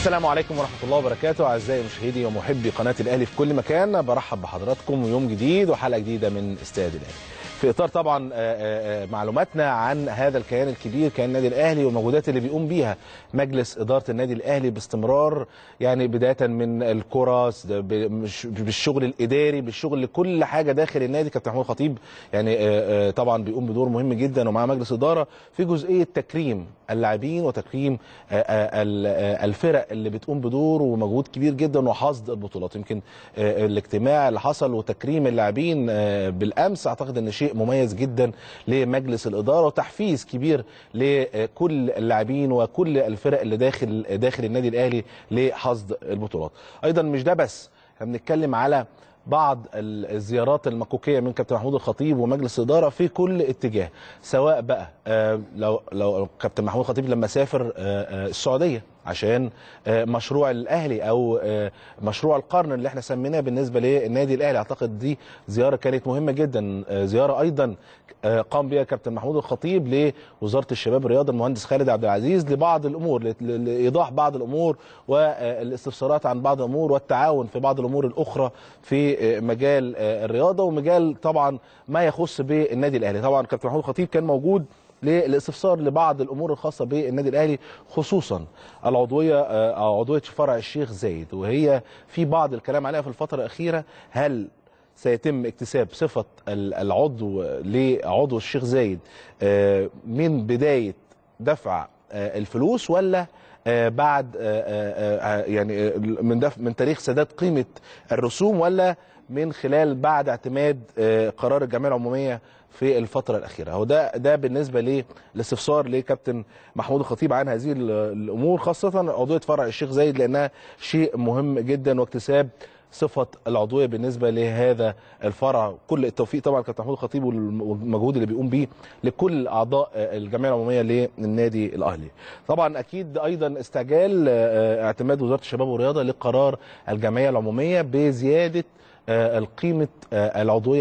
السلام عليكم ورحمة الله وبركاته أعزائي مشاهدي ومحبي قناة الأهلي في كل مكان برحب بحضراتكم ويوم جديد وحلقة جديدة من استاد الأهلي في إطار طبعا آه، آه، معلوماتنا عن هذا الكيان الكبير كيان النادي الأهلي والمجهودات اللي بيقوم بيها مجلس إدارة النادي الأهلي باستمرار يعني بداية من الكرة ب- مش- بالشغل الإداري بالشغل لكل حاجة داخل النادي كابتن محمود خطيب يعني آه، آه، طبعا بيقوم بدور مهم جدا ومع مجلس إدارة في جزئية تكريم اللاعبين وتكريم آه، آه، ال- آه، الفرق اللي بتقوم بدور ومجهود كبير جدا وحصد البطولات يمكن آه، الاجتماع اللي حصل وتكريم اللاعبين آه، بالامس اعتقد ان شيء مميز جدا لمجلس الاداره وتحفيز كبير لكل اللاعبين وكل الفرق اللي داخل داخل النادي الاهلي لحصد البطولات ايضا مش ده بس احنا بنتكلم على بعض ال- الزيارات المكوكيه من كابتن محمود الخطيب ومجلس الاداره في كل اتجاه سواء بقى آه، لو لو كابتن محمود الخطيب لما سافر آه، آه، السعوديه عشان آه، مشروع الاهلي او آه، مشروع القرن اللي احنا سميناه بالنسبه للنادي الاهلي اعتقد دي زياره كانت مهمه جدا آه، زياره ايضا آه، قام بها كابتن محمود الخطيب لوزاره الشباب والرياضه المهندس خالد عبد العزيز لبعض الامور ل- ل- لايضاح بعض الامور والاستفسارات عن بعض الامور والتعاون في بعض الامور الاخرى في آه، مجال آه، الرياضه ومجال طبعا ما يخص بالنادي الاهلي طبعا كابتن محمود الخطيب كان موجود للاستفسار لبعض الامور الخاصه بالنادي الاهلي خصوصا العضويه آه، أو عضويه فرع الشيخ زايد وهي في بعض الكلام عليها في الفتره الاخيره هل سيتم اكتساب صفه ال- العضو لعضو الشيخ زايد آه، من بدايه دفع آه، الفلوس ولا آه، بعد آه، آه، آه، يعني آه، من دف من تاريخ سداد قيمه الرسوم ولا من خلال بعد اعتماد آه، قرار الجمعيه العموميه في الفترة الأخيرة هو ده ده بالنسبة للاستفسار لكابتن محمود الخطيب عن هذه ال- الأمور خاصة عضوية فرع الشيخ زايد لأنها شيء مهم جدا واكتساب صفة العضوية بالنسبة لهذا الفرع كل التوفيق طبعا كابتن محمود الخطيب والم- والمجهود اللي بيقوم بيه لكل أعضاء آه، الجمعية العمومية للنادي الأهلي طبعا أكيد أيضا استعجال آه، اعتماد وزارة الشباب والرياضة لقرار الجمعية العمومية بزيادة آه، القيمة آه، العضوية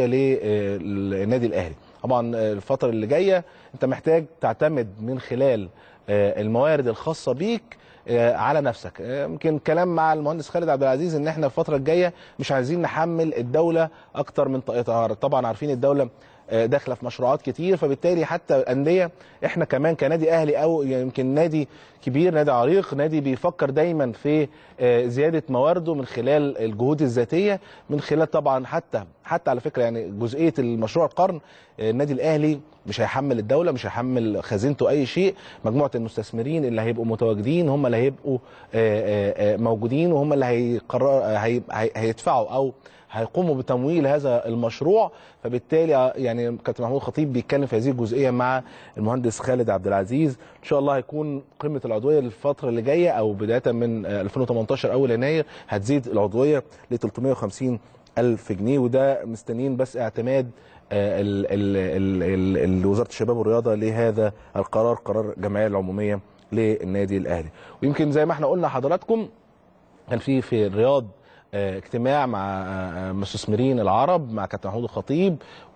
للنادي الأهلي طبعا آه، الفترة اللي جاية أنت محتاج تعتمد من خلال آه، الموارد الخاصة بيك آه، على نفسك آه، يمكن كلام مع المهندس خالد عبد العزيز ان احنا الفتره الجايه مش عايزين نحمل الدوله اكتر من طاقتها طبعا عارفين الدوله آه، داخله في مشروعات كتير فبالتالي حتى الانديه احنا كمان كنادي اهلي او يمكن نادي كبير نادي عريق نادي بيفكر دايما في آه، زياده موارده من خلال الجهود الذاتيه من خلال طبعا حتى حتى على فكره يعني جزئيه المشروع القرن آه، النادي الاهلي مش هيحمل الدوله مش هيحمل خزينته اي شيء مجموعه المستثمرين اللي هيبقوا متواجدين هم اللي هيبقوا آه، آه، آه، موجودين وهم اللي هيقرر آه، هي- هي- هيدفعوا او هيقوموا بتمويل هذا المشروع فبالتالي آه، يعني كابتن محمود خطيب بيتكلم في هذه الجزئيه مع المهندس خالد عبد العزيز ان شاء الله هيكون قيمه العضويه الفتره اللي جايه او بدايه من آه، 2018 اول يناير هتزيد العضويه ل 350 الف جنيه وده مستنيين بس اعتماد آه، ال- ال- ال- ال- ال- وزاره الشباب والرياضه لهذا القرار قرار الجمعيه العموميه للنادي الاهلي ويمكن زي ما احنا قلنا حضراتكم كان في في الرياض آه، اجتماع مع آه، مستثمرين العرب مع كابتن محمود الخطيب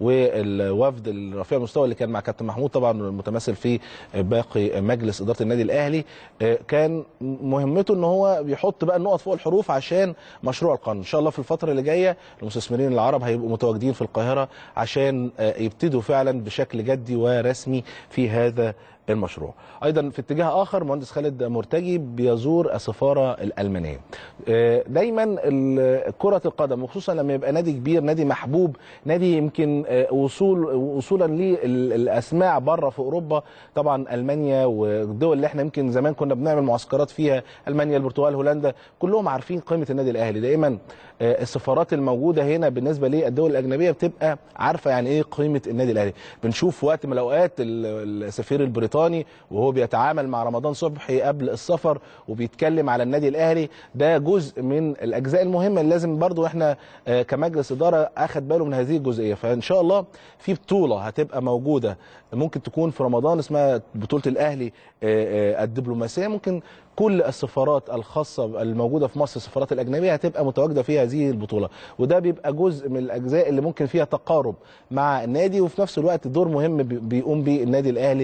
والوفد الرفيع المستوى اللي كان مع كابتن محمود طبعا المتمثل في باقي مجلس اداره النادي الاهلي آه، كان مهمته ان هو بيحط بقى النقط فوق الحروف عشان مشروع القرن ان شاء الله في الفتره اللي جايه المستثمرين العرب هيبقوا متواجدين في القاهره عشان آه، يبتدوا فعلا بشكل جدي ورسمي في هذا المشروع ايضا في اتجاه اخر مهندس خالد مرتجي بيزور السفاره الالمانيه آه، دايما ال- كره القدم وخصوصا لما يبقى نادي كبير نادي محبوب نادي يمكن آه، وصول وصولا للاسماع بره في اوروبا طبعا المانيا والدول اللي احنا يمكن زمان كنا بنعمل معسكرات فيها المانيا البرتغال هولندا كلهم عارفين قيمه النادي الاهلي دائما آه، السفارات الموجوده هنا بالنسبه للدول الاجنبيه بتبقى عارفه يعني ايه قيمه النادي الاهلي بنشوف وقت من الاوقات ال- السفير البريطاني وهو بيتعامل مع رمضان صبحي قبل السفر وبيتكلم على النادي الاهلي ده جزء من الاجزاء المهمه اللي لازم برضو احنا آه، كمجلس اداره اخد باله من هذه الجزئيه فان شاء الله في بطوله هتبقى موجوده ممكن تكون في رمضان اسمها بطوله الاهلي آه، آه، الدبلوماسيه ممكن كل السفارات الخاصه الموجوده في مصر السفارات الاجنبيه هتبقى متواجده في هذه البطوله وده بيبقى جزء من الاجزاء اللي ممكن فيها تقارب مع النادي وفي نفس الوقت دور مهم بي- بيقوم به النادي الاهلي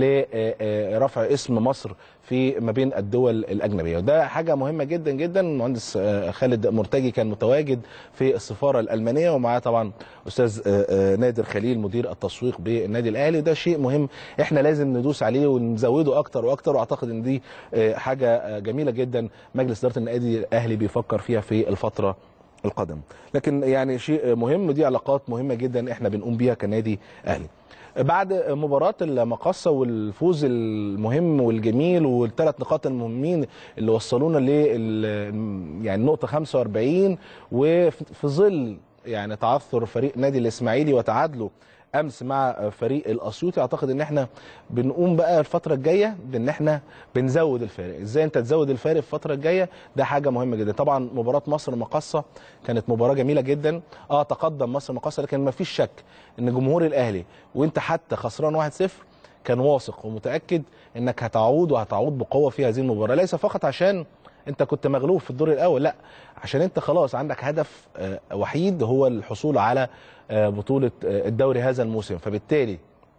لرفع اسم مصر في ما بين الدول الاجنبيه وده حاجه مهمه جدا جدا المهندس آه، خالد مرتجي كان متواجد في السفاره الالمانيه ومعاه طبعا استاذ آه، آه، نادر خليل مدير التسويق بالنادي الاهلي ده شيء مهم احنا لازم ندوس عليه ونزوده اكتر واكتر واعتقد ان دي آه، حاجه آه، جميله جدا مجلس اداره النادي الاهلي بيفكر فيها في الفتره القادمه لكن يعني شيء مهم دي علاقات مهمه جدا احنا بنقوم بيها كنادي اهلي بعد مباراة المقصة والفوز المهم والجميل والثلاث نقاط المهمين اللي وصلونا ل يعني نقطة 45 وفي ظل يعني تعثر فريق نادي الإسماعيلي وتعادله امس مع فريق الاسيوطي اعتقد ان احنا بنقوم بقى الفتره الجايه بان احنا بنزود الفارق ازاي انت تزود الفارق في الفتره الجايه ده حاجه مهمه جدا طبعا مباراه مصر مقصه كانت مباراه جميله جدا اه تقدم مصر مقصه لكن ما فيش شك ان جمهور الاهلي وانت حتى خسران 1-0 كان واثق ومتاكد انك هتعود وهتعود بقوه في هذه المباراه ليس فقط عشان انت كنت مغلوب في الدور الاول لا عشان انت خلاص عندك هدف آه، وحيد هو الحصول على آه، بطوله آه، الدوري هذا الموسم فبالتالي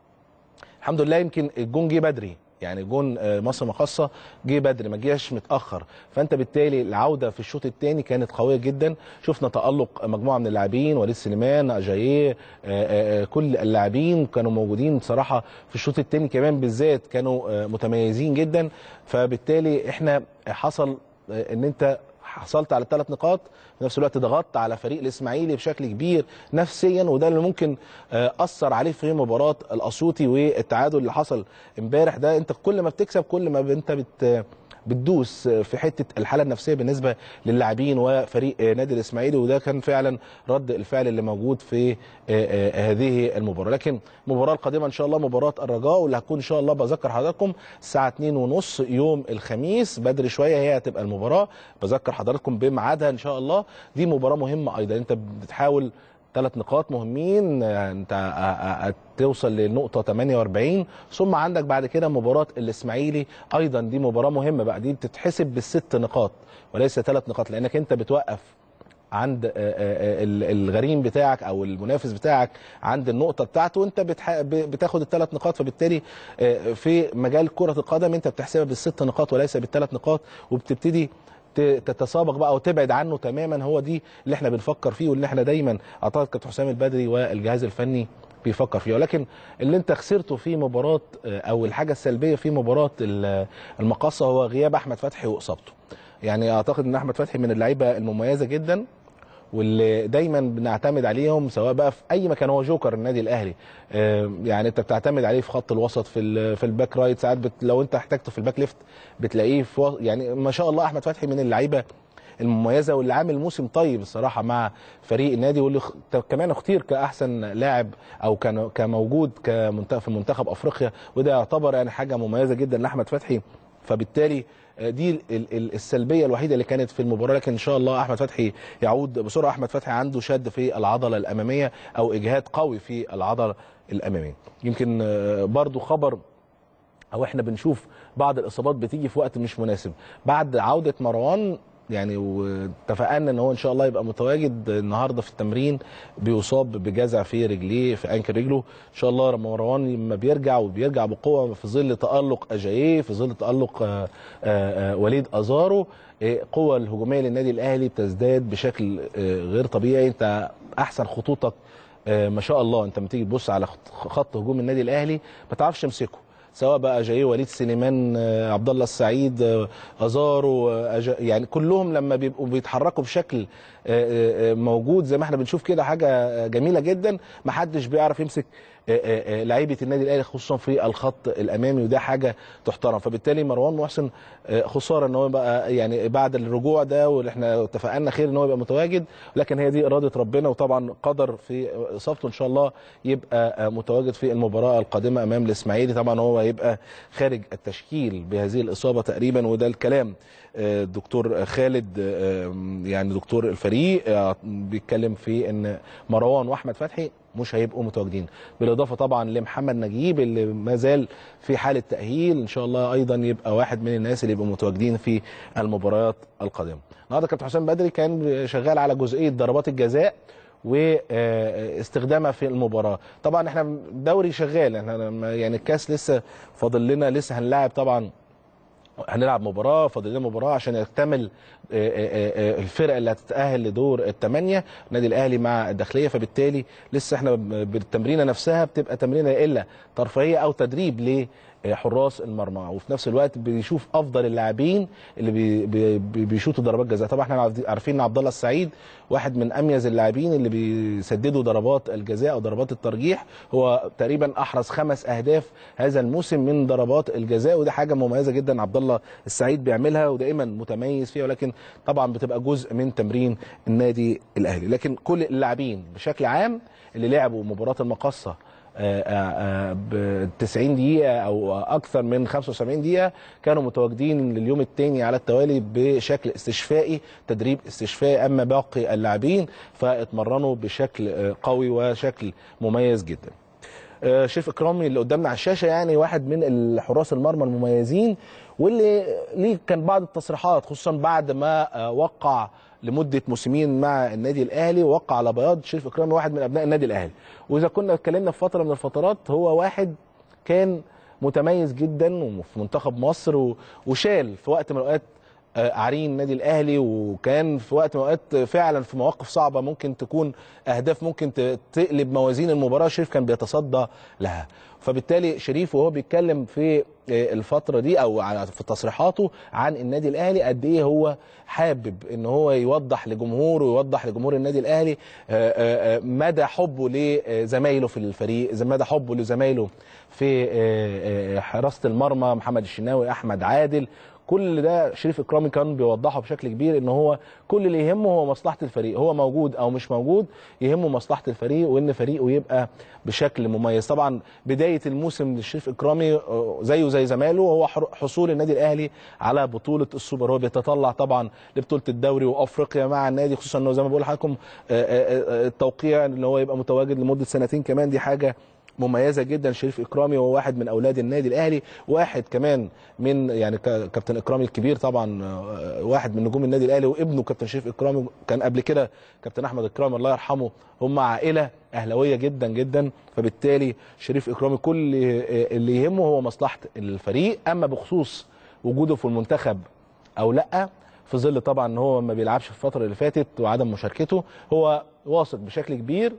الحمد لله يمكن الجون جه بدري يعني جون آه، مصر مقصه جه بدري ما جاش متاخر فانت بالتالي العوده في الشوط الثاني كانت قويه جدا شفنا تالق مجموعه من اللاعبين وليد سليمان اجاييه آه، آه، آه، كل اللاعبين كانوا موجودين صراحه في الشوط الثاني كمان بالذات كانوا آه، متميزين جدا فبالتالي احنا حصل آه، ان انت حصلت على الثلاث نقاط في نفس الوقت ضغطت على فريق الاسماعيلي بشكل كبير نفسيا وده اللي ممكن آه، اثر عليه في مباراه الاسيوطي والتعادل اللي حصل امبارح ده انت كل ما بتكسب كل ما انت بت بتدوس في حته الحاله النفسيه بالنسبه للاعبين وفريق آه، نادي الاسماعيلي وده كان فعلا رد الفعل اللي موجود في آه، آه، هذه المباراه لكن المباراه القادمه ان شاء الله مباراه الرجاء واللي هتكون ان شاء الله بذكر حضراتكم الساعه 2 ونص يوم الخميس بدري شويه هي هتبقى المباراه بذكر حضراتكم بميعادها ان شاء الله دي مباراه مهمه ايضا انت بتحاول ثلاث نقاط مهمين آه، انت آه، آه، توصل للنقطه 48 ثم عندك بعد كده مباراه الاسماعيلي ايضا دي مباراه مهمه بقى دي بتتحسب بالست نقاط وليس ثلاث نقاط لانك انت بتوقف عند آه، آه، ال- الغريم بتاعك او المنافس بتاعك عند النقطه بتاعته وانت بتح... ب- بتاخد الثلاث نقاط فبالتالي آه، في مجال كره القدم انت بتحسبها بالست نقاط وليس بالثلاث نقاط وبتبتدي ت- تتسابق بقى وتبعد عنه تماما هو دي اللي احنا بنفكر فيه واللي احنا دايما اعتقد كابتن حسام البدري والجهاز الفني بيفكر فيه ولكن اللي انت خسرته في مباراه آه، او الحاجه السلبيه في مباراه ال- المقاصه هو غياب احمد فتحي واصابته يعني اعتقد ان احمد فتحي من اللعيبه المميزه جدا واللي دايما بنعتمد عليهم سواء بقى في اي مكان هو جوكر النادي الاهلي آه، يعني انت بتعتمد عليه في خط الوسط في ال- في الباك رايت ساعات بت لو انت احتاجته في الباك ليفت بتلاقيه في و- يعني ما شاء الله احمد فتحي من اللعيبه المميزه واللي عامل موسم طيب الصراحه مع فريق النادي واللي خ- ت- كمان اختير كاحسن لاعب او كان كموجود كمنتخب في منتخب افريقيا وده يعتبر يعني حاجه مميزه جدا لاحمد فتحي فبالتالي آه، دي ال- ال- السلبيه الوحيده اللي كانت في المباراه لكن ان شاء الله احمد فتحي يعود بسرعه احمد فتحي عنده شد في العضله الاماميه او اجهاد قوي في العضله الاماميه يمكن آه، برضو خبر او احنا بنشوف بعض الاصابات بتيجي في وقت مش مناسب بعد عوده مروان يعني واتفقنا ان هو ان شاء الله يبقى متواجد النهارده في التمرين بيصاب بجزع في رجليه في انكل رجله ان شاء الله لما مروان لما بيرجع وبيرجع بقوه في ظل تالق اجاييه في ظل تالق آه، آه، آه، وليد ازارو آه، قوة الهجوميه للنادي الاهلي بتزداد بشكل آه، غير طبيعي انت احسن خطوطك آه، ما شاء الله انت لما تيجي تبص على خط- خط هجوم النادي الاهلي ما تعرفش تمسكه سواء بقى جاي وليد سليمان آه، عبد الله السعيد آه، ازارو آه، أجا- يعني كلهم لما بيبقوا بيتحركوا بشكل آه، آه، موجود زي ما احنا بنشوف كده حاجه آه، جميله جدا ما حدش بيعرف يمسك آه، آه، آه، لعيبه النادي الاهلي خصوصا في الخط الامامي وده حاجه تحترم فبالتالي مروان محسن آه، خساره ان هو بقى يعني بعد الرجوع ده واللي احنا اتفقنا خير ان هو يبقى متواجد لكن هي دي اراده ربنا وطبعا قدر في اصابته ان شاء الله يبقى آه، متواجد في المباراه القادمه امام الاسماعيلي طبعا هو هيبقى خارج التشكيل بهذه الاصابه تقريبا وده الكلام آه، الدكتور خالد آه، يعني دكتور الفريق آه، بيتكلم في ان مروان واحمد فتحي مش هيبقوا متواجدين بالاضافه طبعا لمحمد نجيب اللي ما زال في حاله تاهيل ان شاء الله ايضا يبقى واحد من الناس اللي يبقوا متواجدين في المباريات القادمه النهارده كابتن حسام بدري كان شغال على جزئيه ضربات الجزاء واستخدامها في المباراه طبعا احنا الدوري شغال احنا يعني الكاس لسه فاضل لنا لسه هنلاعب طبعا هنلعب مباراه فاضل لنا مباراه عشان يكتمل الفرق اللي هتتاهل لدور الثمانيه النادي الاهلي مع الداخليه فبالتالي لسه احنا بالتمرينه نفسها بتبقى تمرينه الا ترفيهيه او تدريب لحراس المرمى وفي نفس الوقت بيشوف افضل اللاعبين اللي بي بي بيشوطوا ضربات جزاء طبعا احنا عارفين ان عبد الله السعيد واحد من اميز اللاعبين اللي بيسددوا ضربات الجزاء او ضربات الترجيح هو تقريبا احرز خمس اهداف هذا الموسم من ضربات الجزاء ودي حاجه مميزه جدا عبد الله السعيد بيعملها ودائما متميز فيها ولكن طبعا بتبقى جزء من تمرين النادي الاهلي لكن كل اللاعبين بشكل عام اللي لعبوا مباراه المقصه ب 90 دقيقة أو أكثر من 75 دقيقة كانوا متواجدين لليوم الثاني على التوالي بشكل استشفائي تدريب استشفائي أما باقي اللاعبين فاتمرنوا بشكل قوي وشكل مميز جدا. شريف إكرامي اللي قدامنا على الشاشة يعني واحد من الحراس المرمى المميزين واللي ليه كان بعض التصريحات خصوصا بعد ما وقع لمده موسمين مع النادي الاهلي ووقع على بياض شريف اكرامي واحد من ابناء النادي الاهلي واذا كنا اتكلمنا في فتره من الفترات هو واحد كان متميز جدا وفي منتخب مصر وشال في وقت من الاوقات عرين النادي الاهلي وكان في وقت من الاوقات فعلا في مواقف صعبه ممكن تكون اهداف ممكن تقلب موازين المباراه شريف كان بيتصدى لها فبالتالي شريف وهو بيتكلم في الفتره دي او في تصريحاته عن النادي الاهلي قد ايه هو حابب ان هو يوضح لجمهوره ويوضح لجمهور النادي الاهلي مدى حبه لزمايله في الفريق مدى حبه لزمايله في حراسه المرمى محمد الشناوي احمد عادل كل ده شريف اكرامي كان بيوضحه بشكل كبير ان هو كل اللي يهمه هو مصلحه الفريق هو موجود او مش موجود يهمه مصلحه الفريق وان فريقه يبقى بشكل مميز طبعا بدايه الموسم للشريف اكرامي زيه زي زمايله هو حصول النادي الاهلي على بطوله السوبر هو بيتطلع طبعا لبطوله الدوري وافريقيا مع النادي خصوصا انه زي ما بقول لحضراتكم التوقيع ان هو يبقى متواجد لمده سنتين كمان دي حاجه مميزه جدا شريف اكرامي وهو واحد من اولاد النادي الاهلي واحد كمان من يعني كابتن اكرامي الكبير طبعا واحد من نجوم النادي الاهلي وابنه كابتن شريف اكرامي كان قبل كده كابتن احمد اكرامي الله يرحمه هم عائله اهلاويه جدا جدا فبالتالي شريف اكرامي كل اللي يهمه هو مصلحه الفريق اما بخصوص وجوده في المنتخب او لا في ظل طبعا ان هو ما بيلعبش في الفتره اللي فاتت وعدم مشاركته هو واثق بشكل كبير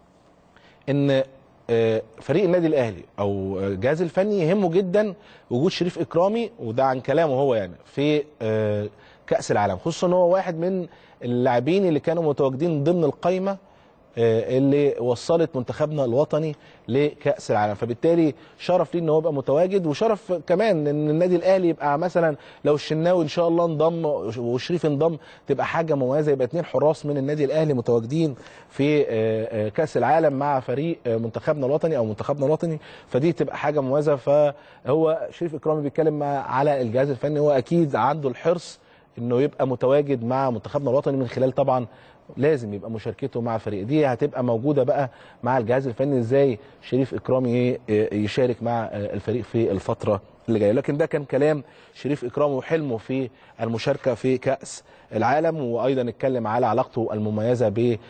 ان فريق النادي الاهلي او الجهاز الفني يهمه جدا وجود شريف اكرامي وده عن كلامه هو يعني في كاس العالم خصوصا ان هو واحد من اللاعبين اللي كانوا متواجدين ضمن القائمه اللي وصلت منتخبنا الوطني لكاس العالم فبالتالي شرف ليه ان هو يبقى متواجد وشرف كمان ان النادي الاهلي يبقى مثلا لو الشناوي ان شاء الله انضم وشريف انضم تبقى حاجه مميزه يبقى اثنين حراس من النادي الاهلي متواجدين في كاس العالم مع فريق منتخبنا الوطني او منتخبنا الوطني فدي تبقى حاجه مميزه فهو شريف اكرامي بيتكلم على الجهاز الفني هو اكيد عنده الحرص انه يبقى متواجد مع منتخبنا الوطني من خلال طبعا لازم يبقى مشاركته مع الفريق دي هتبقى موجوده بقى مع الجهاز الفني ازاي شريف اكرامي يشارك مع الفريق في الفتره اللي جايه لكن ده كان كلام شريف اكرامي وحلمه في المشاركه في كاس العالم وايضا اتكلم على علاقته المميزه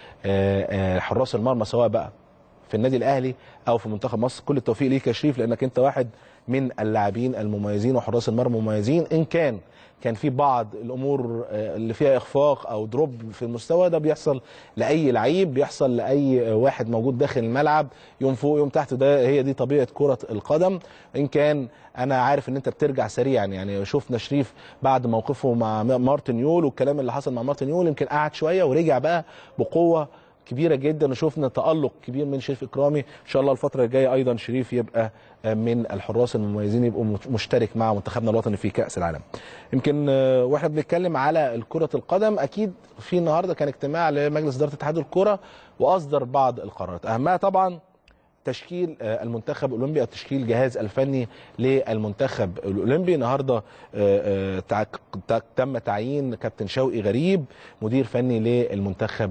بحراس المرمى سواء بقى في النادي الاهلي او في منتخب مصر كل التوفيق ليك يا شريف لانك انت واحد من اللاعبين المميزين وحراس المرمى المميزين ان كان كان في بعض الامور اللي فيها اخفاق او دروب في المستوى ده بيحصل لاي لعيب بيحصل لاي واحد موجود داخل الملعب يوم فوق يوم تحت ده هي دي طبيعه كره القدم ان كان انا عارف ان انت بترجع سريعا يعني شفنا شريف بعد موقفه مع مارتن يول والكلام اللي حصل مع مارتن يول يمكن قعد شويه ورجع بقى بقوه كبيره جدا وشفنا تالق كبير من شريف اكرامي ان شاء الله الفتره الجايه ايضا شريف يبقى من الحراس المميزين يبقوا مشترك مع منتخبنا الوطني في كاس العالم يمكن واحنا بنتكلم على كره القدم اكيد في النهارده كان اجتماع لمجلس اداره اتحاد الكره واصدر بعض القرارات اهمها طبعا تشكيل المنتخب الاولمبي او تشكيل جهاز الفني للمنتخب الاولمبي النهارده تم تعيين كابتن شوقي غريب مدير فني للمنتخب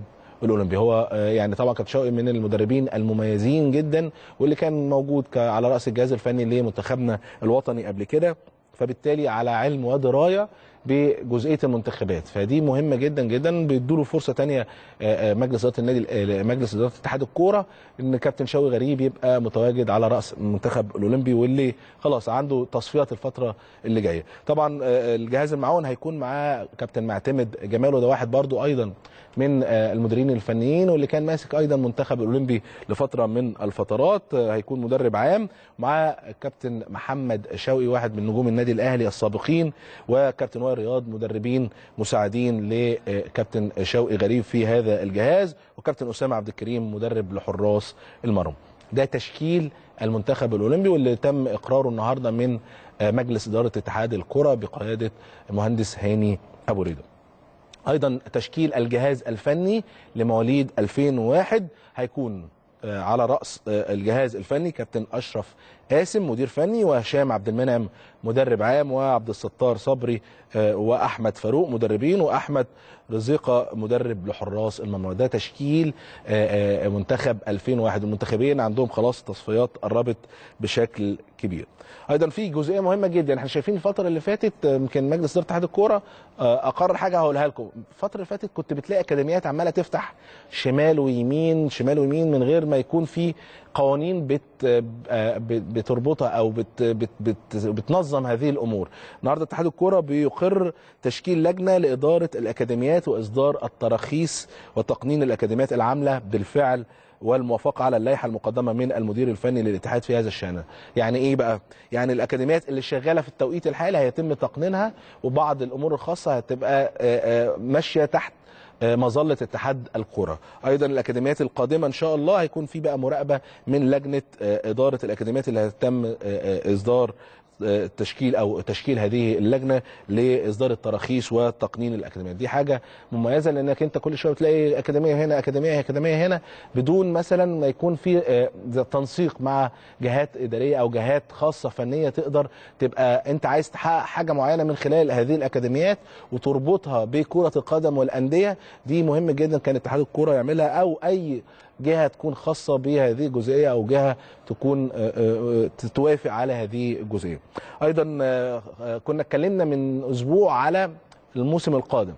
الاولمبي هو آه، يعني طبعا كابتن شوقي من المدربين المميزين جدا واللي كان موجود ك- على راس الجهاز الفني لمنتخبنا الوطني قبل كده فبالتالي على علم ودرايه بجزئيه المنتخبات فدي مهمه جدا جدا بيدوا له فرصه تانية آه، آه، مجلس اداره النادي آه، مجلس اداره اتحاد الكوره ان كابتن شوقي غريب يبقى متواجد على راس المنتخب الاولمبي واللي خلاص عنده تصفيات الفتره اللي جايه طبعا آه، الجهاز المعاون هيكون معاه كابتن معتمد جمال وده واحد برضو ايضا من آه، المديرين الفنيين واللي كان ماسك ايضا منتخب الاولمبي لفتره من الفترات آه، هيكون مدرب عام مع كابتن محمد شوقي واحد من نجوم النادي الاهلي السابقين وكابتن وائل رياض مدربين مساعدين لكابتن شوقي غريب في هذا الجهاز وكابتن اسامه عبد الكريم مدرب لحراس المرمى ده تشكيل المنتخب الاولمبي واللي تم اقراره النهارده من آه، مجلس اداره اتحاد الكره بقياده المهندس هاني ابو ريده ايضا تشكيل الجهاز الفني لمواليد 2001 هيكون آه، على راس آه، الجهاز الفني كابتن اشرف قاسم مدير فني وهشام عبد المنعم مدرب عام وعبد الستار صبري آه، واحمد فاروق مدربين واحمد رزيقه مدرب لحراس المرمى ده تشكيل آه، آه، منتخب 2001 المنتخبين عندهم خلاص التصفيات قربت بشكل كبير ايضا في جزئيه مهمه جدا احنا شايفين الفتره اللي فاتت آه، يمكن مجلس اداره اتحاد الكوره آه، اقر حاجه هقولها لكم الفتره اللي فاتت كنت بتلاقي اكاديميات عماله تفتح شمال ويمين شمال ويمين من غير ما يكون في قوانين بت آه، بت- بتربطها او بت بت بت بتنظم هذه الامور النهارده اتحاد الكوره بيقر تشكيل لجنه لاداره الاكاديميات واصدار التراخيص وتقنين الاكاديميات العامله بالفعل والموافقه على اللائحه المقدمه من المدير الفني للاتحاد في هذا الشان يعني ايه بقى يعني الاكاديميات اللي شغاله في التوقيت الحالي هيتم تقنينها وبعض الامور الخاصه هتبقى آه، آه، ماشيه تحت آه، مظله اتحاد الكره ايضا الاكاديميات القادمه ان شاء الله هيكون في بقى مراقبه من لجنه آه، اداره الاكاديميات اللي هتتم آه، آه، اصدار آه، تشكيل او تشكيل هذه اللجنه لاصدار التراخيص وتقنين الاكاديميات دي حاجه مميزه لانك انت كل شويه بتلاقي اكاديميه هنا اكاديميه اكاديميه هنا بدون مثلا ما يكون في آه، زي تنسيق مع جهات اداريه او جهات خاصه فنيه تقدر تبقى انت عايز تحقق حاجه معينه من خلال هذه الاكاديميات وتربطها بكره القدم والانديه دي مهم جدا كان اتحاد الكوره يعملها او اي جهه تكون خاصه بهذه الجزئيه او جهه تكون آه، آه، آه، توافق على هذه الجزئيه. ايضا آه، آه، كنا اتكلمنا من اسبوع على الموسم القادم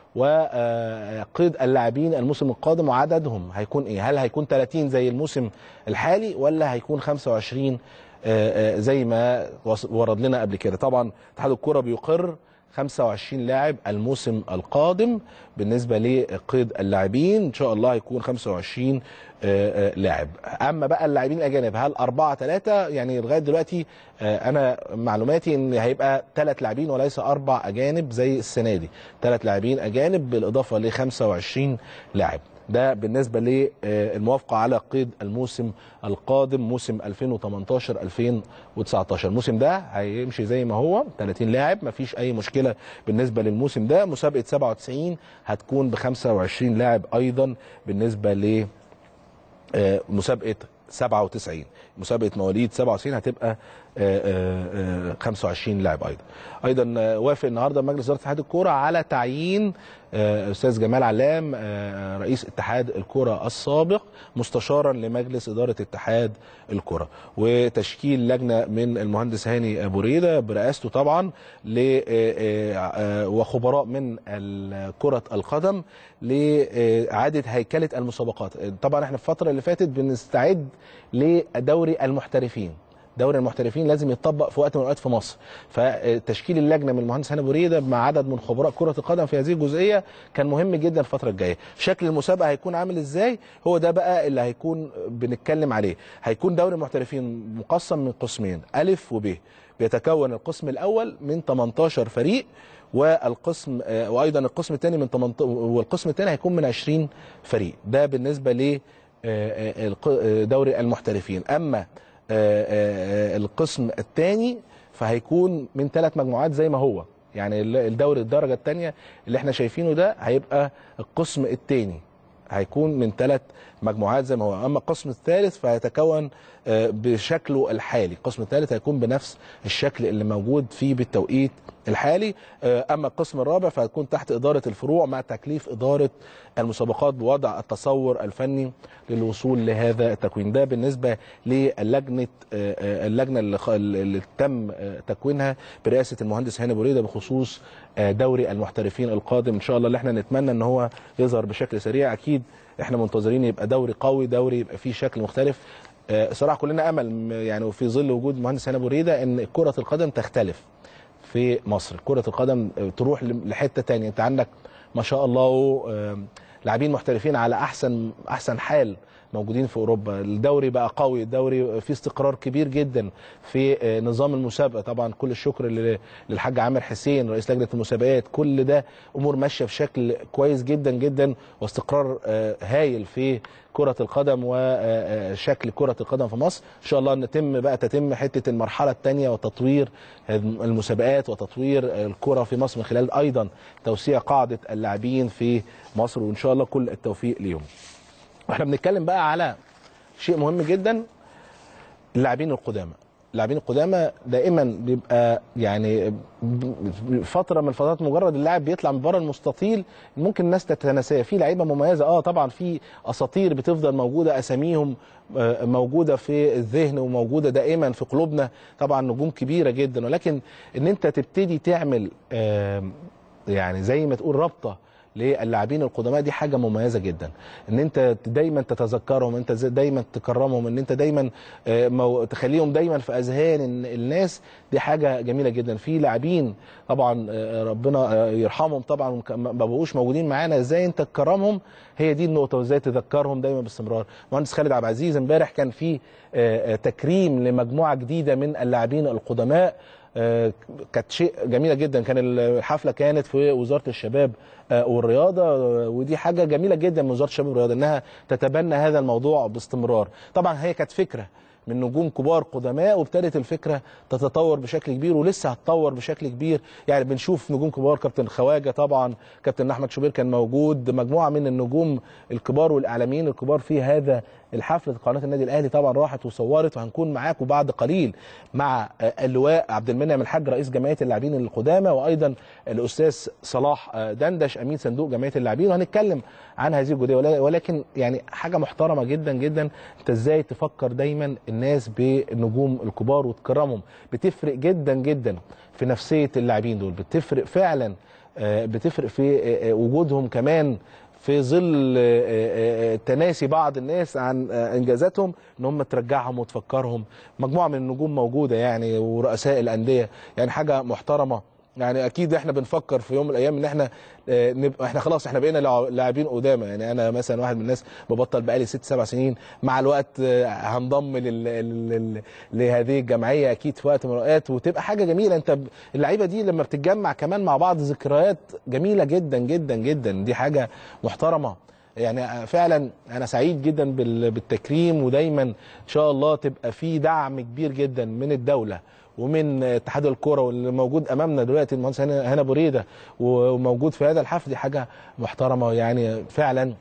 وقيد اللاعبين الموسم القادم وعددهم هيكون ايه؟ هل هيكون 30 زي الموسم الحالي ولا هيكون 25 آه، آه، زي ما وص- ورد لنا قبل كده؟ طبعا اتحاد الكوره بيقر 25 لاعب الموسم القادم بالنسبه لقيد اللاعبين ان شاء الله هيكون 25 آه، آه، لاعب اما بقى اللاعبين الاجانب هل أربعة ثلاثة يعني لغايه دلوقتي آه، انا معلوماتي ان هيبقى ثلاث لاعبين وليس اربع اجانب زي السنه دي ثلاث لاعبين اجانب بالاضافه ل 25 لاعب ده بالنسبه للموافقه على قيد الموسم القادم موسم 2018 2019 الموسم ده هيمشي زي ما هو 30 لاعب مفيش اي مشكله بالنسبه للموسم ده مسابقه 97 هتكون ب 25 لاعب ايضا بالنسبه ل آه، مسابقه 97 مسابقه مواليد 97 هتبقى آه، آه، آه، 25 لاعب ايضا ايضا آه، وافق النهارده مجلس اداره اتحاد الكوره على تعيين آه، استاذ جمال علام آه، رئيس اتحاد الكره السابق مستشارا لمجلس اداره اتحاد الكره وتشكيل لجنه من المهندس هاني ابو ريده برئاسته طبعا ل آه، آه، وخبراء من ال- كره القدم لاعاده هيكله المسابقات طبعا احنا في الفتره اللي فاتت بنستعد لدوري المحترفين دوري المحترفين لازم يتطبق في وقت من الاوقات في مصر فتشكيل اللجنه من المهندس هاني بريده مع عدد من خبراء كره القدم في هذه الجزئيه كان مهم جدا الفتره الجايه شكل المسابقه هيكون عامل ازاي هو ده بقى اللي هيكون بنتكلم عليه هيكون دوري المحترفين مقسم من قسمين الف وب بيتكون القسم الاول من 18 فريق والقسم آه، وايضا القسم الثاني من 18 والقسم الثاني هيكون من 20 فريق ده بالنسبه ل آه، آه، الق- آه، دوري المحترفين اما آه، آه، آه، القسم الثاني فهيكون من ثلاث مجموعات زي ما هو يعني ال- الدوري الدرجه الثانيه اللي احنا شايفينه ده هيبقى القسم الثاني هيكون من ثلاث مجموعات زي ما هو اما القسم الثالث فهيتكون آه، بشكله الحالي القسم الثالث هيكون بنفس الشكل اللي موجود فيه بالتوقيت الحالي آه، اما القسم الرابع فهتكون تحت اداره الفروع مع تكليف اداره المسابقات بوضع التصور الفني للوصول لهذا التكوين ده بالنسبه للجنه آه، آه، اللجنه اللي خ- اللي تم آه، تكوينها برئاسه المهندس هاني بريده بخصوص آه، دوري المحترفين القادم ان شاء الله اللي احنا نتمنى ان هو يظهر بشكل سريع اكيد احنا منتظرين يبقى دوري قوي دوري يبقى فيه شكل مختلف آه، صراحه كلنا امل م- يعني وفي ظل وجود المهندس هاني بريده ان كره القدم تختلف في مصر كرة القدم تروح لحتة تانية انت عندك ما شاء الله آم، لاعبين محترفين على احسن احسن حال موجودين في اوروبا الدوري بقى قوي الدوري فيه استقرار كبير جدا في آه، نظام المسابقه طبعا كل الشكر لل- للحاج عامر حسين رئيس لجنه المسابقات كل ده امور ماشيه بشكل كويس جدا جدا واستقرار آه، هايل في كرة القدم وشكل كرة القدم في مصر إن شاء الله نتم بقى تتم حتة المرحلة الثانية وتطوير المسابقات وتطوير الكرة في مصر من خلال أيضا توسيع قاعدة اللاعبين في مصر وإن شاء الله كل التوفيق ليهم واحنا بنتكلم بقى على شيء مهم جدا اللاعبين القدامى اللاعبين القدامى دائما بيبقى يعني ب- فتره من الفترات مجرد اللاعب بيطلع من بره المستطيل ممكن الناس تتناساه في لعيبه مميزه اه طبعا في اساطير بتفضل موجوده اساميهم آه، موجوده في الذهن وموجوده دائما في قلوبنا طبعا نجوم كبيره جدا ولكن ان انت تبتدي تعمل آه، يعني زي ما تقول رابطه للاعبين القدماء دي حاجه مميزه جدا ان انت دايما تتذكرهم انت زي- دايما تكرمهم ان انت دايما آه، مو- تخليهم دايما في اذهان ال- الناس دي حاجه جميله جدا في لاعبين طبعا آه، ربنا آه، يرحمهم طبعا ك- ما بقوش موجودين معانا ازاي انت تكرمهم هي دي النقطه وازاي تذكرهم دايما باستمرار مهندس خالد عبد العزيز امبارح كان في آه، آه، تكريم لمجموعه جديده من اللاعبين القدماء آه، كانت شيء جميله جدا كان الحفله كانت في وزاره الشباب آه، والرياضه آه، ودي حاجه جميله جدا من وزاره الشباب والرياضه انها تتبنى هذا الموضوع باستمرار طبعا هي كانت فكره من نجوم كبار قدماء وابتدت الفكره تتطور بشكل كبير ولسه هتطور بشكل كبير يعني بنشوف نجوم كبار كابتن خواجه طبعا كابتن احمد شوبير كان موجود مجموعه من النجوم الكبار والاعلاميين الكبار في هذا الحفل قناه النادي الاهلي طبعا راحت وصورت وهنكون معاكم بعد قليل مع آه، اللواء عبد المنعم الحاج رئيس جمعيه اللاعبين القدامى وايضا الاستاذ صلاح آه، دندش امين صندوق جمعيه اللاعبين وهنتكلم عن هذه الجزئيه ولا- ولكن يعني حاجه محترمه جدا جدا انت ازاي تفكر دايما الناس بالنجوم الكبار وتكرمهم بتفرق جدا جدا في نفسيه اللاعبين دول بتفرق فعلا آه، بتفرق في آه، آه، وجودهم كمان في ظل آه، آه، آه، تناسي بعض الناس عن آه، انجازاتهم ان هم ترجعهم وتفكرهم مجموعه من النجوم موجوده يعني ورؤساء الانديه يعني حاجه محترمه يعني اكيد احنا بنفكر في يوم من الايام ان احنا آه، نبقى احنا خلاص احنا بقينا لاع- لاعبين قدامى يعني انا مثلا واحد من الناس ببطل بقالي ست سبع سنين مع الوقت آه، هنضم لل... لل... لهذه الجمعيه اكيد في وقت من الاوقات وتبقى حاجه جميله انت ب- اللعيبه دي لما بتتجمع كمان مع بعض ذكريات جميله جدا جدا جدا دي حاجه محترمه يعني فعلا انا سعيد جدا بال- بالتكريم ودايما ان شاء الله تبقى في دعم كبير جدا من الدوله ومن اتحاد الكوره واللي موجود امامنا دلوقتي المهندس هنا هنا بريده وموجود في هذا الحفل دي حاجه محترمه يعني فعلا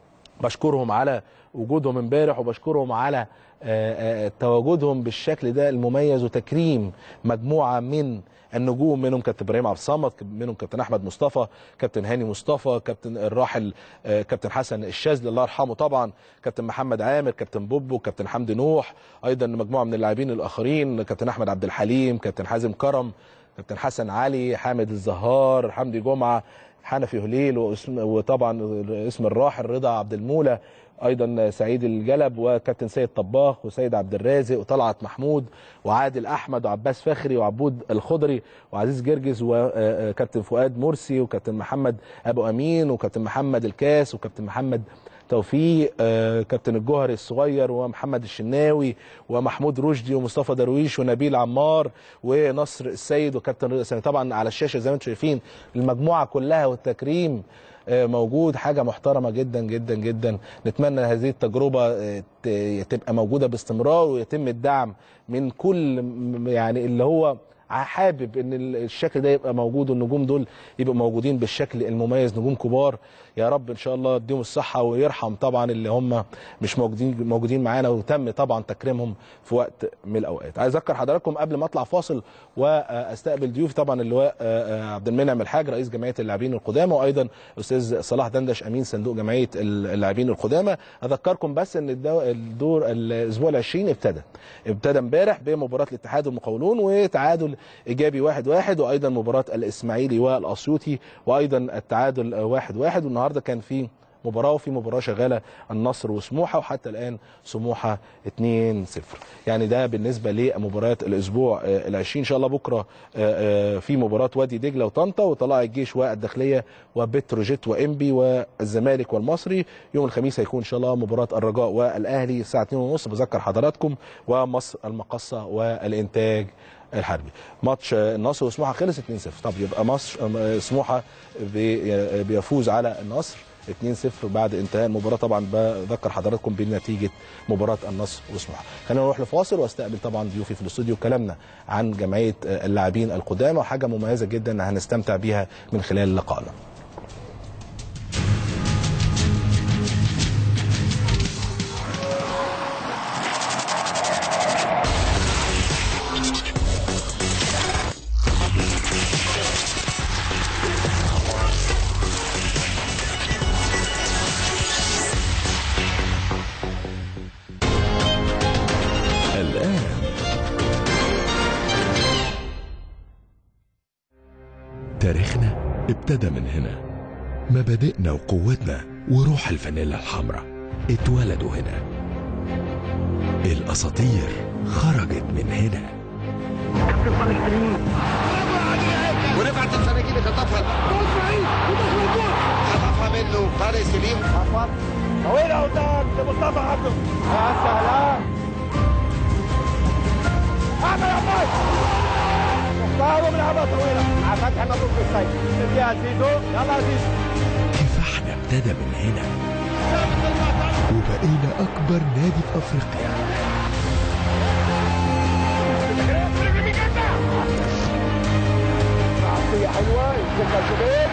بشكرهم على وجودهم امبارح وبشكرهم على آه، آه، تواجدهم بالشكل ده المميز وتكريم مجموعه من النجوم منهم كابتن ابراهيم عبد الصمد منهم كابتن احمد مصطفى كابتن هاني مصطفى كابتن الراحل آه، كابتن حسن الشاذلي الله يرحمه طبعا كابتن محمد عامر كابتن بوبو كابتن حمدي نوح ايضا مجموعه من اللاعبين الاخرين كابتن احمد عبد الحليم كابتن حازم كرم كابتن حسن علي حامد الزهار حمدي جمعه حنفي هليل واسم وطبعا اسم الراحل رضا عبد المولى ايضا سعيد الجلب وكابتن سيد طباخ وسيد عبد الرازق وطلعت محمود وعادل احمد وعباس فخري وعبود الخضري وعزيز جرجس وكابتن فؤاد مرسي وكابتن محمد ابو امين وكابتن محمد الكاس وكابتن محمد توفيق آه، كابتن الجوهري الصغير ومحمد الشناوي ومحمود رشدي ومصطفى درويش ونبيل عمار ونصر السيد وكابتن رضا سامي طبعا على الشاشه زي ما انتم شايفين المجموعه كلها والتكريم آه، موجود حاجه محترمه جدا جدا جدا نتمنى هذه التجربه آه، ت- تبقى موجوده باستمرار ويتم الدعم من كل م- يعني اللي هو حابب ان ال- الشكل ده يبقى موجود والنجوم دول يبقوا موجودين بالشكل المميز نجوم كبار يا رب ان شاء الله يديهم الصحه ويرحم طبعا اللي هم مش موجودين موجودين معانا وتم طبعا تكريمهم في وقت من الاوقات عايز اذكر حضراتكم قبل ما اطلع فاصل واستقبل ضيوفي طبعا اللواء آه، آه، عبد المنعم الحاج رئيس جمعيه اللاعبين القدامى وايضا استاذ صلاح دندش امين صندوق جمعيه اللاعبين القدامى اذكركم بس ان الدو- الدور الاسبوع ال20 ابتدى ابتدى امبارح بمباراه الاتحاد والمقاولون وتعادل ايجابي واحد واحد وايضا مباراه الاسماعيلي والاسيوطي وايضا التعادل واحد واحد والنهارده كان في مباراه وفي مباراه شغاله النصر وسموحه وحتى الان سموحه 2-0 يعني ده بالنسبه لمباريات الاسبوع آه، العشرين ان شاء الله بكره آه، آه، في مباراه وادي دجله وطنطا وطلائع الجيش والداخليه وبتروجيت وانبي والزمالك والمصري يوم الخميس هيكون ان شاء الله مباراه الرجاء والاهلي الساعه 2:30 بذكر حضراتكم ومصر المقصه والانتاج الحربي ماتش آه، النصر وسموحه خلص 2-0 طب يبقى مصر آه، سموحه بي- بيفوز على النصر 2-0 بعد انتهاء المباراه طبعا بذكر حضراتكم بنتيجه مباراه النصر وسموحه خلينا نروح لفاصل واستقبل طبعا ضيوفي في الاستوديو كلامنا عن جمعيه آه، اللاعبين القدامى وحاجه مميزه جدا هنستمتع بيها من خلال لقائنا الآن تاريخنا ابتدى من هنا مبادئنا وقوتنا وروح الفانيلا الحمراء اتولدوا هنا الأساطير خرجت من هنا ورفعت السناجيل خطفها خطفها منه طارق سليم طويلة قدام لمصطفى عبده يا سلام اعمل يا باي مختار بيلعبها طويلة مع فتحي مبروك بالسيف ادي يا زيزو يلا يا زيزو كفاحنا ابتدى من هنا وبقينا أكبر نادي في أفريقيا عطية حلوة يمسكها الشباب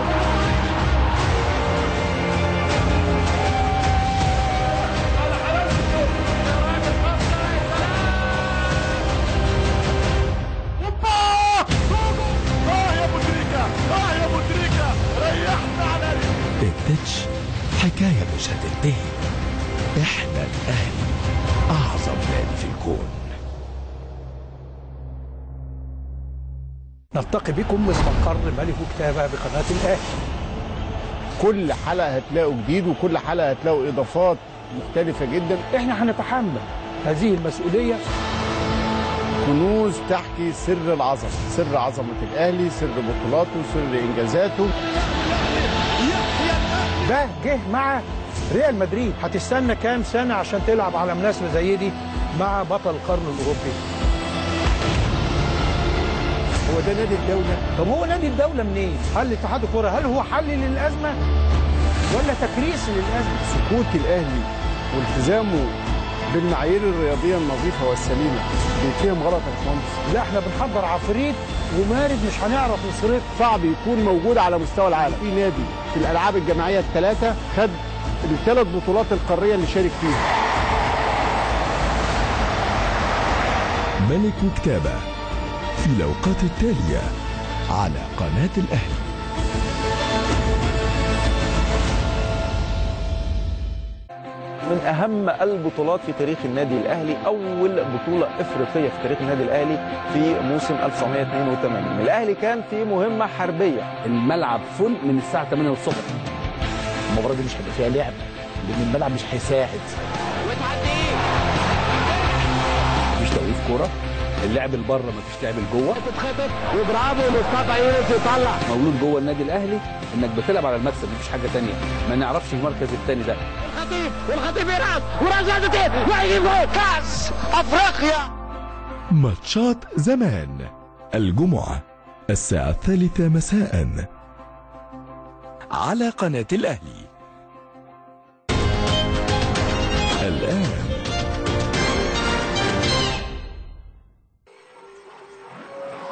التتش حكاية مش هتنتهي احنا الأهلي أعظم نادي في الكون نلتقي بكم من مقر ملك كتابة بقناة الأهلي كل حلقه هتلاقوا جديد وكل حلقه هتلاقوا اضافات مختلفه جدا احنا هنتحمل هذه المسؤولية كنوز تحكي سر العظمه سر عظمه الاهلي سر بطولاته سر انجازاته ده جه مع ريال مدريد هتستنى كام سنة عشان تلعب على مناسبة زي دي مع بطل القرن الأوروبي هو ده نادي الدولة طب هو نادي الدولة منين هل اتحاد الكرة هل هو حل للأزمة ولا تكريس للأزمة سكوت الاهلي والتزامه بالمعايير الرياضيه النظيفه والسليمه بيتفهم غلط يا باشمهندس لا احنا بنحضر عفريت ومارد مش هنعرف نصرف صعب يكون موجود على مستوى العالم في نادي في الالعاب الجماعيه الثلاثه خد الثلاث بطولات القاريه اللي شارك فيها ملك وكتابة في الأوقات التالية على قناة الأهلي من اهم البطولات في تاريخ النادي الاهلي اول بطوله افريقيه في تاريخ النادي الاهلي في موسم 1982 الاهلي كان في مهمه حربيه الملعب فل من الساعه 8 الصبح المباراه دي مش هيبقى فيها لعب لان الملعب مش هيساعد مفيش توقيف كوره اللعب لبره مفيش لعب لجوه وبرافو مصطفى يونس يطلع مولود جوه النادي الاهلي انك بتلعب على المكسب مفيش حاجه تانية ما نعرفش المركز التاني ده الخطيب والخطيب يلعب ورجعتين ويجيب جول كاس افريقيا ماتشات زمان الجمعة الساعة الثالثة مساء على قناة الأهلي الآن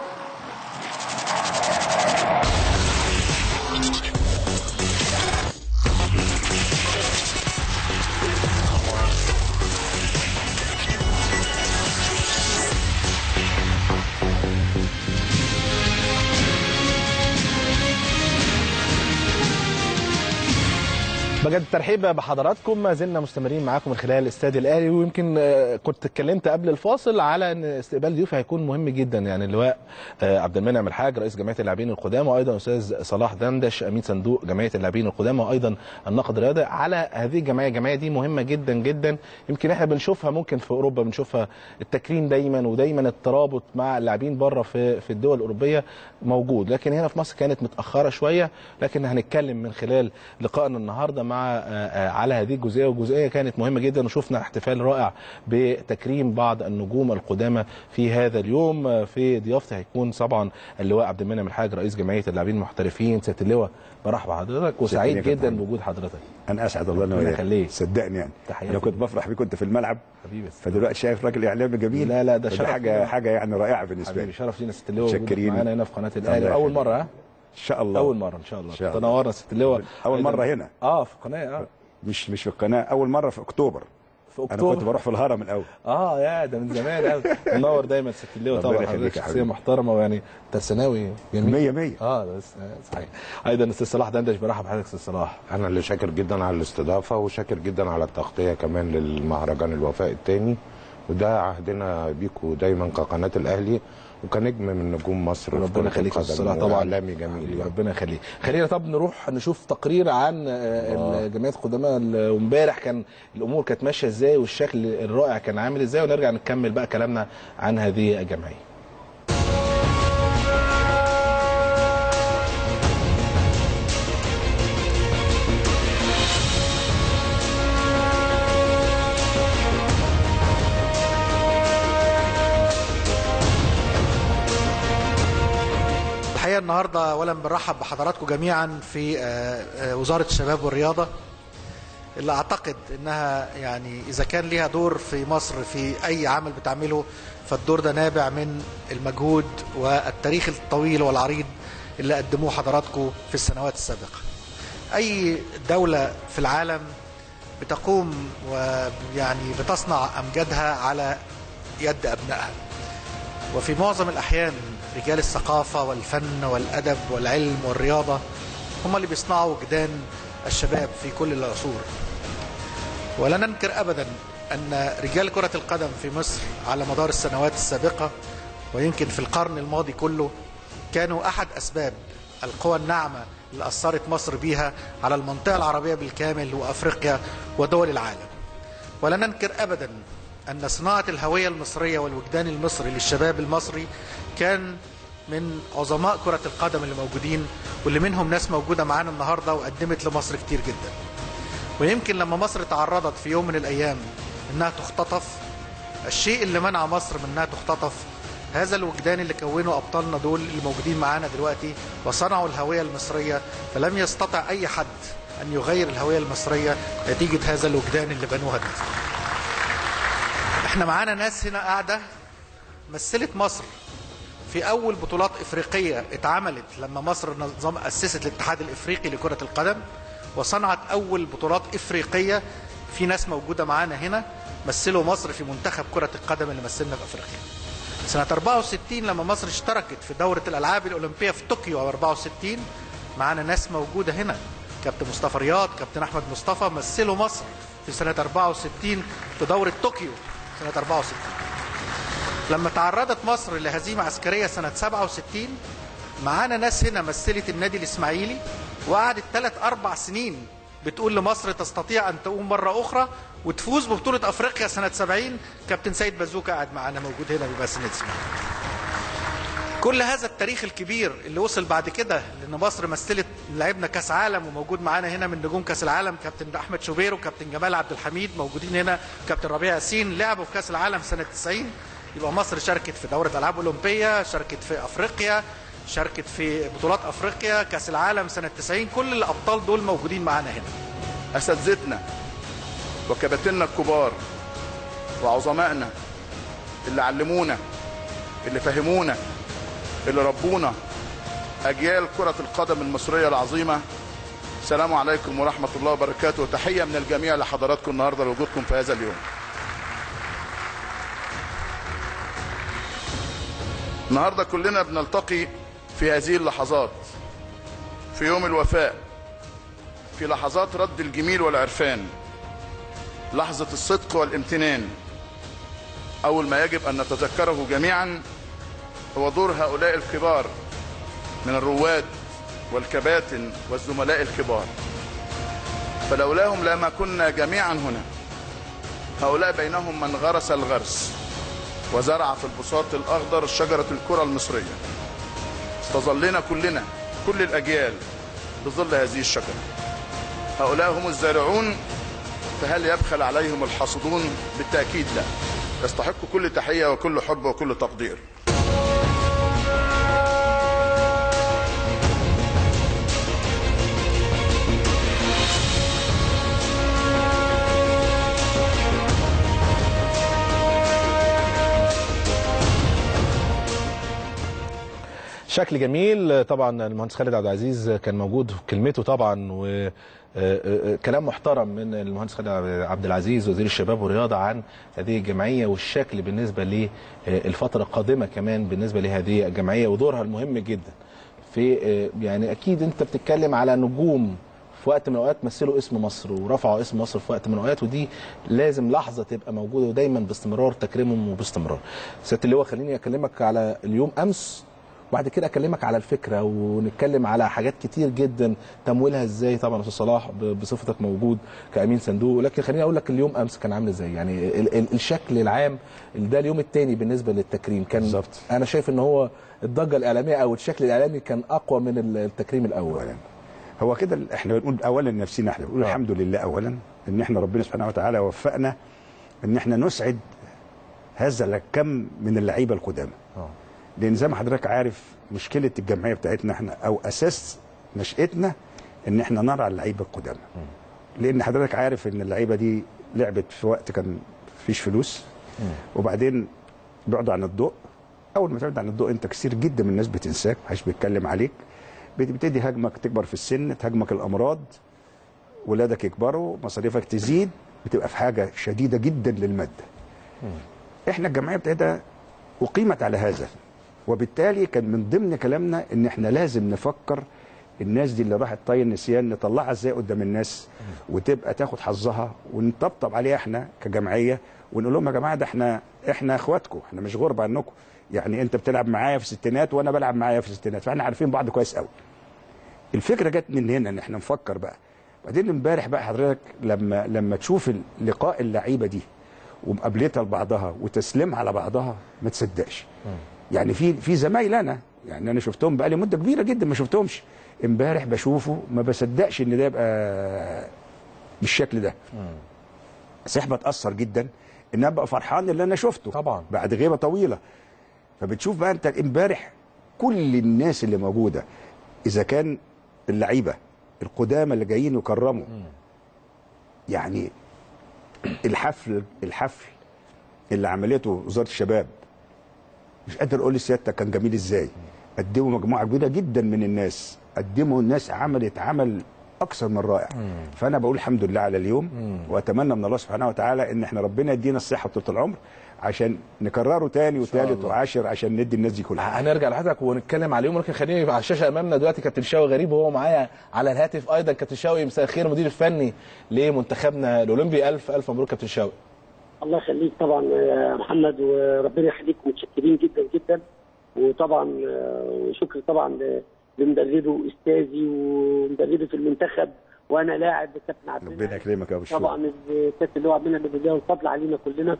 بجد الترحيب بحضراتكم ما زلنا مستمرين معاكم من خلال استاد الاهلي ويمكن آه، كنت اتكلمت قبل الفاصل على ان استقبال ضيوفي هيكون مهم جدا يعني اللواء آه، عبد المنعم الحاج رئيس جمعيه اللاعبين القدامى وايضا استاذ صلاح دندش امين صندوق جمعيه اللاعبين القدامى وايضا الناقد الرياضي على هذه الجمعيه الجمعيه دي مهمه جدا جدا يمكن احنا بنشوفها ممكن في اوروبا بنشوفها التكريم دايما ودايما الترابط مع اللاعبين بره في في الدول الاوروبيه موجود لكن هنا في مصر كانت متاخره شويه لكن هنتكلم من خلال لقائنا النهارده مع آه، آه، على هذه الجزئيه والجزئيه كانت مهمه جدا وشفنا احتفال رائع بتكريم بعض النجوم القدامى في هذا اليوم آه، في ضيافتي هيكون طبعا اللواء عبد المنعم الحاج رئيس جمعيه اللاعبين المحترفين سياده اللواء برحب بحضرتك وسعيد شكراً يا جدا كابتن. بوجود حضرتك انا اسعد الله ربنا انا يخليك. وياك صدقني يعني تحياتي انا كنت ليك. بفرح بيك كنت في الملعب حبيبي فدلوقتي شايف راجل اعلامي جميل لا لا ده فدي شرف حاجه ليا. حاجه يعني رائعه بالنسبه حبيبي لي شرف لينا ست اللواء وجودك متشكرين. معانا هنا في قناه الله الاهلي اول يخليك. مره ها ان شاء الله اول مره ان شاء الله إن شاء الله. تنورنا ست اللواء أول أيضاً- مرة هنا. اه في القناه اه مش مش في القناه اول مره في اكتوبر في انا اكتوبر كنت بروح في الهرم الاول اه يا ده من زمان قوي منور دايما ست اللواء ربنا طبعا يخليك حضرتك يا شخصيه حبيبي. محترمه ويعني ترساناوي جميل مية مية. اه ده بس- آه، صحيح ايضا استاذ صلاح دندش برحب بحضرتك استاذ صلاح انا اللي شاكر جدا على الاستضافه وشاكر جدا على التغطيه كمان للمهرجان الوفاء الثاني وده عهدنا بيكوا دايما كقناه الاهلي وكنجم من نجوم مصر في ربنا كرة يخليك يا استاذ القدم صلاح طبعا واعلامي جميل يعني. ربنا يخليك خلينا طب نروح نشوف تقرير عن آه، الجمعيات القدامى ال- وامبارح كان الامور كانت ماشيه ازاي والشكل الرائع كان عامل ازاي ونرجع نكمل بقى كلامنا عن هذه الجمعيه الحقيقه النهارده اولا بنرحب بحضراتكم جميعا في آه، آه، وزاره الشباب والرياضه اللي اعتقد انها يعني اذا كان ليها دور في مصر في اي عمل بتعمله فالدور ده نابع من المجهود والتاريخ الطويل والعريض اللي قدموه حضراتكم في السنوات السابقه. اي دوله في العالم بتقوم ويعني بتصنع امجادها على يد ابنائها. وفي معظم الأحيان رجال الثقافة والفن والأدب والعلم والرياضة هم اللي بيصنعوا وجدان الشباب في كل العصور ولا ننكر أبدا أن رجال كرة القدم في مصر على مدار السنوات السابقة ويمكن في القرن الماضي كله كانوا أحد أسباب القوى الناعمة اللي أثرت مصر بيها على المنطقة العربية بالكامل وأفريقيا ودول العالم ولا ننكر ابدا ان صناعه الهويه المصريه والوجدان المصري للشباب المصري كان من عظماء كره القدم اللي موجودين واللي منهم ناس موجوده معانا النهارده وقدمت لمصر كتير جدا. ويمكن لما مصر تعرضت في يوم من الايام انها تختطف الشيء اللي منع مصر من انها تختطف هذا الوجدان اللي كونه ابطالنا دول اللي موجودين معانا دلوقتي وصنعوا الهويه المصريه فلم يستطع اي حد ان يغير الهويه المصريه نتيجه هذا الوجدان اللي بنوها دي. احنا معانا ناس هنا قاعده مثلت مصر في اول بطولات افريقيه اتعملت لما مصر نظام اسست الاتحاد الافريقي لكره القدم وصنعت اول بطولات افريقيه في ناس موجوده معانا هنا مثلوا مصر في منتخب كره القدم اللي مثلنا في افريقيا سنه 64 لما مصر اشتركت في دوره الالعاب الاولمبيه في طوكيو 64 معانا ناس موجوده هنا كابتن مصطفى رياض كابتن احمد مصطفى مثلوا مصر في سنه 64 في دوره طوكيو سنه 64 لما تعرضت مصر لهزيمة عسكرية سنة 67 معانا ناس هنا مثلت النادي الإسماعيلي وقعدت ثلاث أربع سنين بتقول لمصر تستطيع أن تقوم مرة أخرى وتفوز ببطولة أفريقيا سنة 70 كابتن سيد بازوكا قاعد معانا موجود هنا بيمثل النادي الإسماعيلي كل هذا التاريخ الكبير اللي وصل بعد كده لان مصر مثلت لعبنا كاس عالم وموجود معانا هنا من نجوم كاس العالم كابتن احمد شوبير وكابتن جمال عبد الحميد موجودين هنا كابتن ربيع ياسين لعبوا في كاس العالم سنه 90 يبقى مصر شاركت في دوره العاب اولمبيه شاركت في افريقيا شاركت في بطولات افريقيا كاس العالم سنه 90 كل الابطال دول موجودين معانا هنا اساتذتنا وكباتننا الكبار وعظمائنا اللي علمونا اللي فهمونا اللي ربونا اجيال كره القدم المصريه العظيمه السلام عليكم ورحمه الله وبركاته وتحيه من الجميع لحضراتكم النهارده لوجودكم في هذا اليوم النهارده كلنا بنلتقي في هذه اللحظات في يوم الوفاء في لحظات رد الجميل والعرفان لحظة الصدق والامتنان أول ما يجب أن نتذكره جميعا هو دور هؤلاء الكبار من الرواد والكباتن والزملاء الكبار فلولاهم لما كنا جميعا هنا هؤلاء بينهم من غرس الغرس وزرع في البساط الأخضر شجرة الكرة المصرية استظلنا كلنا كل الأجيال بظل هذه الشجرة هؤلاء هم الزارعون فهل يبخل عليهم الحاصدون بالتأكيد لا يستحقوا كل تحية وكل حب وكل تقدير شكل جميل طبعا المهندس خالد عبد العزيز كان موجود في كلمته طبعا و كلام محترم من المهندس خالد عبد العزيز وزير الشباب والرياضه عن هذه الجمعيه والشكل بالنسبه للفتره القادمه كمان بالنسبه لهذه الجمعيه ودورها المهم جدا في يعني اكيد انت بتتكلم على نجوم في وقت من الاوقات مثلوا اسم مصر ورفعوا اسم مصر في وقت من الاوقات ودي لازم لحظه تبقى موجوده ودايما باستمرار تكريمهم وباستمرار. سياده اللواء خليني اكلمك على اليوم امس وبعد كده اكلمك على الفكره ونتكلم على حاجات كتير جدا تمويلها ازاي طبعا استاذ صلاح بصفتك موجود كامين صندوق لكن خليني اقول لك اليوم امس كان عامل ازاي يعني ال ال الشكل العام ده اليوم الثاني بالنسبه للتكريم كان بالزبط. انا شايف ان هو الضجه الاعلاميه او الشكل الاعلامي كان اقوى من التكريم الاول يعني. هو كده احنا بنقول اولا نفسنا احنا بنقول الحمد لله اولا ان احنا ربنا سبحانه وتعالى وفقنا ان احنا نسعد هذا الكم من اللعيبه القدامى لان زي ما حضرتك عارف مشكله الجمعيه بتاعتنا احنا او اساس نشاتنا ان احنا نرعى اللعيبه القدامى لان حضرتك عارف ان اللعيبه دي لعبت في وقت كان مفيش فلوس وبعدين بعدوا عن الضوء اول ما تبعد عن الضوء انت كثير جدا من الناس بتنساك محدش بيتكلم عليك بتبتدي هجمك تكبر في السن تهاجمك الامراض ولادك يكبروا مصاريفك تزيد بتبقى في حاجه شديده جدا للماده احنا الجمعيه بتاعتها اقيمت على هذا وبالتالي كان من ضمن كلامنا ان احنا لازم نفكر الناس دي اللي راحت طي النسيان نطلعها ازاي قدام الناس وتبقى تاخد حظها ونطبطب عليها احنا كجمعيه ونقول لهم يا جماعه ده احنا احنا اخواتكم احنا مش غرب عنكم يعني انت بتلعب معايا في الستينات وانا بلعب معايا في الستينات فاحنا عارفين بعض كويس قوي الفكره جت من هنا ان احنا نفكر بقى بعدين امبارح بقى حضرتك لما لما تشوف لقاء اللعيبه دي ومقابلتها لبعضها وتسليمها على بعضها ما تصدقش يعني في في زمايل انا يعني انا شفتهم بقى لي مده كبيره جدا ما شفتهمش امبارح بشوفه ما بصدقش ان ده يبقى بالشكل ده صح بتاثر جدا ان ابقى فرحان اللي انا شفته طبعا بعد غيبه طويله فبتشوف بقى انت امبارح كل الناس اللي موجوده اذا كان اللعيبه القدامى اللي جايين يكرموا يعني الحفل الحفل اللي عملته وزاره الشباب مش قادر اقول لسيادتك كان جميل ازاي قدموا مجموعه كبيره جدا من الناس قدموا الناس عملت عمل اكثر من رائع فانا بقول الحمد لله على اليوم واتمنى من الله سبحانه وتعالى ان احنا ربنا يدينا الصحه طول العمر عشان نكرره تاني وثالث وعاشر عشان ندي الناس دي كلها هنرجع لحضرتك ونتكلم على اليوم ولكن خليني على الشاشه امامنا دلوقتي كابتن شاوي غريب وهو معايا على الهاتف ايضا كابتن شاوي مساء الخير المدير الفني لمنتخبنا الاولمبي الف الف مبروك كابتن شاوي الله يخليك طبعا يا محمد وربنا يخليك متشكرين جدا جدا وطبعا وشكر طبعا لمدربه واستاذي ومدربي في المنتخب وانا لاعب الكابتن عبد ربنا يكرمك يا ابو طبعا الكابتن اللي هو عبد المنعم بالله والفضل علينا كلنا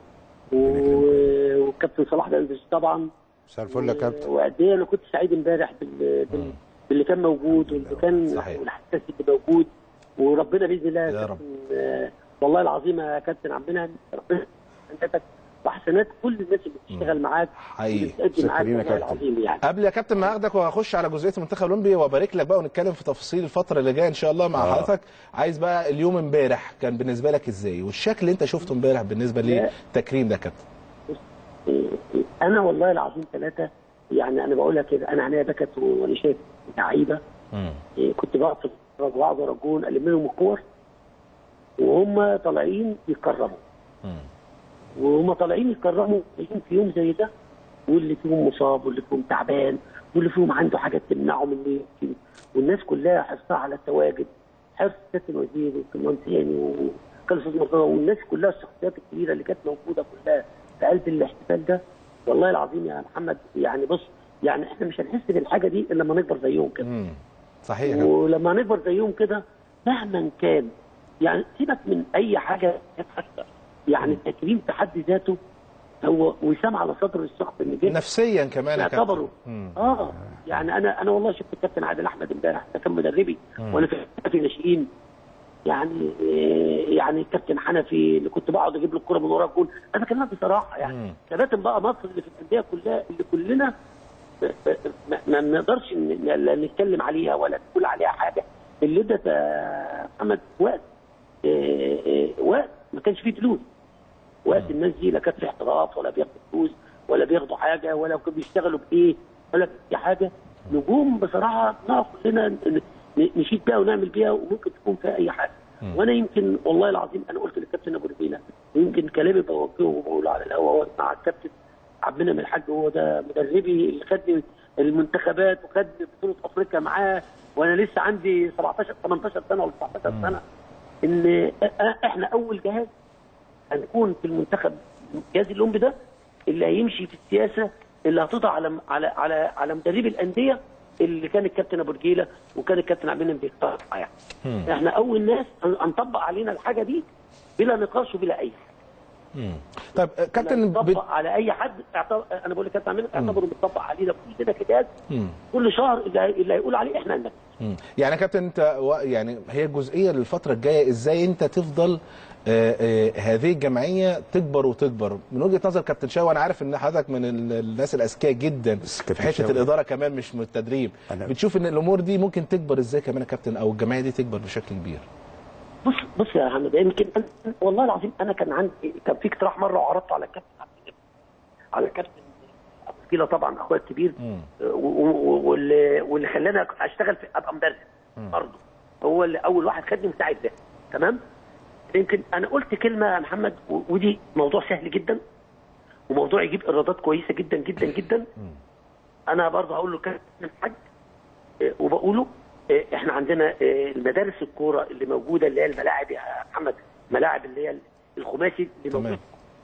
والكابتن صلاح بلبس طبعا مساء الفل يا كابتن وقد ايه انا كنت سعيد امبارح بال... بال... باللي كان موجود واللي كان والحساس اللي موجود وربنا باذن الله يا رب آه والله العظيم يا كابتن عبد المنعم ربنا يسعدك وحسنات كل الناس اللي بتشتغل معاك حقيقي بتأدي معاك والله العظيم يعني قبل يا كابتن ما اخدك وهخش على جزئيه المنتخب الاولمبي وابارك لك بقى ونتكلم في تفاصيل الفتره اللي جايه ان شاء الله مع آه. حضرتك عايز بقى اليوم امبارح كان بالنسبه لك ازاي والشكل اللي انت شفته امبارح بالنسبه للتكريم ده يا كابتن انا والله العظيم ثلاثه يعني انا بقول لك كده انا عينيا بكت وانا شايف لعيبه إيه، كنت بقعد اتفرج واقعد اجون الم لهم الكور وهم طالعين يتكرموا وهم طالعين يتكرموا جايين في يوم زي ده واللي فيهم مصاب واللي فيهم تعبان واللي فيهم عنده حاجات تمنعه من إنه يمشي والناس كلها حرصها على التواجد حرص سياده الوزير والمهندسين وكان الاستاذ مرتضى والناس كلها الشخصيات الكبيره اللي كانت موجوده كلها في قلب الاحتفال ده والله العظيم يا محمد يعني بص يعني احنا مش هنحس بالحاجه دي الا لما نكبر زيهم كده مم. صحيح ولما نكبر زيهم كده مهما كان يعني سيبك من اي حاجه حتى يعني التكريم في حد ذاته هو وسام على صدر الشخص اللي جه نفسيا كمان يا كابتن. يعتبره مم. اه يعني انا انا والله شفت الكابتن عادل احمد امبارح ده كان مدربي مم. وانا في في الناشئين يعني إيه، يعني الكابتن حنفي اللي كنت بقعد اجيب له الكوره من ورا الجول انا بكلمك بصراحه يعني كباتن بقى مصر اللي في الانديه كلها اللي كلنا ما- ما نقدرش ن- لا نتكلم عليها ولا نقول عليها حاجه اللي ادت يا محمد وقت إيه، إيه، وقت ما كانش فيه فلوس وقت الناس دي لا كانت في احتراف ولا بياخدوا فلوس ولا بياخدوا حاجه ولا كانوا بيشتغلوا بايه ولا في حاجه نجوم بصراحه نقف كلنا ن- ن- نشيد بيها ونعمل بيها وممكن تكون فيها اي حاجه وانا يمكن والله العظيم انا قلت للكابتن ابو ربيله ويمكن كلامي بوجهه وبقوله على الهواء مع الكابتن عبد المنعم الحاج هو ده مدربي اللي خدني المنتخبات وخدني بطوله افريقيا معاه وانا لسه عندي 17 18 سنه ولا 19 سنه ان أ- احنا اول جهاز هنكون في المنتخب الجهاز الأولمبي ده اللي هيمشي في السياسه اللي هتضع على على على على مدربي الانديه اللي كان الكابتن ابو رجيله وكان الكابتن عبد المنعم بيختار يعني احنا اول ناس هن- هنطبق علينا الحاجه دي بلا نقاش وبلا اي حاجه مم. طيب آه، كابتن بت... نطبق على اي حد اعتبر انا بقول للكابتن عبد المنعم اعتبره بيطبق علينا كلنا كجهاز مم. كل شهر اللي هي- اللي هيقول عليه احنا هننفذ مم. يعني يا كابتن انت و- يعني هي جزئيه للفتره الجايه ازاي انت تفضل آه، آه، هذه الجمعيه تكبر وتكبر من وجهه نظر كابتن شاوي انا عارف ان حضرتك من ال- الناس الاذكياء جدا في حته شاوي. الاداره كمان مش من التدريب بتشوف ان الامور دي ممكن تكبر ازاي كمان يا كابتن او الجمعيه دي تكبر بشكل كبير بص بص يا حمد يمكن أنا- والله العظيم انا كان عندي كان في اقتراح مره وعرضته على الكابتن عبد المنعم. على الكابتن ابو كيلا طبعا اخويا الكبير و- و- واللي واللي خلاني اشتغل في ابقى مدرب برضه هو اللي اول واحد خدني مساعد ده تمام يمكن انا قلت كلمه يا محمد و- ودي موضوع سهل جدا وموضوع يجيب ايرادات كويسه جدا جدا جدا انا برضه هقول له كابتن الحاج آه، وبقوله آه، احنا عندنا آه، المدارس الكوره اللي موجوده اللي هي الملاعب يا محمد ملاعب اللي هي الخماسي اللي موجود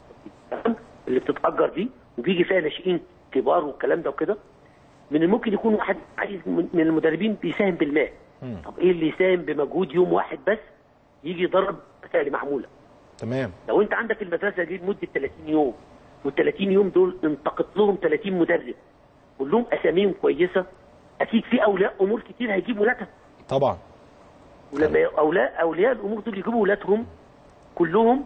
تمام اللي بتتاجر دي وبيجي فيها ناشئين كبار والكلام ده وكده من الممكن يكون واحد عايز من من المدربين بيساهم بالمال طب ايه اللي يساهم بمجهود يوم واحد بس يجي يدرب اللي معموله تمام لو انت عندك المدرسه دي لمده 30 يوم وال 30 يوم دول انتقط لهم 30 مدرب كلهم اساميهم كويسه اكيد في اولياء امور كتير هيجيبوا ولادها طبعا ولما اولياء اولياء الامور دول يجيبوا ولادهم كلهم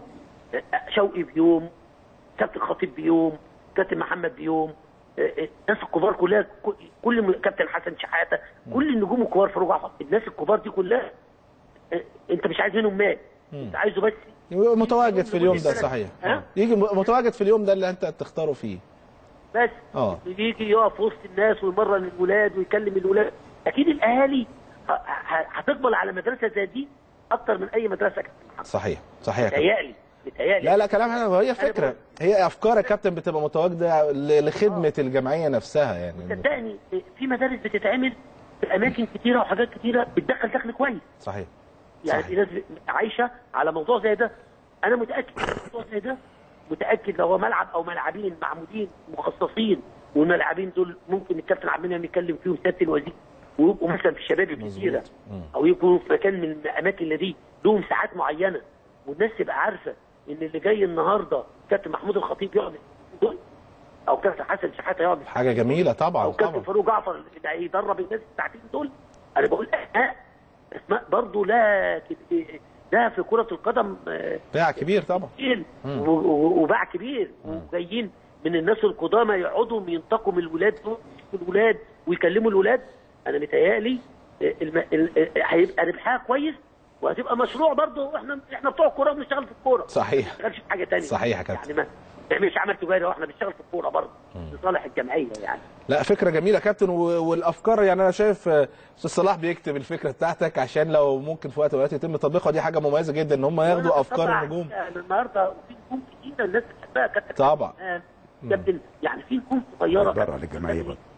شوقي بيوم كابتن خطيب بيوم كابتن محمد بيوم الناس الكبار كلها كل م- كابتن حسن شحاته كل النجوم الكبار فاروق جعفر الناس الكبار دي كلها اه، انت مش عايز منهم مال انت عايزه بس متواجد في اليوم ده صحيح ها؟ يجي م- متواجد في اليوم ده اللي انت تختاره فيه بس اه يجي يقف وسط الناس ويمرن الولاد ويكلم الولاد اكيد الاهالي ه- ه- هتقبل على مدرسه زي دي اكتر من اي مدرسه صحيح صحيح يا كابتن. متهيألي متهيألي لا لا كلام حلو هي فكره هي افكار يا كابتن بتبقى متواجده ل- لخدمه الجمعيه نفسها يعني صدقني في مدارس بتتعمل في اماكن كتيره وحاجات كتيره بتدخل دخل كويس صحيح يعني في ناس عايشه على موضوع زي ده انا متاكد إن موضوع زي ده متاكد لو هو ملعب او ملعبين معمودين مخصصين والملعبين دول ممكن الكابتن عبد المنعم يتكلم فيهم سياده الوزير ويبقوا مثلا في الشباب الكتيره او يكونوا في مكان من الاماكن اللي دي لهم ساعات معينه والناس تبقى عارفه ان اللي جاي النهارده كابتن محمود الخطيب يقعد دول او كابتن حسن شحاته يقعد حاجه جميله طبعا او كابتن طبعا فاروق جعفر اللي هيدرب الناس الساعتين دول انا بقول اه اسماء برضه لا كت- ده في كره القدم آه، باع كبير طبعا كتير مم. و- و- وباع كبير وجايين من الناس القدامى يقعدوا ينتقوا من الولاد دول الولاد ويكلموا الولاد انا متهيألي آه، الم... ال- آه، هيبقى ربحها كويس وهتبقى مشروع برضه احنا احنا بتوع الكوره بنشتغل في الكوره صحيح ما بنشتغلش في حاجه ثانيه صحيح يا كابتن. يعني ما مش عمل تجاري واحنا بنشتغل في الكوره برضه لصالح الجمعيه يعني لا فكره جميله يا كابتن و- والافكار يعني انا شايف آه، استاذ صلاح بيكتب الفكره بتاعتك عشان لو ممكن في وقت من الأوقات يتم تطبيقها دي حاجه مميزه جدا ان هم ياخدوا افكار طبعاً النجوم يعني النهارده في نجوم كتيره الناس بتحبها كابتن طبعا آه، كابتن يعني في نجوم صغيره بره على الجمعيه بقى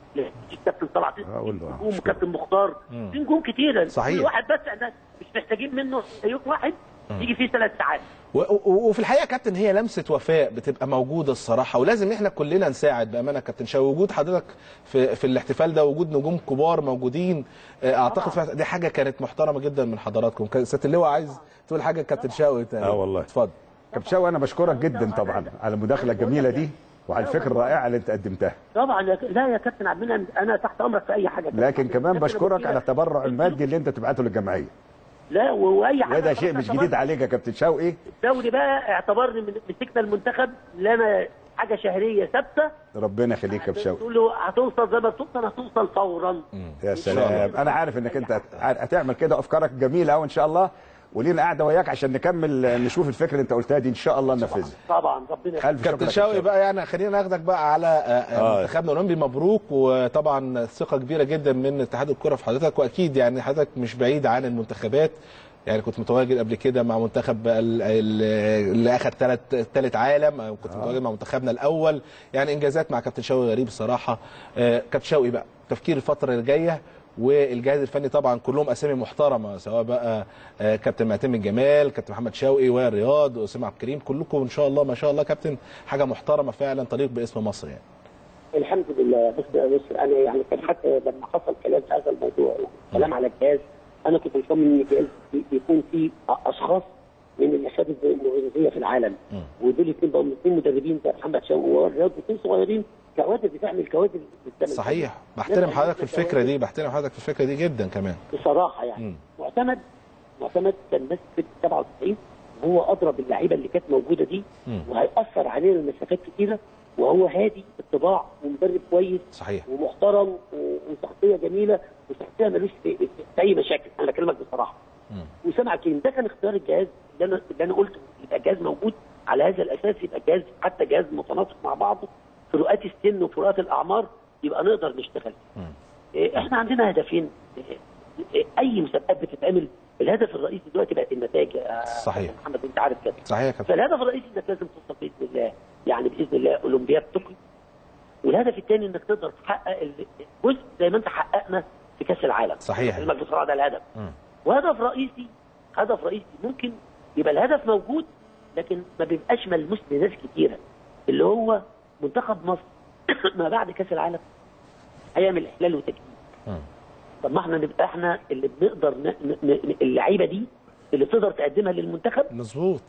كابتن طلعت اقول له نجوم كابتن مختار مم. في نجوم كتيره صحيح. كل واحد بس احنا مش محتاجين منه يوم واحد يجي فيه ثلاث ساعات و- و- وفي الحقيقه يا كابتن هي لمسه وفاء بتبقى موجوده الصراحه ولازم احنا كلنا نساعد بامانه يا كابتن شاوي وجود حضرتك في في الاحتفال ده وجود نجوم كبار موجودين آه، اعتقد فعلا دي حاجه كانت محترمه جدا من حضراتكم كان سياده اللواء عايز تقول حاجه كابتن شاوي تاني اه والله اتفضل كابتن شاوي انا بشكرك جدا طبعا على المداخله الجميله دي وعلى الفكره الرائعه اللي انت قدمتها طبعا يا ك- لا يا كابتن عبد المنعم انا تحت امرك في اي حاجه لكن كمان بشكرك على التبرع المادي اللي انت تبعته للجمعيه لا و- واي حاجه وده شيء مش جديد عليك يا كابتن شوقي الدوري بقى اعتبرني من مسكنا المنتخب لنا حاجه شهريه ثابته ربنا يخليك يا كابتن شوقي تقول له هتوصل زي ما توصل هتوصل فورا يا سلام انا عارف انك انت هت- هتعمل كده وافكارك جميله قوي ان شاء الله ولينا قاعده وياك عشان نكمل نشوف الفكره اللي انت قلتها دي ان شاء الله ننفذها طبعا ربنا الف شكر كابتن لك يا شاوي بقى يعني خلينا ناخدك بقى على آه، آه. منتخبنا الاولمبي مبروك وطبعا ثقه كبيره جدا من اتحاد الكره في حضرتك واكيد يعني حضرتك مش بعيد عن المنتخبات يعني كنت متواجد قبل كده مع منتخب ال- ال- اللي اخذ ثلاث ثالث عالم كنت متواجد مع منتخبنا الاول يعني انجازات مع كابتن شوقي غريب الصراحه آه، كابتن شوقي بقى تفكير الفتره اللي جايه والجهاز الفني طبعا كلهم اسامي محترمه سواء بقى آه، كابتن معتمد الجمال كابتن محمد شوقي وائل رياض واسامه عبد الكريم كلكم ان شاء الله ما شاء الله كابتن حاجه محترمه فعلا تليق باسم مصر يعني الحمد لله بس بس انا يعني كان حتى لما حصل كلام في هذا الموضوع يعني كلام على الجهاز انا كنت مصمم ان الجهاز بي- بيكون فيه اشخاص من الاشادة المغرضيه في العالم ودول اثنين بقوا اثنين مدربين زي محمد شوقي والرياض اثنين صغيرين كوادر بتعمل كوادر بالزمن صحيح بحترم حضرتك في الفكره دي بحترم حضرتك في الفكره دي جدا كمان بصراحه يعني معتمد معتمد كان ماسك في 97 وهو ادرى باللعيبه اللي كانت موجوده دي مم. وهيأثر علينا مسافات كتيره وهو هادي الطباع ومدرب كويس صحيح ومحترم و- وشخصيه جميله وشخصيه ملوش في, في, في اي مشاكل انا بكلمك بصراحه وسامع كلمه ده كان اختيار الجهاز اللي انا اللي انا قلت يبقى الجهاز موجود على هذا الاساس يبقى الجهاز حتى جهاز متناسق مع بعضه فروقات السن وفروقات الاعمار يبقى نقدر نشتغل إيه، احنا عندنا هدفين إيه، إيه، اي مسابقات بتتعمل الهدف الرئيسي دلوقتي بقت النتائج يا صحيح محمد انت عارف كده صحيح يا كابتن فالهدف الرئيسي انك لازم توصل باذن الله يعني باذن الله اولمبياد طوكيو والهدف الثاني انك تقدر تحقق ال- جزء زي ما انت حققنا في كاس العالم صحيح. كلمك بصراحه ده الهدف مم. وهدف رئيسي هدف رئيسي ممكن يبقى الهدف موجود لكن ما بيبقاش ملموس لناس كتيره اللي هو منتخب مصر ما بعد كاس العالم هيعمل احلال وتجديد مم. طب ما احنا نبقى احنا اللي بنقدر ن... ن... ن... اللعيبه دي اللي تقدر تقدمها للمنتخب مظبوط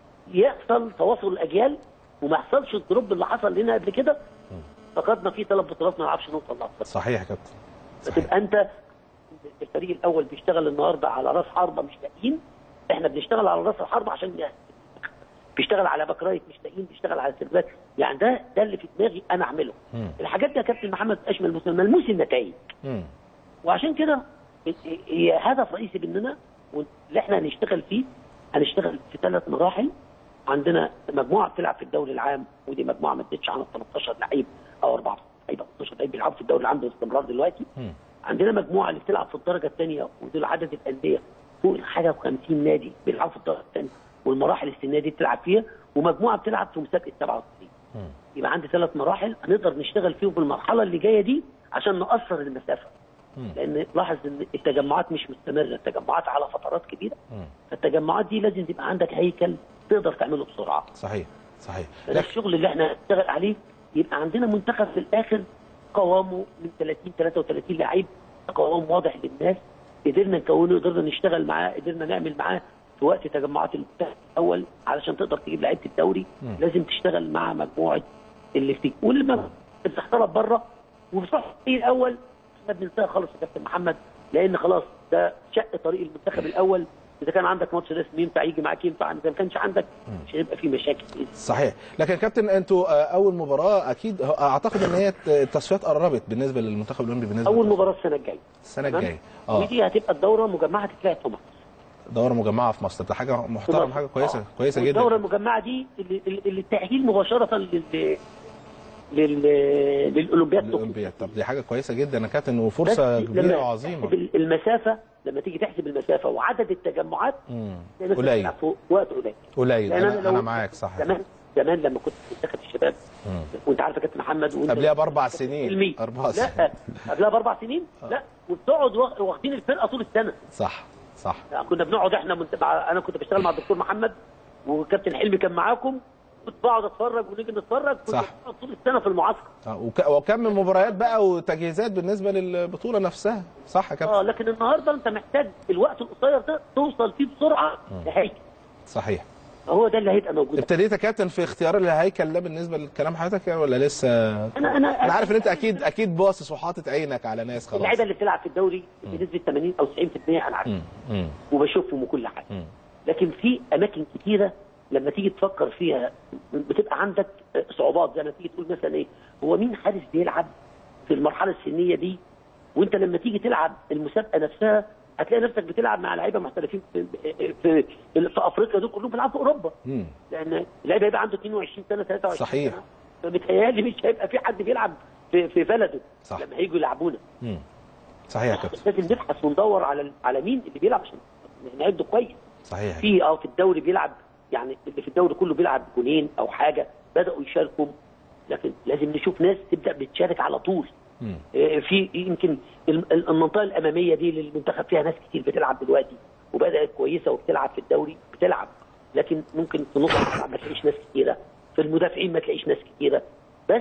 يحصل تواصل الاجيال وما يحصلش الدروب اللي حصل لنا قبل كده فقدنا فيه ثلاث بطولات ما نعرفش نوصل لها صحيح يا كابتن فتبقى انت الفريق الاول بيشتغل النهارده على راس حربه مش لاقيين احنا بنشتغل على راس الحربه عشان نهدف. بيشتغل على باك رايت مش لاقيين بيشتغل على سيرفات يعني ده ده اللي في دماغي انا اعمله مم. الحاجات دي يا كابتن محمد اشمل ملموس ملموس النتائج مم. وعشان كده هي هدف رئيسي مننا واللي احنا هنشتغل فيه هنشتغل في ثلاث مراحل عندنا مجموعه بتلعب في الدوري العام ودي مجموعه ما تزيدش عن 13 لعيب او 14 لعيب او 12 لعيب بيلعبوا في الدوري العام باستمرار دلوقتي مم. عندنا مجموعه اللي بتلعب في الدرجه الثانيه ودول عدد الانديه فوق حاجه و50 نادي بيلعبوا في الدرجه الثانيه والمراحل السنيه دي بتلعب فيها ومجموعه بتلعب في مسابقه 97 مم. يبقى عندي ثلاث مراحل هنقدر نشتغل فيهم في المرحله اللي جايه دي عشان نقصر المسافه مم. لان لاحظ ان التجمعات مش مستمره التجمعات على فترات كبيره مم. فالتجمعات دي لازم تبقى عندك هيكل تقدر تعمله بسرعه صحيح صحيح ده الشغل اللي احنا هنشتغل عليه يبقى عندنا منتخب في الاخر قوامه من 30 33 لعيب قوام واضح للناس قدرنا نكونه قدرنا نشتغل معاه قدرنا نعمل معاه في وقت تجمعات المنتخب الاول علشان تقدر تجيب لعيبه الدوري مم. لازم تشتغل مع مجموعه اللي فيك واللي ما بتحترف بره وبصح الاول احنا بننساها خالص يا كابتن محمد لان خلاص ده شق طريق المنتخب الاول اذا كان عندك ماتش رسمي ينفع يجي معاك ينفع اذا ما كانش عندك مش هيبقى في مشاكل صحيح لكن يا كابتن انتوا آه، اول مباراه اكيد هو- اعتقد ان هي التصفيات قربت بالنسبه للمنتخب الاولمبي بالنسبه اول مباراه السنه الجايه السنه تمام؟ الجايه اه ودي هتبقى الدوره مجمعه تتلعب في مصر دوره مجمعه في مصر ده حاجه محترمه حاجه كويسه كويسه جدا الدوره المجمعه دي اللي, اللي التاهيل مباشره لل لل للاولمبياد طوكيو الاولمبياد طب دي حاجه كويسه جدا يا كابتن وفرصه بس كبيره لما وعظيمه تحسب المسافه لما تيجي تحسب المسافه وعدد التجمعات مم. تلاقي نفسك قليل بتلعب في وقت قليل قليل لأن انا, أنا أنا لو- معاك صح زمان زمان لما كنت في منتخب الشباب وانت عارف يا كابتن محمد وانت قبلها باربع سنين علمي. اربع سنين لا قبلها باربع سنين لا وبتقعد واخ- واخدين الفرقه طول السنه صح صح يعني كنا بنقعد احنا منت... مع... انا كنت بشتغل مع الدكتور محمد وكابتن حلمي كان معاكم كنت بقعد اتفرج ونيجي نتفرج كنا صح. بنقعد طول السنه في المعسكر آه، وك- وكم من مباريات بقى وتجهيزات بالنسبه للبطوله نفسها صح يا كابتن اه لكن النهارده انت محتاج الوقت القصير ده توصل فيه بسرعه لهيكل صحيح هو ده اللي هيبقى موجود ابتديت يا كابتن في اختيار الهيكل ده بالنسبه للكلام حضرتك يعني ولا لسه انا انا انا عارف ان انت اكيد اكيد باصص وحاطط عينك على ناس خلاص اللعيبه اللي بتلعب في الدوري بنسبه 80 او 90% انا عارف مم. وبشوفهم وكل حاجه مم. لكن في اماكن كتيره لما تيجي تفكر فيها بتبقى عندك صعوبات زي ما تيجي تقول مثلا ايه هو مين حارس بيلعب في المرحله السنيه دي وانت لما تيجي تلعب المسابقه نفسها هتلاقي نفسك بتلعب مع لعيبه محترفين في في, في, في افريقيا دول كلهم بيلعبوا في اوروبا مم. لان اللعيب هيبقى عنده 22 سنه 23 صحيح. سنه فبيتهيألي مش هيبقى في حد بيلعب في, في بلده صح. لما هيجوا يلعبونا مم. صحيح يا كابتن لازم نبحث وندور على على مين اللي بيلعب عشان نعده كويس صحيح في اه في الدوري بيلعب يعني اللي في الدوري كله بيلعب جونين او حاجه بداوا يشاركوا لكن لازم نشوف ناس تبدا بتشارك على طول مم. آه، في يمكن الم- المنطقه الاماميه دي للمنتخب فيها ناس كتير بتلعب دلوقتي وبدات كويسه وبتلعب في الدوري بتلعب لكن ممكن في نص الملعب ما تلاقيش ناس كتيره في المدافعين ما تلاقيش ناس كتيره بس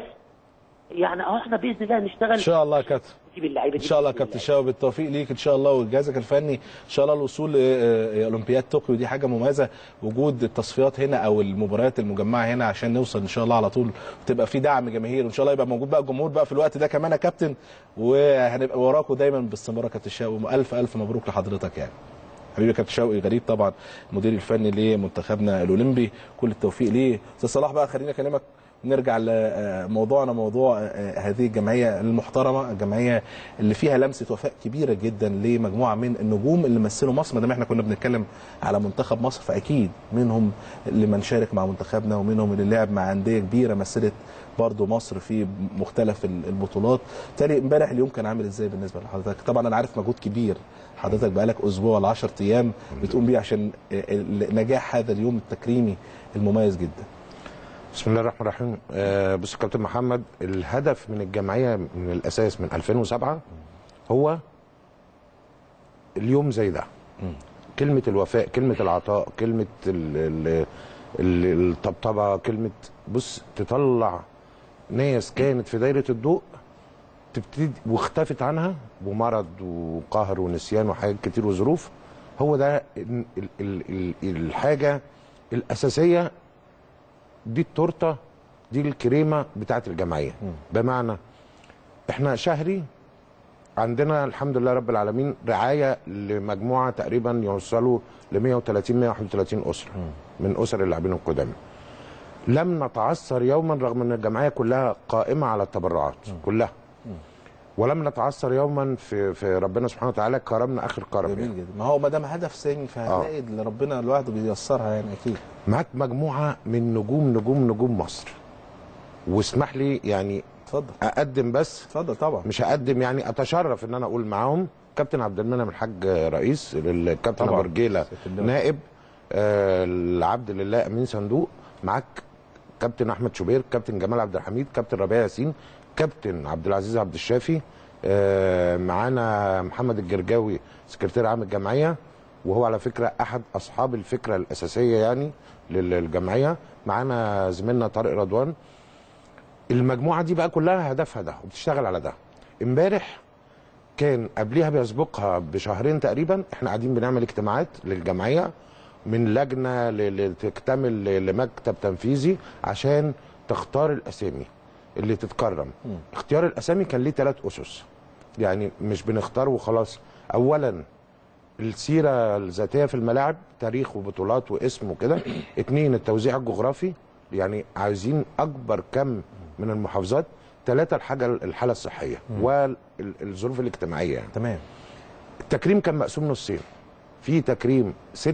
يعني اه احنا باذن الله نشتغل ان شاء الله يا كابتن نجيب اللعيبه ان شاء الله يا كابتن شاو بالتوفيق ليك ان شاء الله وجهازك الفني ان شاء الله الوصول لاولمبياد طوكيو دي حاجه مميزه وجود التصفيات هنا او المباريات المجمعه هنا عشان نوصل ان شاء الله على طول وتبقى في دعم جماهير وان شاء الله يبقى موجود بقى الجمهور بقى في الوقت ده كمان يا كابتن وهنبقى وراكم دايما باستمرار يا كابتن شاو الف الف مبروك لحضرتك يعني حبيبي يا كابتن شوقي غريب طبعا المدير الفني لمنتخبنا الاولمبي كل التوفيق ليه استاذ صلاح بقى خليني اكلمك نرجع لموضوعنا موضوع آه، هذه الجمعيه المحترمه الجمعيه اللي فيها لمسه وفاء كبيره جدا لمجموعه من النجوم اللي مثلوا مصر ما دام احنا كنا بنتكلم على منتخب مصر فاكيد منهم اللي من شارك مع منتخبنا ومنهم اللي لعب مع انديه كبيره مثلت برضه مصر في مختلف البطولات تالي امبارح اليوم كان عامل ازاي بالنسبه لحضرتك طبعا انا عارف مجهود كبير حضرتك بقالك اسبوع ل 10 ايام بتقوم بيه عشان نجاح هذا اليوم التكريمي المميز جدا بسم الله الرحمن الرحيم آه بص يا كابتن محمد الهدف من الجمعيه من الاساس من 2007 هو اليوم زي ده كلمه الوفاء كلمه العطاء كلمه ال ال ال الطبطبه كلمه بص تطلع ناس كانت في دايره الضوء تبتدي واختفت عنها ومرض وقهر ونسيان وحاجات كتير وظروف هو ده ال ال ال ال الحاجه الاساسيه دي التورته دي الكريمه بتاعت الجمعيه بمعنى احنا شهري عندنا الحمد لله رب العالمين رعايه لمجموعه تقريبا يوصلوا ل 130 131 اسره من اسر اللاعبين القدامى لم نتعثر يوما رغم ان الجمعيه كلها قائمه على التبرعات كلها ولم نتعثر يوما في في ربنا سبحانه وتعالى كرمنا اخر كرم جميل جدا ما هو ما دام هدف سامي فهتلاقي اللي ربنا لوحده بييسرها يعني اكيد معاك مجموعه من نجوم نجوم نجوم مصر واسمح لي يعني اتفضل اقدم بس اتفضل طبعا مش هقدم يعني اتشرف ان انا اقول معاهم كابتن عبد المنعم الحاج رئيس الكابتن طبعاً. ابو رجيله سيادة اللواء. نائب آه العبد لله امين صندوق معاك كابتن احمد شوبير كابتن جمال عبد الحميد كابتن ربيع ياسين كابتن عبد العزيز عبد الشافي آه معانا محمد الجرجاوي سكرتير عام الجمعيه وهو على فكره احد اصحاب الفكره الاساسيه يعني للجمعيه معانا زميلنا طارق رضوان المجموعه دي بقى كلها هدفها ده وبتشتغل على ده امبارح كان قبليها بيسبقها بشهرين تقريبا احنا قاعدين بنعمل اجتماعات للجمعيه من لجنه ل- ل- تكتمل ل- لمكتب تنفيذي عشان تختار الاسامي اللي تتكرم اختيار الاسامي كان ليه ثلاث اسس يعني مش بنختار وخلاص اولا السيره الذاتيه في الملاعب تاريخ وبطولات واسم وكده اتنين التوزيع الجغرافي يعني عايزين اكبر كم من المحافظات ثلاثه الحاجه الحاله الصحيه والظروف الاجتماعيه يعني. تمام التكريم كان مقسوم نصين في تكريم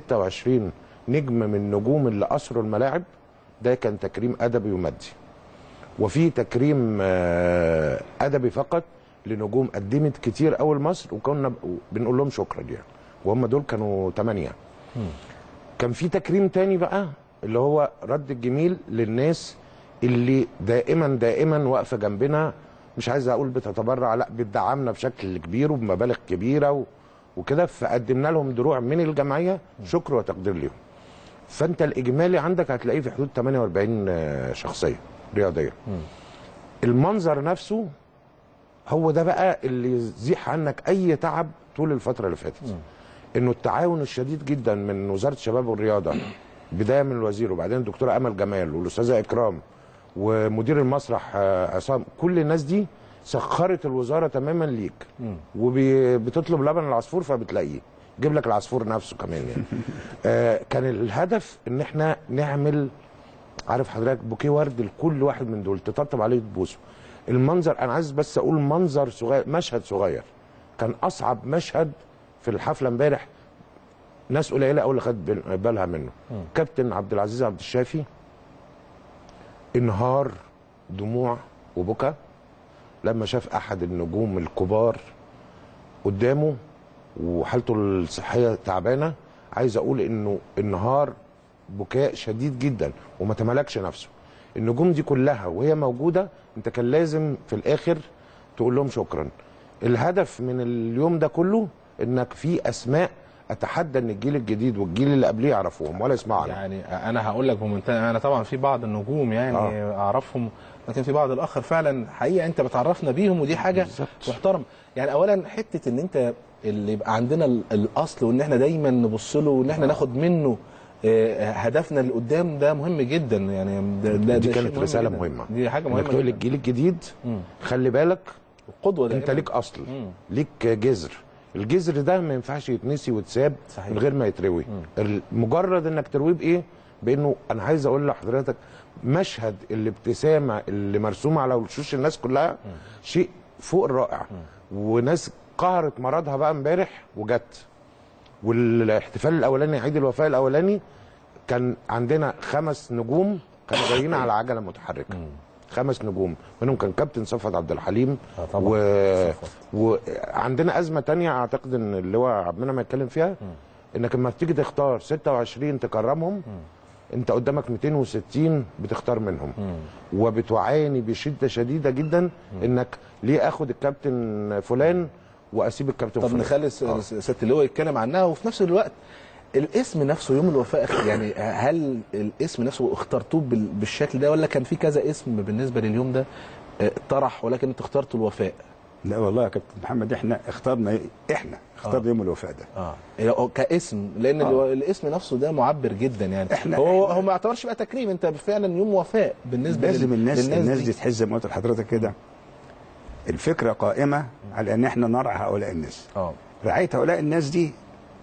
26 نجم من نجوم اللي اسروا الملاعب ده كان تكريم ادبي ومادي وفي تكريم آه، ادبي فقط لنجوم قدمت كتير قوي لمصر وكنا ب- بنقول لهم شكرا يعني وهم دول كانوا ثمانيه كان في تكريم تاني بقى اللي هو رد الجميل للناس اللي دائما دائما واقفه جنبنا مش عايز اقول بتتبرع لا بتدعمنا بشكل كبير وبمبالغ كبيره و... وكده فقدمنا لهم دروع من الجمعيه شكر وتقدير ليهم فانت الاجمالي عندك هتلاقيه في حدود 48 آه، شخصيه رياضيه المنظر نفسه هو ده بقى اللي يزيح عنك اي تعب طول الفتره اللي فاتت انه التعاون الشديد جدا من وزاره الشباب والرياضه بدايه من الوزير وبعدين الدكتوره امل جمال والاستاذه اكرام ومدير المسرح آه، عصام كل الناس دي سخرت الوزاره تماما ليك وبتطلب لبن العصفور فبتلاقيه جيب لك العصفور نفسه كمان يعني آه كان الهدف ان احنا نعمل عارف حضرتك بوكيه ورد لكل واحد من دول تطبطب عليه تبوسه المنظر انا عايز بس اقول منظر صغير مشهد صغير كان اصعب مشهد في الحفله امبارح ناس قليله قوي اللي خد بال- بالها منه كابتن عبد العزيز عبد الشافي انهار دموع وبكى لما شاف احد النجوم الكبار قدامه وحالته الصحيه تعبانه عايز اقول انه انهار بكاء شديد جدا وما تملكش نفسه النجوم دي كلها وهي موجوده انت كان لازم في الاخر تقول لهم شكرا الهدف من اليوم ده كله انك في اسماء اتحدى ان الجيل الجديد والجيل اللي قبليه يعرفوهم ولا يسمعوا عنهم يعني انا هقول لك بمنتهى انا طبعا في بعض النجوم يعني آه. اعرفهم لكن في بعض الاخر فعلا حقيقه انت بتعرفنا بيهم ودي حاجه محترمه يعني اولا حته ان انت اللي يبقى عندنا ال- الاصل وان احنا دايما نبص له وان احنا ناخد منه آه، هدفنا اللي قدام ده مهم جدا يعني ده, ده دي ده شيء كانت مهم رساله جداً. مهمه دي حاجه انك مهمه تقول جداً. للجيل الجديد مم. خلي بالك قدوه انت دائماً. ليك اصل مم. ليك جذر الجذر ده ما ينفعش يتنسي ويتساب صحيح. من غير ما يتروي ال- مجرد انك ترويه بايه بانه انا عايز اقول لحضرتك مشهد الابتسامه اللي مرسومه على وشوش الناس كلها شيء فوق الرائع وناس قهرت مرضها بقى امبارح وجت والاحتفال الاولاني عيد الوفاء الاولاني كان عندنا خمس نجوم كانوا جايين على عجله متحركه خمس نجوم منهم كان كابتن صفوت عبد الحليم و... وعندنا ازمه تانية اعتقد ان اللي هو عبد المنعم هيتكلم فيها انك لما بتيجي تختار 26 تكرمهم انت قدامك 260 بتختار منهم وبتعاني بشده شديده جدا انك ليه اخد الكابتن فلان واسيب الكابتن طب فلان نخلي س- آه. ست اللواء يتكلم عنها وفي نفس الوقت الاسم نفسه يوم الوفاء يعني هل الاسم نفسه اخترتوه بال- بالشكل ده ولا كان في كذا اسم بالنسبه لليوم ده آه، طرح ولكن انت اخترتوا الوفاء لا والله يا كابتن محمد احنا اخترنا احنا اخترنا يوم الوفاء ده اه يعني كاسم لان آه. الاسم نفسه ده معبر جدا يعني إحنا- هو هو ما يعتبرش بقى تكريم انت فعلا يوم وفاء بالنسبه لازم لل- الناس للناس الناس دي تحس زي ما قلت لحضرتك كده الفكره قائمه على ان احنا نرعى هؤلاء الناس اه رعايه هؤلاء الناس دي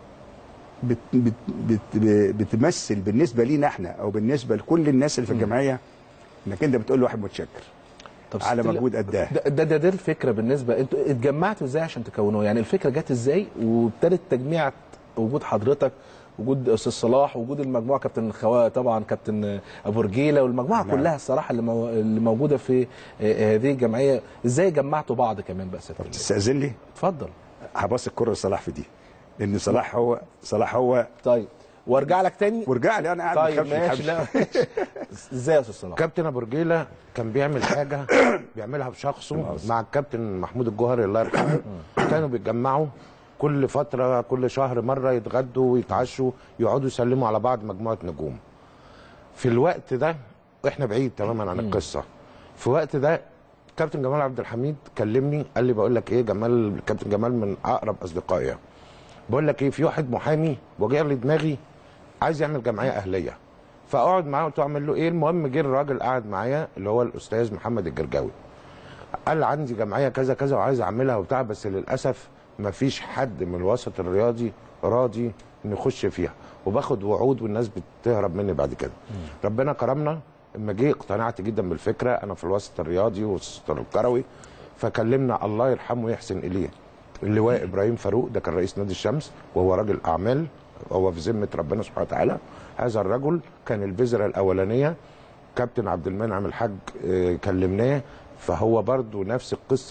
بت بت بت بتمثل بالنسبه لينا احنا او بالنسبه لكل الناس اللي في الجمعيه انك انت بتقول لواحد متشكر طب على ست- مجهود قدها ده ده, ده, ده الفكره بالنسبه انتوا اتجمعتوا ازاي عشان تكونوه يعني الفكره جت ازاي وابتدت تجميع وجود حضرتك وجود استاذ صلاح وجود المجموعه كابتن خوا طبعا كابتن ابو رجيله والمجموعه نعم. كلها الصراحه اللي, مو... اللي موجوده في آه، هذه الجمعيه ازاي جمعتوا بعض كمان بقى ست اللواء؟ تستاذن لي اتفضل هبص الكره لصلاح في دي لان صلاح هو صلاح هو طيب وارجع لك تاني وارجع لي انا قاعد طيب ما تخافش، ماشي لا ما تخافش. ازاي يا استاذ صلاح كابتن ابو رجيله كان بيعمل حاجه بيعملها بشخصه مع الكابتن محمود الجوهري الله يرحمه كانوا بيتجمعوا كل فتره كل شهر مره يتغدوا ويتعشوا يقعدوا يسلموا على بعض مجموعه نجوم في الوقت ده احنا بعيد تماما عن القصه في الوقت ده كابتن جمال عبد الحميد كلمني قال لي بقول لك ايه جمال كابتن جمال من اقرب اصدقائي بقول لك ايه في واحد محامي وجع لي دماغي عايز يعمل جمعيه اهليه فاقعد معاه قلت له اعمل له ايه المهم جه الراجل قعد معايا اللي هو الاستاذ محمد الجرجاوي قال عندي جمعيه كذا كذا وعايز اعملها وبتاع بس للاسف ما فيش حد من الوسط الرياضي راضي انه يخش فيها وباخد وعود والناس بتهرب مني بعد كده ربنا كرمنا اما جه اقتنعت جدا بالفكره انا في الوسط الرياضي والوسط الكروي فكلمنا الله يرحمه ويحسن اليه اللواء ابراهيم فاروق ده كان رئيس نادي الشمس وهو راجل اعمال هو في ذمه ربنا سبحانه وتعالى هذا الرجل كان البذره الاولانيه كابتن عبد المنعم الحاج آه، كلمناه فهو برضو نفس القصه في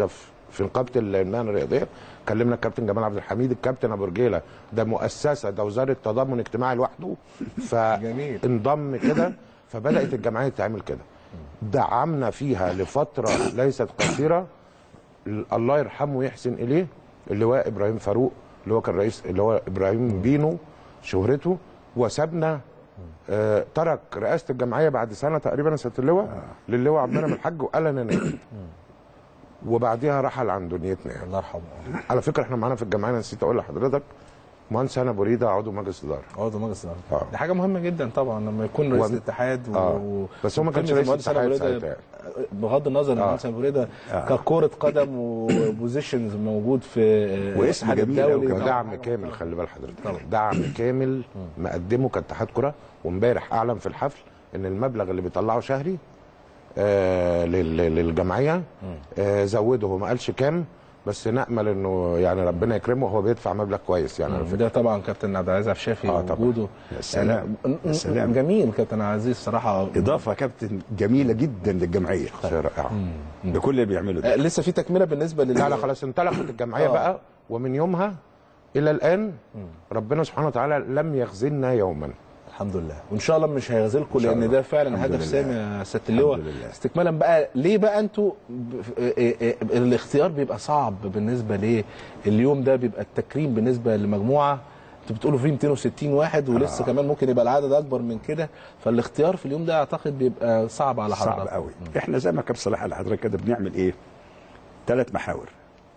في نقابه المهن الرياضيه كلمنا الكابتن جمال عبد الحميد الكابتن ابو رجيله ده مؤسسه ده وزاره تضامن اجتماعي لوحده فانضم كده فبدات الجمعيه تعمل كده دعمنا فيها لفتره ليست قصيره الله يرحمه ويحسن اليه اللواء ابراهيم فاروق اللي هو كان رئيس اللي هو ابراهيم بينو شهرته وسابنا آه ترك رئاسه الجمعيه بعد سنه تقريبا سنه اللواء للواء عبد المنعم الحاج وقال انا نازل وبعديها رحل عن دنيتنا يعني الله يرحمه على فكره احنا معانا في الجمعيه أنا نسيت اقول لحضرتك مهندس هنا بريده عضو مجلس اداره عضو مجلس اداره اه دي حاجه مهمه جدا طبعا لما يكون رئيس و- الاتحاد و... آه. بس هو ما كانش وقيمة رئيس المهندس هنا الاتحاد بريدة ساعتها. بغض النظر ان آه. المهندس هنا بريدة آه. ككره قدم وبوزيشنز موجود في واسم الاتحاد جميل الدولي. قوي دعم كامل خلي بال حضرتك دعم كامل مقدمه كاتحاد كره وامبارح اعلن في الحفل ان المبلغ اللي بيطلعه شهري آه لل- للجمعيه آه زوده هو ما قالش كام بس نامل انه يعني ربنا يكرمه وهو بيدفع مبلغ كويس يعني على فكره ده طبعا كابتن عبد العزيز عبد الشافي آه طبعاً. وجوده يا سلام. يعني يا سلام. جميل كابتن عبد العزيز صراحه اضافه كابتن جميله جدا للجمعيه رائعه بكل اللي بيعمله ده آه، لسه في تكمله بالنسبه لل لا لا خلاص انطلقت الجمعيه آه. بقى ومن يومها الى الان ربنا سبحانه وتعالى لم يخزلنا يوما الحمد لله وان شاء الله مش هيغزلكم إن شاء لان الله. ده فعلا الحمد هدف لله. سامي يا سياده اللواء الحمد لله. استكمالا بقى ليه بقى انتوا ب- إيه- إيه- الاختيار بيبقى صعب بالنسبه ليه اليوم ده بيبقى التكريم بالنسبه لمجموعه انتوا بتقولوا فيه 260 واحد ولسه آه. كمان ممكن يبقى العدد اكبر من كده فالاختيار في اليوم ده اعتقد بيبقى صعب على صعب حضرتك قوي احنا زي ما كابتن صلاح قال لحضرتك كده بنعمل ايه ثلاث محاور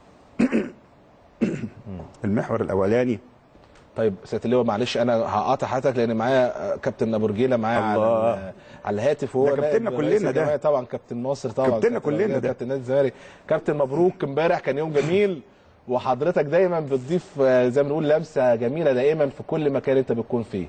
المحور الاولاني طيب سياده اللواء معلش انا هقاطع حضرتك لان معايا كابتن ابو رجيله معايا على الله. ال- على الهاتف وهو ده كابتننا نائب رئيس كلنا ده. الجمعية طبعا كابتن ناصر طبعا كابتننا كابتن كلنا رجيلة، ده. كابتن نادي الزمالك كابتن مبروك امبارح كان يوم جميل وحضرتك دايما بتضيف آه، زي ما بنقول لمسه جميله دائما في كل مكان انت بتكون فيه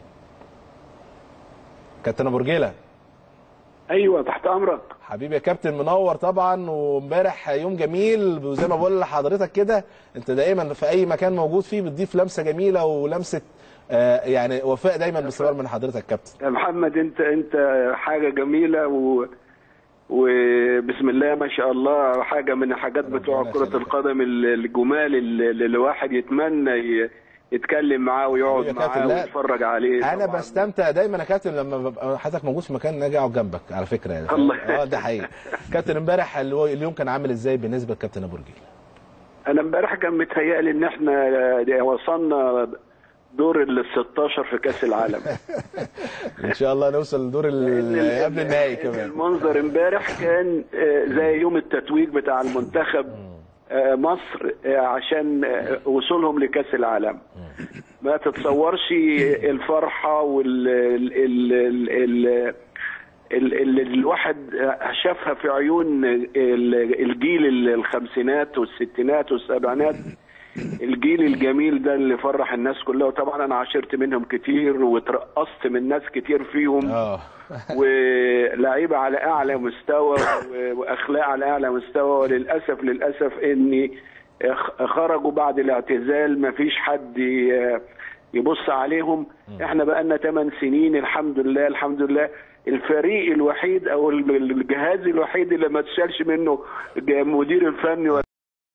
كابتن ابو رجيله ايوه تحت امرك حبيبي يا كابتن منور طبعا وامبارح يوم جميل وزي ما بقول لحضرتك كده انت دايما في اي مكان موجود فيه بتضيف لمسه جميله ولمسه آه، يعني وفاء دايما باستمرار من حضرتك كابتن يا محمد انت انت حاجه جميله و وبسم الله ما شاء الله حاجه من الحاجات بتوع كره القدم ال- الجمال اللي اللي الواحد يتمنى ي- يتكلم معاه ويقعد يا كابتن، معاه لا. ويتفرج عليه انا طبعاً. بستمتع دايما يا كابتن لما ببقى حضرتك موجود في مكان اجي اقعد جنبك على فكره يعني الله. اه ده حقيقي كابتن امبارح اللي هو اليوم كان عامل ازاي بالنسبه لكابتن ابو رجيل انا امبارح كان متهيألي ان احنا وصلنا دور ال 16 في كاس العالم ان شاء الله نوصل لدور ال- قبل النهائي كمان المنظر امبارح كان آه، زي يوم التتويج بتاع المنتخب آه، مصر آه، عشان آه، وصولهم لكاس العالم ما تتصورش الفرحة وال ال ال ال ال ال- ال- الواحد شافها في عيون ال- الجيل الخمسينات والستينات والسبعينات الجيل الجميل ده اللي فرح الناس كلها وطبعا انا عاشرت منهم كتير وترقصت من ناس كتير فيهم اه ولعيبه على اعلى مستوى و- واخلاق على اعلى مستوى وللاسف للاسف اني خ- خرجوا بعد الاعتزال ما فيش حد ي- يبص عليهم احنا بقالنا 8 سنين الحمد لله الحمد لله الفريق الوحيد او ال- الجهاز الوحيد اللي ما تشالش منه مدير الفني ولا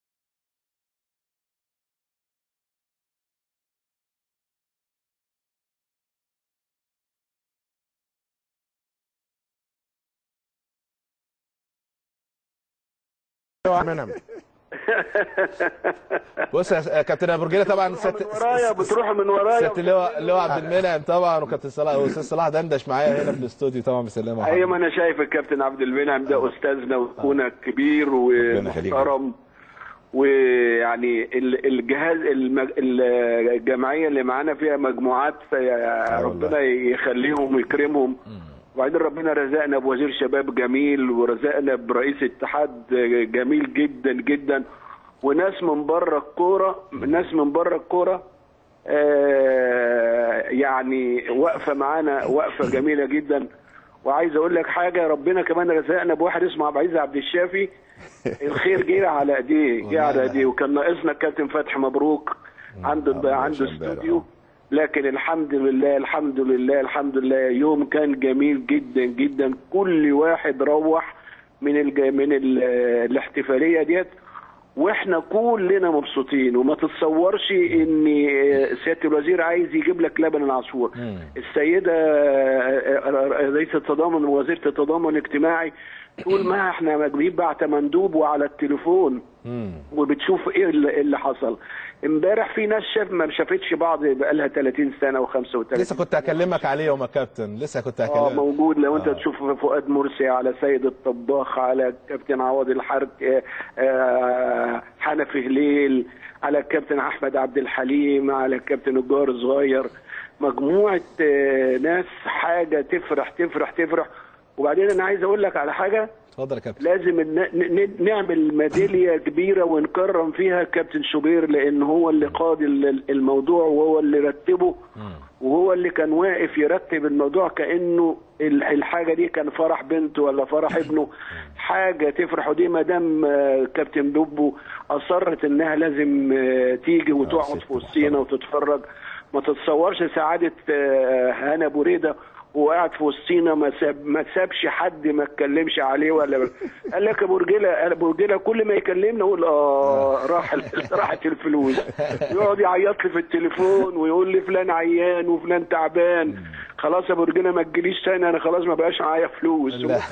بص يا كابتن ابو رجيله طبعا ست ورايا بتروح من ورايا ست اللواء اللواء عبد المنعم طبعا وكابتن صلاح واستاذ صلاح دندش معايا هنا في الاستوديو طبعا بسلام عليكم ايوه ما انا شايف الكابتن عبد المنعم ده استاذنا واخونا كبير ومحترم ويعني ال- الجهاز المج- الجمعيه اللي معانا فيها مجموعات يا ربنا يخليهم ويكرمهم وبعدين ربنا رزقنا بوزير شباب جميل ورزقنا برئيس اتحاد جميل جدا جدا وناس من بره الكوره ناس من بره الكوره آه، يعني واقفه معانا وقفه جميله جدا وعايز اقول لك حاجه ربنا كمان رزقنا بواحد اسمه عبد العزيز عبد الشافي الخير جه على ايديه جه على ايديه وكان ناقصنا الكابتن فتحي مبروك عنده عنده استوديو لكن الحمد لله الحمد لله الحمد لله يوم كان جميل جدا جدا كل واحد روح من الج... من ال... الاحتفاليه ديت واحنا كلنا مبسوطين وما تتصورش ان آه، سياده الوزير عايز يجيب لك لبن العصفور السيده آه، آه، رئيسه التضامن ووزيره التضامن الاجتماعي تقول ما احنا بنبعت مندوب وعلى التليفون وبتشوف ايه اللي اللي حصل امبارح في ناس شاف ما شافتش بعض بقالها 30 سنه و35 لسه كنت هكلمك عليه يوم يا كابتن لسه كنت اه هكلمك موجود لو انت تشوف فؤاد مرسي على سيد الطباخ على كابتن عوض الحرب آه، آه، حنفي هليل على الكابتن احمد عبد الحليم على الكابتن الجار الصغير مجموعه آه، ناس حاجه تفرح تفرح تفرح وبعدين انا عايز اقول لك على حاجه اتفضل يا كابتن لازم ن- ن- نعمل ميداليه كبيره ونكرم فيها كابتن شوبير لان هو اللي قاد ال- الموضوع وهو اللي رتبه وهو اللي كان واقف يرتب الموضوع كانه ال- الحاجه دي كان فرح بنته ولا فرح ابنه حاجه تفرح ودي مدام آه، كابتن بوبو اصرت انها لازم آه، تيجي وتقعد في وسطينا وتتفرج ما تتصورش سعاده آه، هنا بريده وقاعد في وسطينا ما ساب ما سابش حد ما اتكلمش عليه ولا قال لك يا ابو رجيله يا ابو رجيله كل ما يكلمنا اقول اه راح ال- راحت الفلوس يقعد يعيط لي في التليفون ويقول لي فلان عيان وفلان تعبان خلاص يا ابو رجيله ما تجيليش تاني انا خلاص ما بقاش معايا فلوس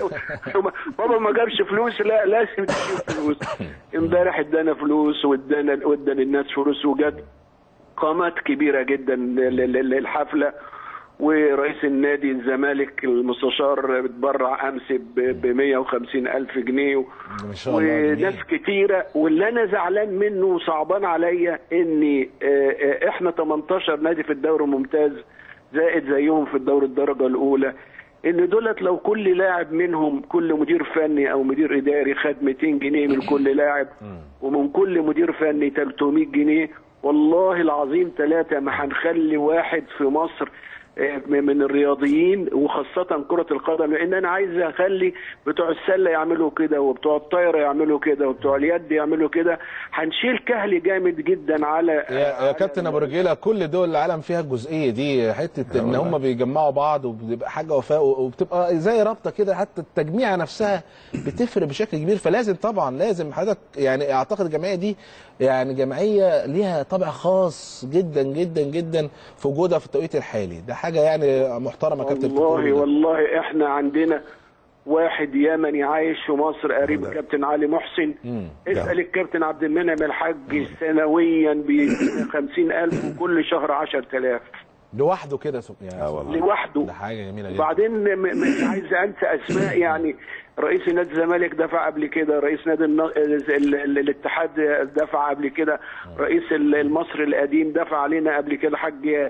بابا ما جابش فلوس لا لازم تجيب فلوس امبارح ادانا فلوس وادانا وادى للناس فلوس وجت قامات كبيره جدا لل- لل- للحفله ورئيس النادي الزمالك المستشار اتبرع امس ب 150 الف جنيه ما شاء الله وناس كتيره واللي انا زعلان منه وصعبان عليا ان آه، آه، احنا 18 نادي في الدوري الممتاز زائد زيهم في الدوري الدرجه الاولى ان دولت لو كل لاعب منهم كل مدير فني او مدير اداري خد 200 جنيه من كل لاعب ومن كل مدير فني 300 جنيه والله العظيم ثلاثة ما هنخلي واحد في مصر آه، من الرياضيين وخاصة كرة القدم لأن أنا عايز أخلي بتوع السلة يعملوا كده وبتوع الطايرة يعملوا كده وبتوع اليد يعملوا كده هنشيل كهل جامد جدا على يا, يا كابتن ابو رجيله كل دول العالم فيها الجزئيه دي حته ان هم بيجمعوا بعض وبتبقى حاجه وفاء وبتبقى زي رابطه كده حتى التجميعه نفسها بتفرق بشكل كبير فلازم طبعا لازم حضرتك يعني اعتقد الجمعيه دي يعني جمعيه ليها طابع خاص جدا جدا جدا في وجودها في التوقيت الحالي ده حاجه يعني محترمه يا كابتن في كل والله ده. والله احنا عندنا واحد يمني عايش في مصر قريب الكابتن علي محسن اسأل الكابتن عبد المنعم الحاج سنويا ب 50000 وكل شهر 10000 لوحده كده سب- يعني والله لوحده ده حاجه جميله جدا وبعدين م- م- مش عايز انسى اسماء يعني رئيس نادي الزمالك دفع قبل كده رئيس نادي الن- ال- ال- ال- الاتحاد دفع قبل كده رئيس ال- المصري القديم دفع علينا قبل كده حاج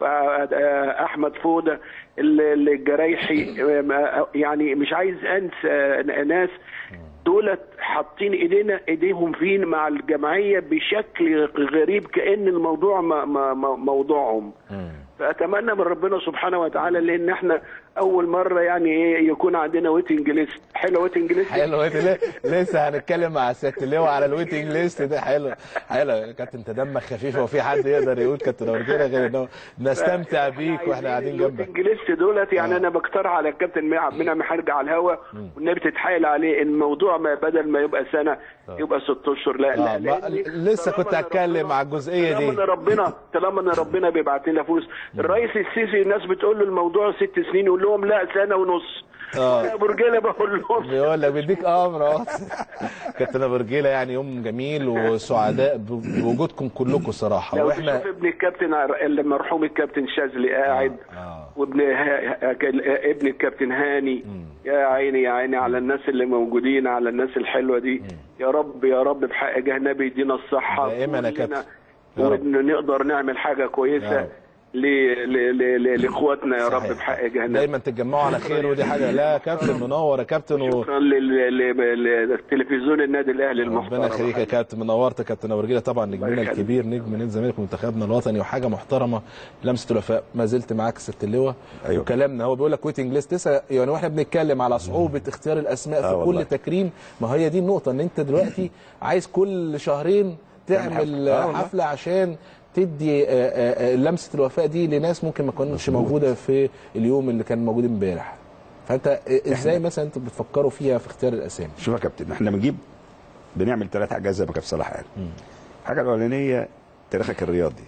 آه، احمد فوده ال- ال- الجرايحي آه، يعني مش عايز انسى ناس دولت حاطين ايدينا ايديهم فين مع الجمعيه بشكل غريب كان الموضوع ما ما ما موضوعهم فاتمنى من ربنا سبحانه وتعالى لان احنا اول مره يعني ايه يكون عندنا ويتنج ليست حلو ويتنج ليست حلو ليه- لسه هنتكلم مع سياده اللواء على الويتنج ليست ده حلو حلو يا كابتن انت دمك خفيف هو في حد يقدر يقول كابتن ورجيله غير انه نستمتع بيك واحنا قاعدين جنبك الويتنج ليست دولت يعني انا بقترح على الكابتن منعم منعم هرجع على الهوا والنبي تتحايل عليه الموضوع ما بدل ما يبقى سنه يبقى ست اشهر لا لا آه، ما- لأن لسه كنت هتكلم على الجزئيه طالما دي ان ربنا طالما ان ربنا بيبعت لنا فلوس الرئيس السيسي الناس بتقول له الموضوع ست سنين يقول لهم لا سنه ونص اه يا برجاله بقول لهم بيقول لك بيديك امر اه كابتن ابو رجيله يعني يوم جميل وسعداء ب- بوجودكم كلكم صراحه لو واحنا تشوف ابن الكابتن المرحوم الكابتن شاذلي قاعد وابن ها- ها- ابن الكابتن هاني يا عيني يا عيني على الناس اللي موجودين على الناس الحلوه دي يا رب يا رب بحق جهنبي يدينا الصحه دائما يا كلنا، كابتن. يا رب. وان نقدر نعمل حاجه يا كويسه رب. ل- ل- ل- ل- لاخواتنا يا رب صحيح. بحق جهنم دايما تتجمعوا على خير ودي حاجه لا يا كابتن منور يا كابتن و... شكرا لل- لل- للتلفزيون النادي الاهلي المحترم ربنا يخليك يا كابتن منورت يا كابتن ابو رجيله طبعا نجمنا يخليك. الكبير نجم نادي الزمالك ومنتخبنا الوطني وحاجه محترمه لمسه الوفاء ما زلت معاك ست اللواء أيوة. وكلامنا هو بيقول لك ويتنج ليست لسه يعني واحنا بنتكلم على صعوبه اختيار الاسماء في آه كل والله. تكريم ما هي دي النقطه ان انت دلوقتي عايز كل شهرين تعمل حفلة. آه والله. حفله عشان تدي آه، آه، آه، لمسه الوفاء دي لناس ممكن ما كانتش موجوده في اليوم اللي كان موجود امبارح فانت ازاي مثلا انتوا بتفكروا فيها في اختيار الاسامي شوف يا كابتن احنا بنجيب بنعمل ثلاث حاجات زي ما كابتن صلاح قال الحاجه الاولانيه تاريخك الرياضي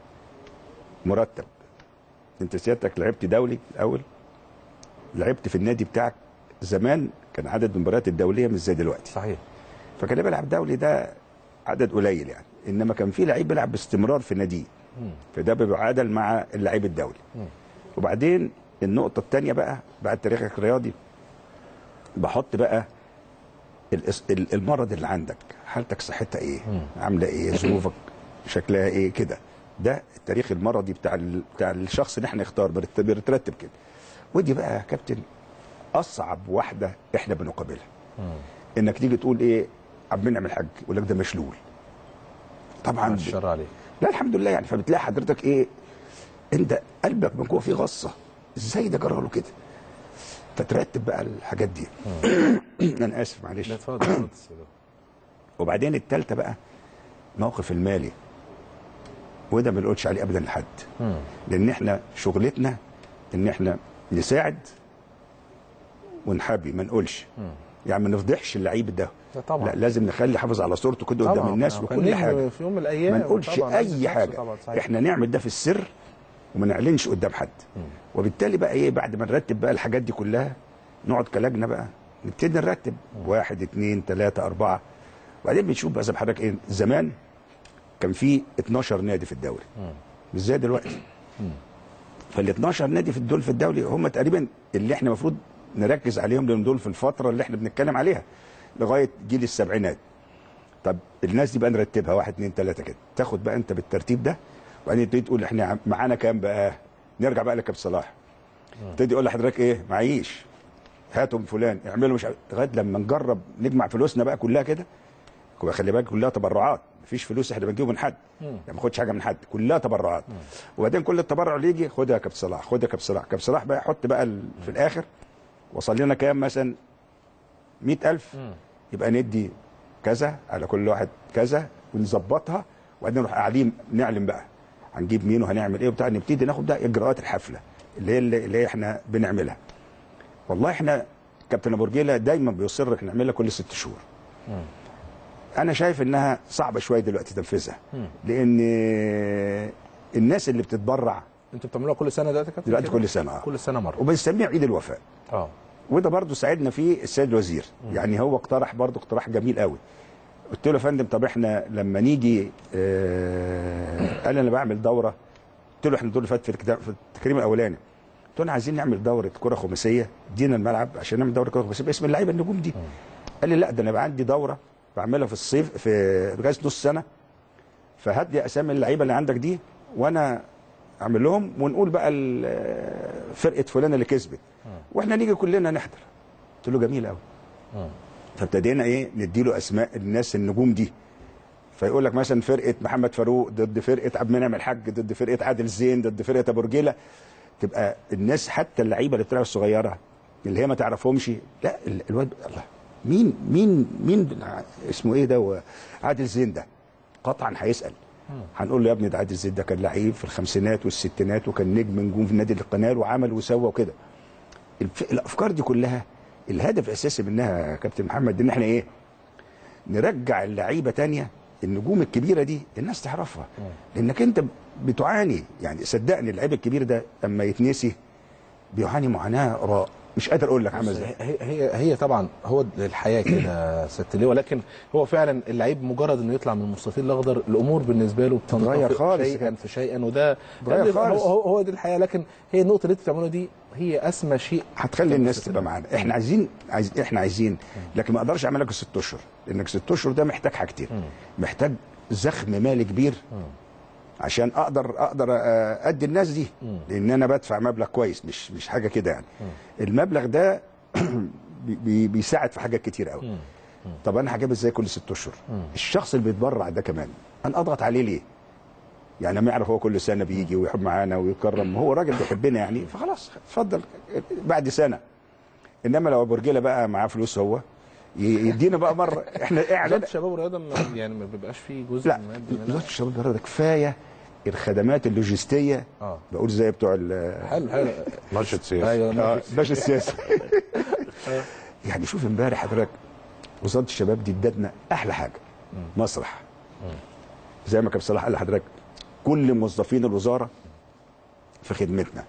مرتب انت سيادتك لعبت دولي الاول لعبت في النادي بتاعك زمان كان عدد المباريات الدوليه مش زي دلوقتي صحيح فكان اللي بيلعب دولي ده عدد قليل يعني انما كان في لعيب بيلعب باستمرار في ناديه فده بيعادل مع اللعيب الدولي وبعدين النقطه الثانيه بقى بعد تاريخك الرياضي بحط بقى الإس- ال- المرض اللي عندك حالتك صحتها ايه عامله ايه ظروفك شكلها ايه كده ده التاريخ المرضي بتاع ال- بتاع الشخص اللي احنا نختار بنرت- بنترتب كده ودي بقى يا كابتن اصعب واحده احنا بنقابلها انك تيجي تقول ايه عبد المنعم الحاج يقول لك ده مشلول طبعا الشر عليك لا الحمد لله يعني فبتلاقي حضرتك ايه انت قلبك من جوه فيه غصه ازاي ده جرى له كده فترتب بقى الحاجات دي انا اسف معلش اتفضل وبعدين الثالثه بقى موقف المالي وده ما نقولش عليه ابدا لحد لان احنا شغلتنا ان احنا نساعد ونحبي ما نقولش يعني ما نفضحش اللعيب ده لا طبعا. لا لازم نخلي حافظ على صورته كده قدام طبعا. الناس آه، وكل خليه حاجه في يوم من الأيام ما نقولش طبعا، لازم اي نفسه حاجه طبعا، صحيح. احنا نعمل ده في السر وما نعلنش قدام حد وبالتالي بقى ايه بعد ما نرتب بقى الحاجات دي كلها نقعد كلجنه بقى نبتدي نرتب واحد اتنين تلاته اربعه وبعدين بنشوف بقى زي ما حضرتك ايه زمان كان في 12 نادي في الدوري مش زي دلوقتي فال 12 نادي في الدول في الدوري هم تقريبا اللي احنا المفروض نركز عليهم لان دول في الفتره اللي احنا بنتكلم عليها لغايه جيل السبعينات طب الناس دي بقى نرتبها واحد اتنين تلاته كده تاخد بقى انت بالترتيب ده وبعدين تبتدي تقول احنا عم- معانا كام بقى نرجع بقى لكابتن صلاح تبتدي يقول لحضرتك ايه معيش هاتوا من فلان اعملوا مش عارف- لغايه لما نجرب نجمع فلوسنا بقى كلها كده يبقى خلي بالك كلها تبرعات مفيش فلوس احنا بنجيبه من حد يعني ما خدش حاجه من حد كلها تبرعات وبعدين كل التبرع اللي يجي خدها يا كابتن صلاح خدها يا كابتن صلاح كابتن صلاح بقى يحط بقى ال- في الاخر وصل لنا كام مثلا 100000 يبقى ندي كذا على كل واحد كذا ونظبطها وبعدين نروح قاعدين نعلم بقى هنجيب مين وهنعمل ايه وبتاع نبتدي ناخد ده اجراءات الحفله اللي هي اللي اللي هي احنا بنعملها والله احنا كابتن ابو رجيله دايما بيصر احنا نعملها كل ست شهور انا شايف انها صعبه شويه دلوقتي تنفيذها لان الناس اللي بتتبرع انتوا بتعملوها كل سنه دلوقتي يا كابتن دلوقتي كده؟ كل سنه اه كل سنه مره وبنسميه عيد الوفاء اه وده برضو ساعدنا فيه السيد الوزير يعني هو اقترح برضو اقتراح جميل قوي قلت له يا فندم طب احنا لما نيجي آه قال انا بعمل دوره قلت له احنا الدور اللي فات في الكتاب- في التكريم الاولاني قلت له انا عايزين نعمل دوره كره خماسيه ادينا الملعب عشان نعمل دوره كره خماسيه باسم اللعيبه النجوم دي قال لي لا ده انا بقى عندي دوره بعملها في الصيف في لغايه نص سنه فهات لي اسامي اللعيبه اللي عندك دي وانا اعمل لهم ونقول بقى ال- فرقه فلان اللي كسبت واحنا نيجي كلنا نحضر قلت له جميل قوي فابتدينا ايه نديله اسماء الناس النجوم دي فيقول لك مثلا فرقه محمد فاروق ضد فرقه عبد المنعم الحاج ضد فرقه عادل زين ضد فرقه ابو رجيله تبقى الناس حتى اللعيبه اللي بتلعب الصغيره اللي هي ما تعرفهمش لا ال- الواد الله مين مين مين اسمه ايه ده هو عادل زين ده قطعا هيسال هنقول له يا ابني ده عادل زين ده كان لعيب في الخمسينات والستينات وكان نجم نجوم في نادي القناه وعمل وسوى وكده الف- الافكار دي كلها الهدف الاساسي منها يا كابتن محمد ان احنا ايه نرجع اللعيبه تانية النجوم الكبيره دي الناس تعرفها لانك انت بتعاني يعني صدقني اللعيب الكبير ده اما يتنسي بيعاني معاناه راء مش قادر اقول لك عامل ازاي هي هي هي طبعا هو الحياه كده يا ست ليه ولكن هو فعلا اللعيب مجرد انه يطلع من المستطيل الاخضر الامور بالنسبه له تتغير بتنطفئ خالص شيئا كده. في شيئا وده تتغير يعني خالص. هو, هو, هو دي الحياه لكن هي النقطه اللي انت بتعملها دي هي اسمى شيء هتخلي الناس تبقى معانا احنا عايزين عايز احنا عايزين لكن ما اقدرش اعمل لك ست اشهر لانك ست اشهر ده محتاج حاجتين محتاج زخم مالي كبير عشان اقدر اقدر آه، ادي الناس دي لان انا بدفع مبلغ كويس مش مش حاجه كده يعني المبلغ ده بي- بي- بيساعد في حاجات كتير قوي طب انا هجيب ازاي كل ست اشهر الشخص اللي بيتبرع ده كمان انا اضغط عليه ليه يعني لما يعرف هو كل سنه بيجي ويحب معانا ويكرم هو راجل بيحبنا يعني فخلاص اتفضل بعد سنه انما لو ابو رجيله بقى معاه فلوس هو ي- يدينا بقى مره احنا وزاره اعلان الشباب والرياضه ما- يعني ما بيبقاش فيه جزء لا مادي منها. وزاره الشباب والرياضه كفايه الخدمات اللوجستيه اه بقول زي بتوع ال- حلو حلو نشط سياسي ايوه آه، نشط. باشا السياسه يعني شوف امبارح حضرتك وزاره الشباب دي ادتنا احلى حاجه مسرح زي ما كابتن صلاح قال لحضرتك كل موظفين الوزاره في خدمتنا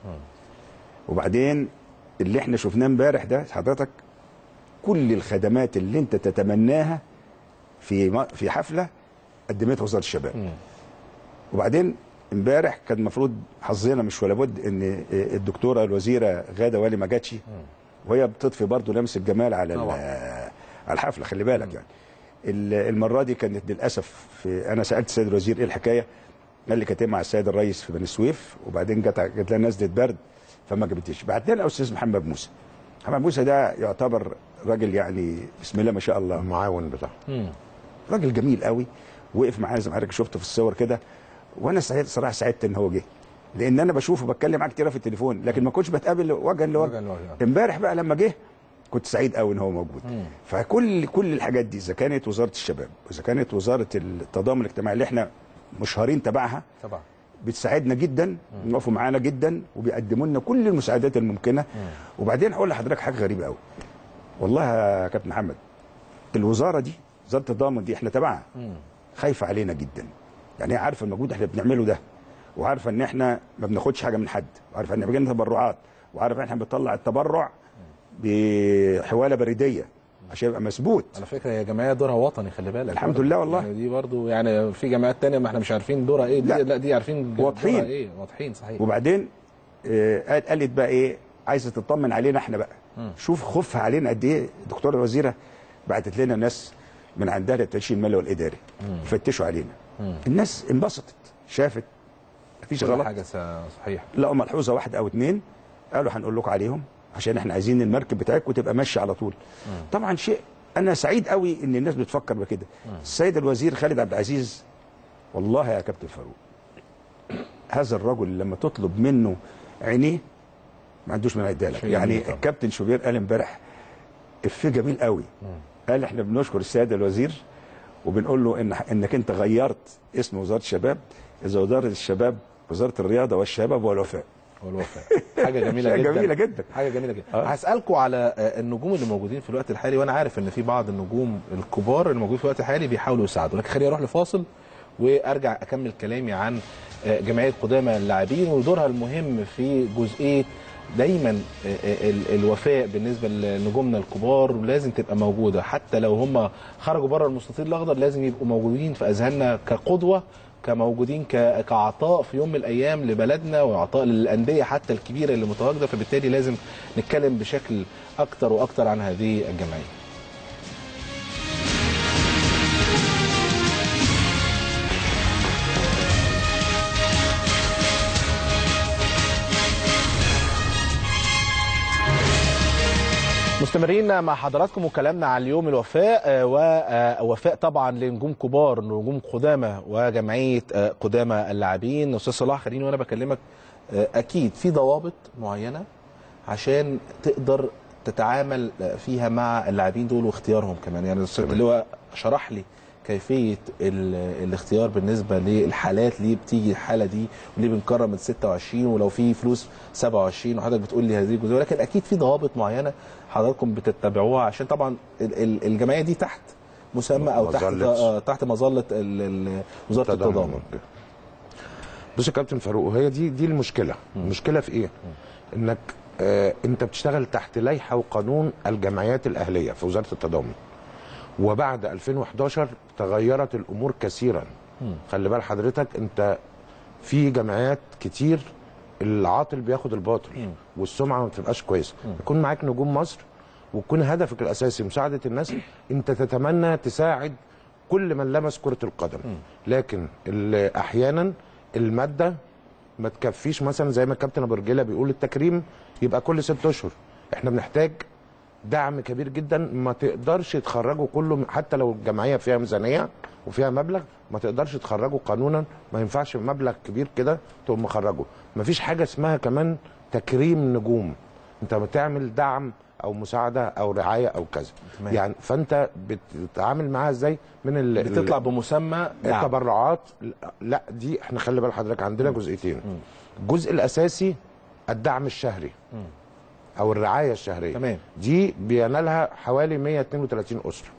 وبعدين اللي احنا شفناه امبارح ده حضرتك كل الخدمات اللي انت تتمناها في م- في حفله قدمتها وزاره الشباب وبعدين امبارح كان المفروض حظنا مش ولا بد ان الدكتوره الوزيره غاده والي ما جاتش وهي بتضفي برضه لمس الجمال على ال- على الحفله خلي بالك يعني ال- المره دي كانت للاسف في انا سالت السيد الوزير ايه الحكايه قال لي كانت مع السيد الرئيس في بني سويف وبعدين جت جت لها نزله برد فما جابتش بعت لنا الاستاذ محمد موسى محمد موسى ده يعتبر راجل يعني بسم الله ما شاء الله المعاون بتاعه راجل جميل قوي وقف معايا زي ما حضرتك شفته في الصور كده وانا سعيد صراحه سعدت ان هو جه لان انا بشوفه بتكلم معاه كتير في التليفون لكن ما كنتش بتقابل وجها لوجه امبارح بقى لما جه كنت سعيد قوي ان هو موجود فكل كل الحاجات دي اذا كانت وزاره الشباب واذا كانت وزاره التضامن الاجتماعي اللي احنا مشهورين تبعها طبعا بتساعدنا جدا بيقفوا معانا جدا وبيقدموا لنا كل المساعدات الممكنه وبعدين هقول لحضرتك حاجه غريبه قوي والله يا كابتن محمد الوزاره دي وزاره التضامن دي احنا تبعها خايفه علينا جدا يعني هي عارفه المجهود احنا بنعمله ده وعارفه ان احنا ما بناخدش حاجه من حد وعارفه ان بيجي لنا تبرعات وعارفه ان احنا بنطلع التبرع بحواله بريديه عشان يبقى مثبوت على فكره هي جمعيه دورها وطني خلي بالك الحمد برضه. لله والله. يعني دي برضو يعني في جمعيات تانية ما احنا مش عارفين دورها ايه دي لا. لا دي عارفين واضحين. دورها ايه واضحين صحيح وبعدين آه، قال- قالت بقى ايه عايزه تطمن علينا احنا بقى مم. شوف خوفها علينا قد ايه الدكتوره الوزيره بعتت لنا ناس من عندها للتنشين المالي والاداري يفتشوا علينا مم. الناس انبسطت شافت مفيش كل غلط حاجه س- صحيح لقوا ملحوظه واحده او اتنين قالوا هنقول لكم عليهم عشان احنا عايزين المركب بتاعتكم تبقى ماشيه على طول طبعا شيء انا سعيد قوي ان الناس بتفكر بكده السيد الوزير خالد عبد العزيز والله يا كابتن فاروق هذا الرجل لما تطلب منه عينيه ما عندوش من يديها لك شيء يعني جميل طبعا. الكابتن شوبير قال امبارح افيه جميل قوي قال احنا بنشكر السيد الوزير وبنقول له ان انك انت غيرت اسم وزاره الشباب اذا وزاره الشباب وزاره الرياضه والشباب والوفاء والوفاء حاجه جميله حاجة جدا جميلة جدا. حاجه جميله جدا آه. هسالكم على آه، النجوم اللي موجودين في الوقت الحالي وانا عارف ان في بعض النجوم الكبار اللي موجودين في الوقت الحالي بيحاولوا يساعدوا لكن خليني اروح لفاصل وارجع اكمل كلامي عن آه، جمعيه قدامى اللاعبين ودورها المهم في جزئيه دايما آه، آه، ال- الوفاء بالنسبه لنجومنا الكبار لازم تبقى موجوده حتى لو هم خرجوا بره المستطيل الاخضر لازم يبقوا موجودين في اذهاننا كقدوه كموجودين ك- كعطاء في يوم من الايام لبلدنا وعطاء للانديه حتى الكبيره اللي متواجده فبالتالي لازم نتكلم بشكل اكتر واكتر عن هذه الجمعيه. مستمرين مع حضراتكم وكلامنا عن اليوم الوفاء آه، ووفاء طبعا لنجوم كبار نجوم قدامى وجمعيه آه، قدامى اللاعبين استاذ صلاح خليني وانا بكلمك آه، اكيد في ضوابط معينه عشان تقدر تتعامل فيها مع اللاعبين دول واختيارهم كمان يعني الاستاذ اللي هو شرح لي كيفيه ال- الاختيار بالنسبه للحالات ليه بتيجي الحاله دي وليه بنكرم من 26 ولو في فلوس 27 وحضرتك بتقول لي هذه الجزئيه ولكن اكيد في ضوابط معينه حضراتكم بتتبعوها عشان طبعا ال- ال- الجمعيه دي تحت مسمى او تحت مظلة. آه، تحت مظله ال- ال- وزاره التضامن بص يا كابتن فاروق وهي دي دي المشكله المشكله في ايه انك آه انت بتشتغل تحت لائحه وقانون الجمعيات الاهليه في وزاره التضامن وبعد 2011 تغيرت الامور كثيرا خلي بال حضرتك انت في جمعيات كتير العاطل بياخد الباطل والسمعه ما بتبقاش كويسه يكون معاك نجوم مصر ويكون هدفك الاساسي مساعده الناس انت تتمنى تساعد كل من لمس كره القدم لكن ال- احيانا الماده ما تكفيش مثلا زي ما الكابتن ابو رجيله بيقول التكريم يبقى كل ست اشهر احنا بنحتاج دعم كبير جدا ما تقدرش تخرجه كله حتى لو الجمعيه فيها ميزانيه وفيها مبلغ ما تقدرش تخرجه قانونا ما ينفعش مبلغ كبير كده تقوم مخرجه ما فيش حاجه اسمها كمان تكريم نجوم انت بتعمل دعم او مساعده او رعايه او كذا تمام. يعني فانت بتتعامل معاها ازاي من ال بتطلع ال- بمسمى دعم. التبرعات لا دي احنا خلي بال حضرتك عندنا جزئيتين الجزء الاساسي الدعم الشهري او الرعايه الشهريه تمام. دي بينالها حوالي 132 اسره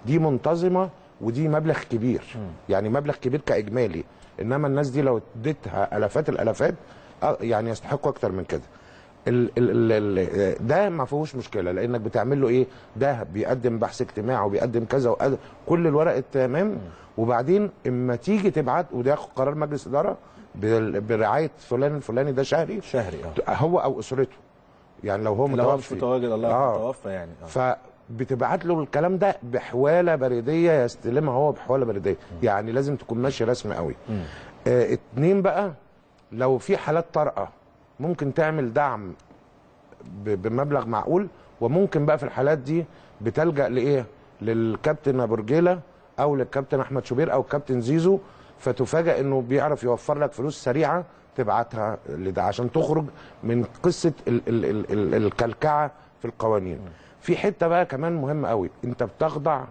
دي منتظمه ودي مبلغ كبير يعني مبلغ كبير كاجمالي انما الناس دي لو اديتها الافات الالافات آه، يعني يستحقوا اكتر من كده ال ال ال ال ده ما فيهوش مشكله لانك بتعمل له ايه ده بيقدم بحث اجتماعي وبيقدم كذا وقد كل الورق التمام وبعدين اما تيجي تبعت وده ياخد قرار مجلس اداره بال- برعايه فلان الفلاني ده شهري شهري اه هو او اسرته يعني لو هو لو هو مش متوفي متواجد الله آه. متوفى يعني آه. فبتبعت له الكلام ده بحواله بريديه يستلمها هو بحواله بريديه يعني لازم تكون ماشي رسمي قوي آه اتنين بقى لو في حالات طارئه ممكن تعمل دعم ب- بمبلغ معقول وممكن بقى في الحالات دي بتلجا لايه للكابتن ابو رجيله او للكابتن احمد شوبير او الكابتن زيزو فتفاجئ انه بيعرف يوفر لك فلوس سريعه تبعتها لده عشان تخرج من قصه ال ال ال ال الكلكعه في القوانين في حته بقى كمان مهمه قوي انت بتخضع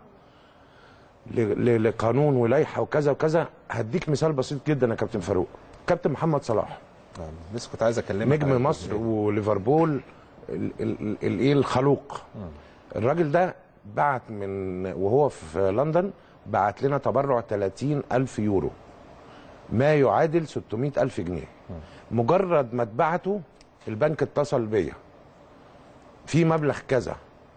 ل- ل- لقانون ولائحه وكذا وكذا هديك مثال بسيط جدا يا كابتن فاروق كابتن محمد صلاح لسه كنت عايز اكلمك على نجم مصر وليفربول ال- ال- ال- الايه الخلوق الراجل ده بعت من وهو في لندن بعت لنا تبرع 30 ألف يورو ما يعادل 600 ألف جنيه مجرد ما اتبعته البنك اتصل بيا في مبلغ كذا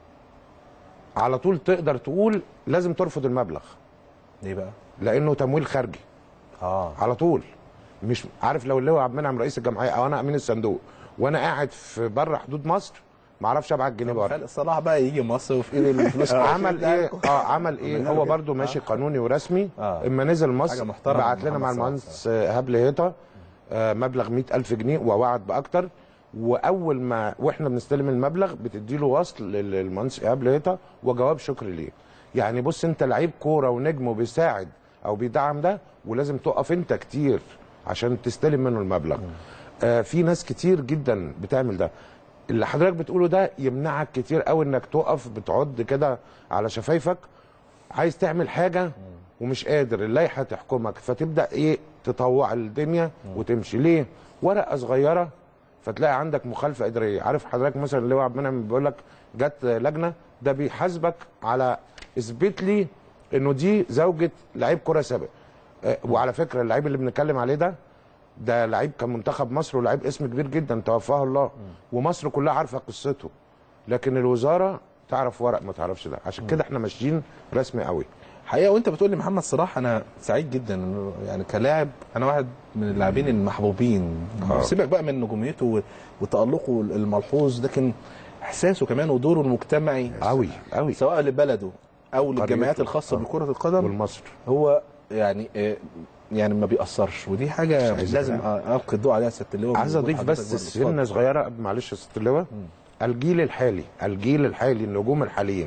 على طول تقدر تقول لازم ترفض المبلغ ليه بقى؟ لانه تمويل خارجي اه على طول مش عارف لو اللواء عبد المنعم رئيس الجمعيه او انا امين الصندوق وانا قاعد في بره حدود مصر ما اعرفش ابعت جنيه بره خالد صلاح بقى يجي مصر وفي ايد الفلوس عمل ايه اه عمل ايه هو برضو ماشي قانوني ورسمي آه. اما نزل حاجة مصر محترمة بعت لنا محمد مع صلاح المهندس هبل هيطه آه، مبلغ 100000 جنيه ووعد باكتر واول ما واحنا بنستلم المبلغ بتدي له وصل لل- للمهندس هبل هيطه وجواب شكر ليه يعني بص انت لعيب كوره ونجم وبيساعد او بيدعم ده ولازم تقف انت كتير عشان تستلم منه المبلغ آه في ناس كتير جدا بتعمل ده اللي حضرتك بتقوله ده يمنعك كتير قوي انك تقف بتعض كده على شفايفك عايز تعمل حاجه ومش قادر اللائحه تحكمك فتبدا ايه تطوع الدنيا وتمشي ليه ورقه صغيره فتلاقي عندك مخالفه اداريه عارف حضرتك مثلا اللي هو عبد المنعم بيقول لك جت لجنه ده بيحاسبك على اثبت لي انه دي زوجه لعيب كره سابق آه، وعلى فكره اللعيب اللي بنتكلم عليه ده ده لعيب كان منتخب مصر ولعيب اسم كبير جدا توفاه الله ومصر كلها عارفه قصته لكن الوزاره تعرف ورق ما تعرفش ده عشان كده احنا ماشيين رسمي قوي حقيقه وانت بتقول لي محمد صلاح انا سعيد جدا انه يعني كلاعب انا واحد من اللاعبين المحبوبين آه. سيبك بقى من نجوميته و- وتالقه الملحوظ لكن احساسه كمان ودوره المجتمعي قوي قوي سواء لبلده او قريته. للجمعيات الخاصه آه. بكره القدم والمصر هو يعني آه، يعني ما بيأثرش ودي حاجه عايز لازم أفهم. القي الضوء عليها ست اللواء عايز وجود اضيف حضرتك بس برضه. سنه صغيره معلش يا ست اللواء الجيل الحالي الجيل الحالي النجوم الحاليين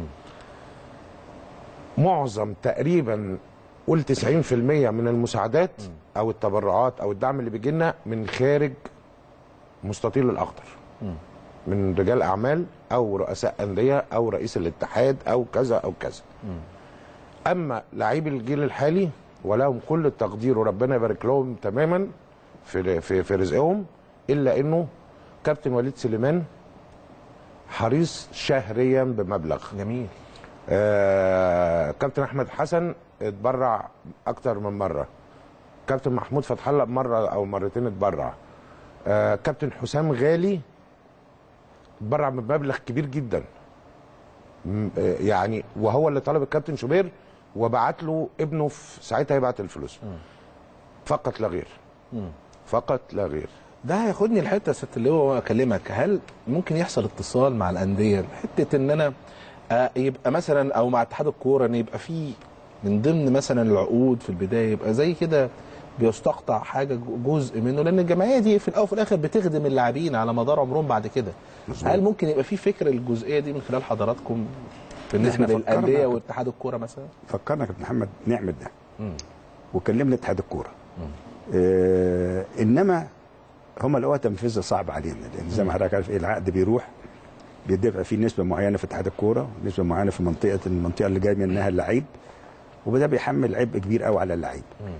معظم تقريبا قول 90% من المساعدات او التبرعات او الدعم اللي بيجي لنا من خارج مستطيل الاخضر من رجال اعمال او رؤساء انديه او رئيس الاتحاد او كذا او كذا اما لعيب الجيل الحالي ولهم كل التقدير وربنا يبارك لهم تماما في في في رزقهم الا انه كابتن وليد سليمان حريص شهريا بمبلغ جميل آه كابتن احمد حسن اتبرع اكتر من مره كابتن محمود فتح الله مره او مرتين اتبرع آه كابتن حسام غالي اتبرع بمبلغ كبير جدا م- آه، يعني وهو اللي طلب الكابتن شوبير وبعت له ابنه في ساعتها يبعت الفلوس فقط لا غير فقط لا غير ده هياخدني لحته يا ست اللواء واكلمك هل ممكن يحصل اتصال مع الانديه حته ان انا آه، يبقى مثلا او مع اتحاد الكوره ان يبقى في من ضمن مثلا العقود في البدايه يبقى زي كده بيستقطع حاجه جزء منه لان الجمعيه دي في الاول وفي الاخر بتخدم اللاعبين على مدار عمرهم بعد كده هل ممكن يبقى في فكر الجزئيه دي من خلال حضراتكم بالنسبه إحنا فكرنا للانديه كده. واتحاد الكوره مثلا فكرنا يا كابتن محمد نعمل ده وكلمنا اتحاد الكوره آه انما هم لقوها تنفيذها صعب علينا لان زي ما حضرتك عارف ايه العقد بيروح بيدفع فيه نسبه معينه في اتحاد الكوره ونسبه معينه في منطقه المنطقه اللي جاي منها اللعيب وده بيحمل عبء كبير قوي على اللعيب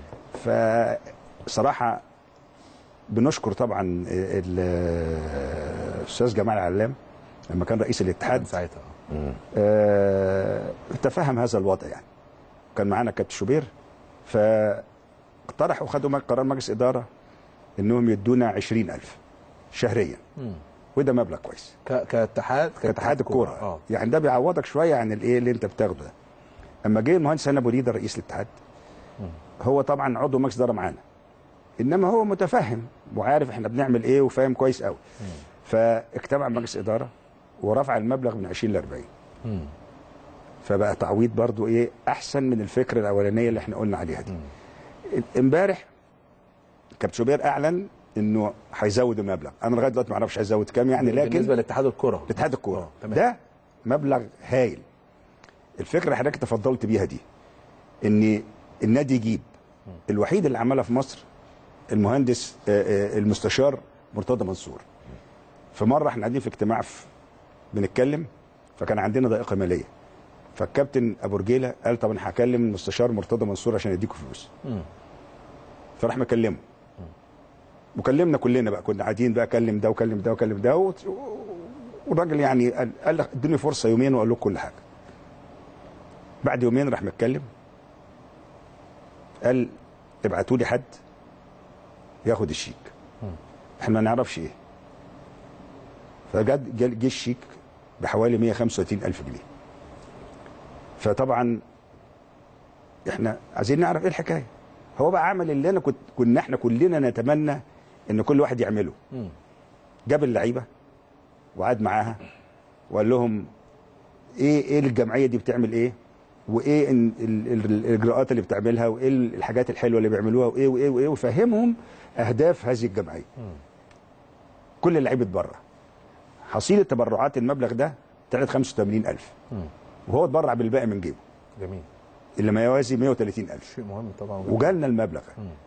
فصراحه بنشكر طبعا ال- الاستاذ جمال علام لما كان رئيس الاتحاد ساعتها آه تفهم هذا الوضع يعني كان معانا كابتن شوبير فاقترحوا خدوا مج- قرار مجلس اداره انهم يدونا 20000 شهريا وده مبلغ كويس ك- كاتحاد كاتحاد الكوره اه يعني ده بيعوضك شويه عن الايه اللي انت بتاخده ده اما جه المهندس هاني ابو ريده رئيس الاتحاد هو طبعا عضو مجلس اداره معانا انما هو متفهم وعارف احنا بنعمل ايه وفاهم كويس قوي فاجتمع مجلس اداره ورفع المبلغ من 20 ل 40 فبقى تعويض برضو ايه احسن من الفكره الاولانيه اللي احنا قلنا عليها دي امبارح كابتن شوبير اعلن انه هيزود المبلغ انا لغايه دلوقتي ما اعرفش هيزود كام يعني لكن بالنسبه لاتحاد الكره لاتحاد الكوره تمام. ده مبلغ هايل الفكره اللي حضرتك تفضلت بيها دي ان النادي يجيب الوحيد اللي عملها في مصر المهندس آه، آه، المستشار مرتضى منصور في مره احنا قاعدين في اجتماع في بنتكلم فكان عندنا ضائقه ماليه فالكابتن ابو رجيله قال طب انا هكلم المستشار مرتضى منصور عشان يديكوا فلوس فراح مكلمه وكلمنا كلنا بقى كنا قاعدين بقى كلم ده وكلم ده وكلم ده وت- والراجل يعني قال قال لك ادوني فرصه يومين واقول لكم كل حاجه بعد يومين راح متكلم قال ابعتوا لي حد ياخد الشيك احنا ما نعرفش ايه فجد جه جه الشيك بحوالي 135 الف جنيه فطبعا احنا عايزين نعرف ايه الحكايه هو بقى عمل اللي انا كنت كنا احنا كلنا نتمنى ان كل واحد يعمله جاب اللعيبه وقعد معاها وقال لهم ايه ايه الجمعيه دي بتعمل ايه وايه ال- ال- ال- الاجراءات اللي بتعملها وايه ال- الحاجات الحلوه اللي بيعملوها وايه وايه وايه وفهمهم اهداف هذه الجمعيه كل اللعيبه بره حصيله تبرعات المبلغ ده طلعت 85000 وهو اتبرع بالباقي من جيبه جميل اللي ما يوازي 130000 شيء مهم طبعا وجالنا المبلغ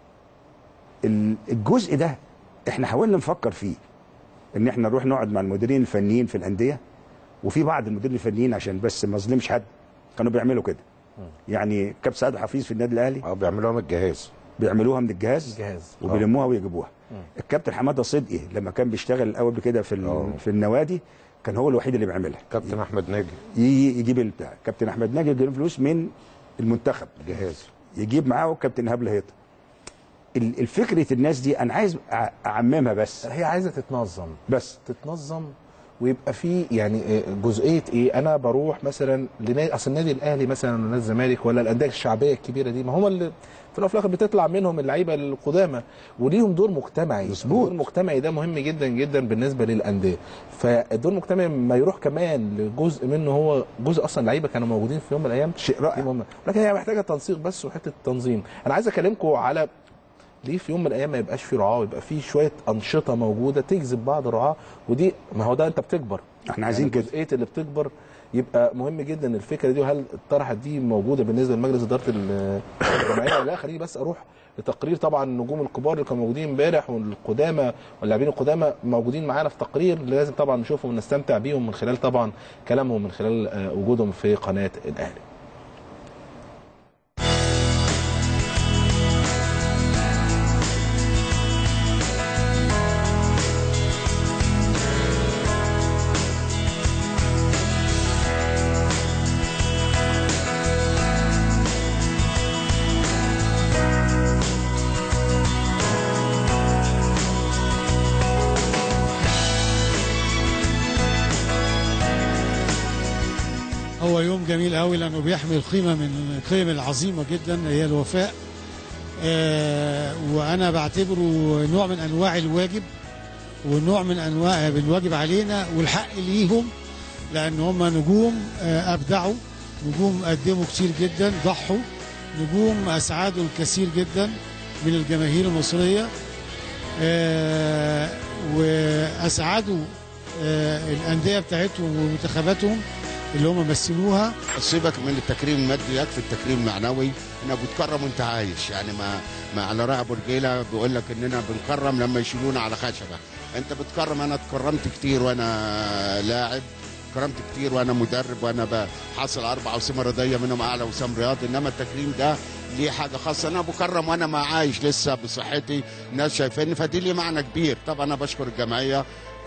ال- الجزء ده احنا حاولنا نفكر فيه ان احنا نروح نقعد مع المديرين الفنيين في الانديه وفي بعض المديرين الفنيين عشان بس ما اظلمش حد كانوا بيعملوا كده يعني كابتن سعد حفيظ في النادي الاهلي اه بيعملوها من الجهاز بيعملوها من الجهاز الجهاز وبيلموها ويجيبوها الكابتن حماده صدقي لما كان بيشتغل الاول كده في ال- في النوادي كان هو الوحيد اللي بيعملها كابتن احمد ناجي يجي يجيب البتاع كابتن احمد ناجي يجيب فلوس من المنتخب جهاز يجيب معاه كابتن ايهاب لهيطه ال- الفكره الناس دي انا عايز أع- اعممها بس هي عايزه تتنظم بس تتنظم ويبقى في يعني إيه جزئيه ايه انا بروح مثلا لنادي اصل النادي الاهلي مثلا ولا نادي الزمالك ولا الانديه الشعبيه الكبيره دي ما هم اللي في الاول وفي الاخر بتطلع منهم اللعيبه القدامى وليهم دور مجتمعي مظبوط. الدور المجتمعي ده مهم جدا جدا بالنسبه للانديه فالدور المجتمعي ما يروح كمان لجزء منه هو جزء اصلا لعيبه كانوا موجودين في يوم من الايام شيء رائع مهم لكن هي محتاجه تنسيق بس وحته تنظيم انا عايز اكلمكم على ليه في يوم من الايام ما يبقاش في رعاه ويبقى في شويه انشطه موجوده تجذب بعض الرعاه ودي ما هو ده انت بتكبر احنا عايزين يعني كده جزئيه اللي بتكبر يبقى مهم جدا الفكره دي وهل الطرحه دي موجوده بالنسبه لمجلس اداره ال- الجمعيه ولا لا خليني بس اروح لتقرير طبعا النجوم الكبار اللي كانوا موجودين امبارح والقدامى واللاعبين القدامى موجودين معانا في تقرير لازم طبعا نشوفهم ونستمتع بيهم من خلال طبعا كلامهم من خلال آه، وجودهم في قناه الاهلي هو يوم جميل قوي لانه بيحمل قيمه من القيم العظيمه جدا هي الوفاء آه وانا بعتبره نوع من انواع الواجب ونوع من انواع الواجب علينا والحق ليهم لان هم نجوم آه ابدعوا نجوم قدموا كتير جدا ضحوا نجوم اسعدوا الكثير جدا من الجماهير المصريه آه واسعدوا آه الانديه بتاعتهم ومنتخباتهم اللي هم مثلوها سيبك من التكريم المادي يكفي التكريم المعنوي انك بتكرم وانت عايش يعني ما ما على رأي ابو رجيله بيقول لك اننا بنكرم لما يشيلونا على خشبه انت بتكرم انا اتكرمت كتير وانا لاعب كرمت كتير وانا مدرب وانا حاصل اربع وسام رياضيه منهم اعلى وسام رياضي انما التكريم ده ليه حاجه خاصه انا بكرم وانا ما عايش لسه بصحتي الناس شايفاني فدي ليه معنى كبير طبعا انا بشكر الجمعيه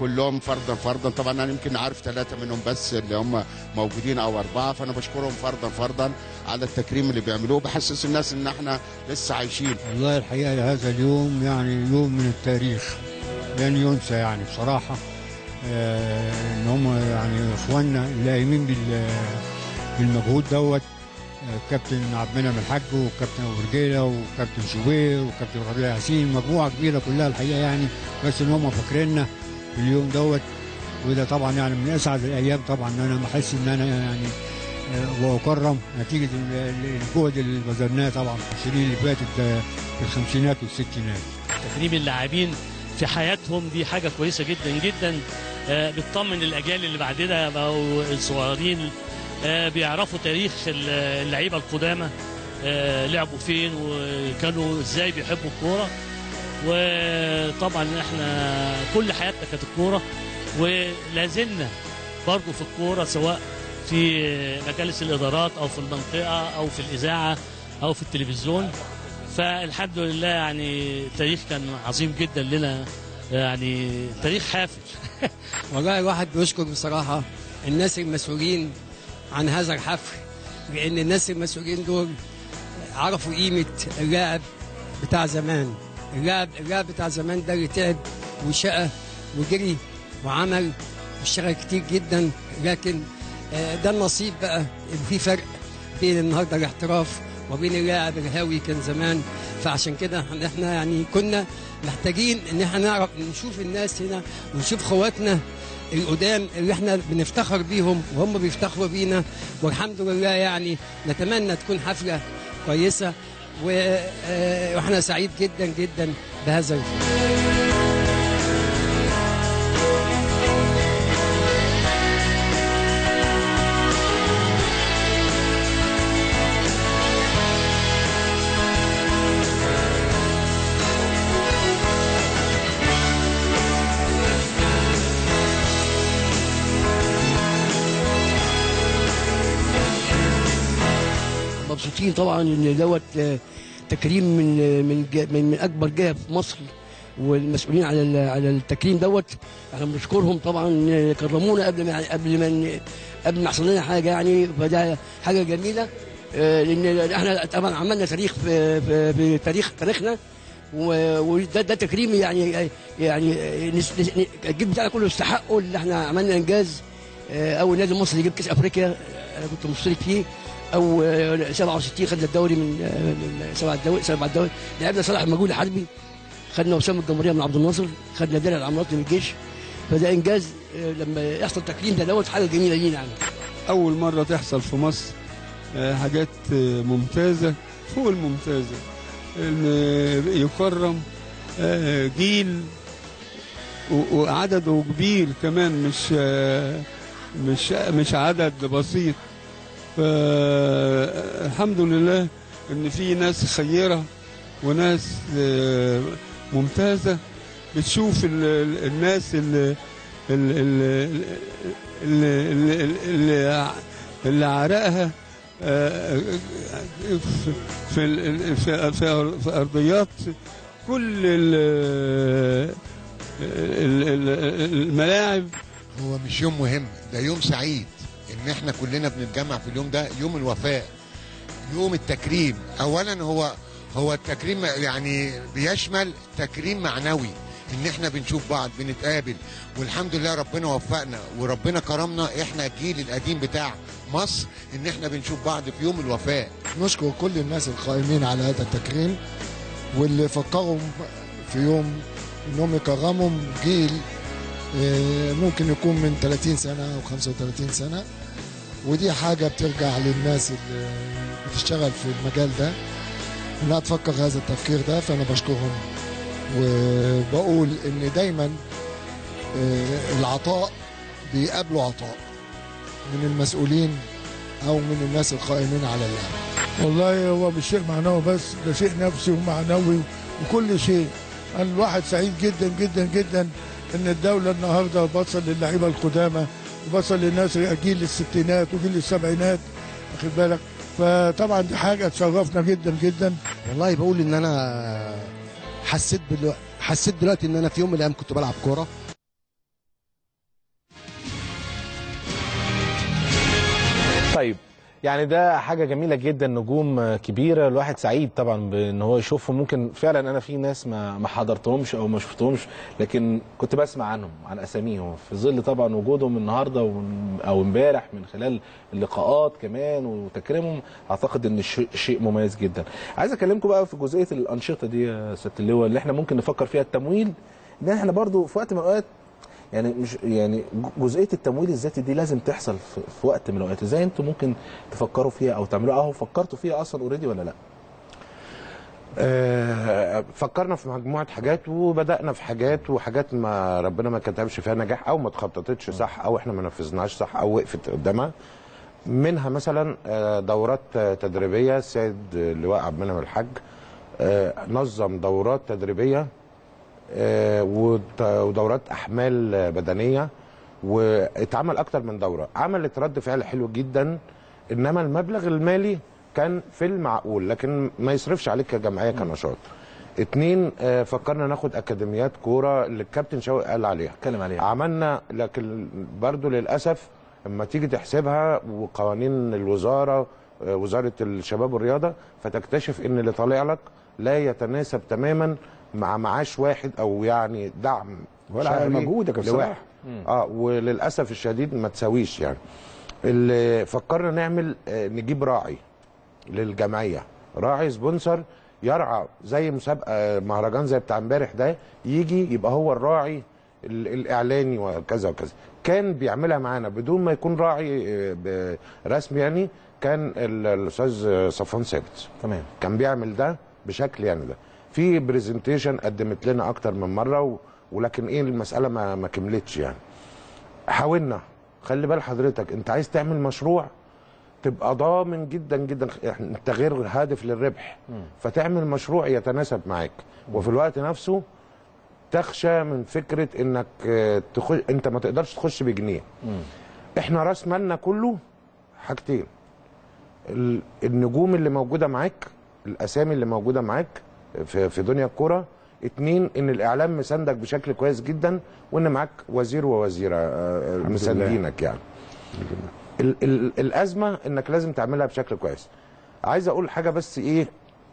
كلهم فردا فردا طبعا انا يمكن عارف ثلاثه منهم بس اللي هم موجودين او اربعه فانا بشكرهم فردا فردا على التكريم اللي بيعملوه بحسس الناس ان احنا لسه عايشين والله الحقيقة هذا اليوم يعني يوم من التاريخ لن ينسى يعني بصراحة آه، ان هم يعني اخواننا اللي قايمين بال- بالمجهود دوت آه، كابتن عبد المنعم الحاج وكابتن ابو رجيله وكابتن شوبير وكابتن ربيع ياسين مجموعه كبيره كلها الحقيقه يعني بس ان هم فاكريننا في اليوم دوت وده طبعا يعني من اسعد الايام طبعا ان انا بحس ان انا يعني آه، واكرم نتيجه ال- ال- الجهد اللي بذلناه طبعا في السنين اللي فاتت آه، في الخمسينات والستينات تكريم اللاعبين في حياتهم دي حاجه كويسه جدا جدا آه، بتطمن الاجيال اللي بعدنا بقوا الصغيرين آه، بيعرفوا تاريخ ال- اللعيبه القدامى آه، لعبوا فين وكانوا ازاي بيحبوا الكوره وطبعا احنا كل حياتنا كانت الكوره ولازلنا برضو في الكوره سواء في مجالس الادارات او في المنطقه او في الاذاعه او في التلفزيون فالحمد لله يعني تاريخ كان عظيم جدا لنا يعني تاريخ حافل والله الواحد بيشكر بصراحة الناس المسؤولين عن هذا الحفل لأن الناس المسؤولين دول عرفوا قيمة اللاعب بتاع زمان اللاعب اللاعب بتاع زمان ده اللي تعب وشقى وجري وعمل واشتغل كتير جدا لكن آه، ده النصيب بقى اللي في فرق بين النهارده الاحتراف وبين اللاعب الهاوي كان زمان فعشان كده احنا يعني كنا محتاجين ان احنا نعرف نشوف الناس هنا ونشوف خواتنا القدام اللي احنا بنفتخر بيهم وهم بيفتخروا بينا والحمد لله يعني نتمنى تكون حفله كويسه و- آه، واحنا سعيد جدا جدا بهذا الفوز مبسوطين طبعا ان دوت آه، تكريم من من ج- من من اكبر جهه في مصر والمسؤولين على ال- على التكريم دوت احنا بنشكرهم طبعا آه، كرمونا قبل ما قبل ما ن- قبل ما يحصل لنا حاجه يعني فده حاجه جميله آه، لان احنا طبعا عملنا تاريخ في في- في تاريخ تاريخنا و- وده ده تكريم يعني يعني نس- نس- الجيل بتاعنا كله يستحقه اللي احنا عملنا انجاز آه، اول نادي مصري يجيب كاس افريقيا آه، انا كنت مشترك فيه او آه، 67 خدنا الدوري من آه، من سبع الدوري سبع الدوري لعبنا صلاح المجهول الحربي خدنا وسام الجمهوريه من عبد الناصر خدنا درع العملاق من الجيش فده انجاز آه، لما يحصل تكريم ده دوت حاجه جميله لينا يعني أول مرة تحصل في مصر آه، حاجات آه، ممتازة فوق الممتازة إن يكرم آه، جيل و- وعدده كبير كمان مش آه، مش مش عدد بسيط فالحمد لله ان في ناس خيره وناس آه، ممتازه بتشوف ال- ال- الناس اللي اللي, اللي, اللي, اللي, اللي عرقها آه، في في ال- في, في, في ارضيات كل ال- ال- ال- الملاعب هو مش يوم مهم ده يوم سعيد ان احنا كلنا بنتجمع في اليوم ده يوم الوفاء يوم التكريم اولا هو هو التكريم يعني بيشمل تكريم معنوي ان احنا بنشوف بعض بنتقابل والحمد لله ربنا وفقنا وربنا كرمنا احنا الجيل القديم بتاع مصر ان احنا بنشوف بعض في يوم الوفاء نشكر كل الناس القائمين على هذا التكريم واللي فكروا في يوم انهم يكرموا جيل آه، ممكن يكون من 30 سنه او 35 سنه ودي حاجه بترجع للناس اللي بتشتغل في المجال ده انها تفكر هذا التفكير ده فانا بشكرهم وبقول ان دايما آه، العطاء بيقابله عطاء من المسؤولين او من الناس القائمين على اللعبه والله هو مش شيء معنوي بس ده شيء نفسي ومعنوي وكل شيء أنا الواحد سعيد جدا جدا جدا ان الدولة النهاردة بصل للعيبة القدامى وبصل للناس جيل الستينات وجيل السبعينات واخد بالك فطبعا دي حاجة تشرفنا جدا جدا والله بقول ان انا حسيت بلو... حسيت دلوقتي ان انا في يوم من الايام كنت بلعب كوره طيب يعني ده حاجه جميله جدا نجوم كبيره الواحد سعيد طبعا بان هو يشوفهم ممكن فعلا انا في ناس ما ما حضرتهمش او ما شفتهمش لكن كنت بسمع عنهم عن اساميهم في ظل طبعا وجودهم النهارده ون- او امبارح من خلال اللقاءات كمان وتكريمهم اعتقد ان شيء شيء مميز جدا عايز اكلمكم بقى في جزئيه الانشطه دي يا سياده اللواء اللي احنا ممكن نفكر فيها التمويل ان احنا برضو في وقت من الاوقات يعني مش يعني جزئيه التمويل الذاتي دي لازم تحصل في, في وقت من الاوقات ازاي انتم ممكن تفكروا فيها او تعملوها او فكرتوا فيها اصلا اوريدي ولا لا آه، فكرنا في مجموعه حاجات وبدانا في حاجات وحاجات ما ربنا ما كتبش فيها نجاح او ما اتخططتش صح او احنا ما نفذناش صح او وقفت قدامها منها مثلا آه، دورات آه، تدريبيه السيد اللواء عبد المنعم الحاج آه، نظم دورات تدريبيه آه، وت- ودورات احمال آه، بدنيه واتعمل اكتر من دوره عملت رد فعل حلو جدا انما المبلغ المالي كان في المعقول لكن ما يصرفش عليك كجمعيه كنشاط اتنين آه، فكرنا ناخد اكاديميات كوره اللي الكابتن شوقي قال عليها اتكلم عليها عملنا لكن برضو للاسف اما تيجي تحسبها وقوانين الوزاره آه، وزاره الشباب والرياضه فتكتشف ان اللي طالع لك لا يتناسب تماما مع معاش واحد او يعني دعم ولا على شهري مجهودك يا لواحد. صلاح. مم. اه وللاسف الشديد ما تساويش يعني اللي فكرنا نعمل آه، نجيب راعي للجمعيه راعي سبونسر يرعى زي مسابقه مهرجان زي بتاع امبارح ده يجي يبقى هو الراعي ال- الاعلاني وكذا وكذا كان بيعملها معانا بدون ما يكون راعي آه، ب- رسمي يعني كان ال- الاستاذ صفوان ثابت تمام كان بيعمل ده بشكل يعني ده في برزنتيشن قدمت لنا اكتر من مره و... ولكن ايه المساله ما, ما كملتش يعني حاولنا خلي بال حضرتك انت عايز تعمل مشروع تبقى ضامن جدا جدا إحنا- انت غير هادف للربح فتعمل مشروع يتناسب معاك وفي الوقت نفسه تخشى من فكره انك آه، تخش انت ما تقدرش تخش بجنيه احنا راس مالنا كله حاجتين ال- النجوم اللي موجوده معاك الاسامي اللي موجوده معاك في في دنيا الكوره اتنين ان الاعلام مساندك بشكل كويس جدا وان معاك وزير ووزيره آه، لله. مساندينك يعني ال ال الازمه انك لازم تعملها بشكل كويس عايز اقول حاجه بس ايه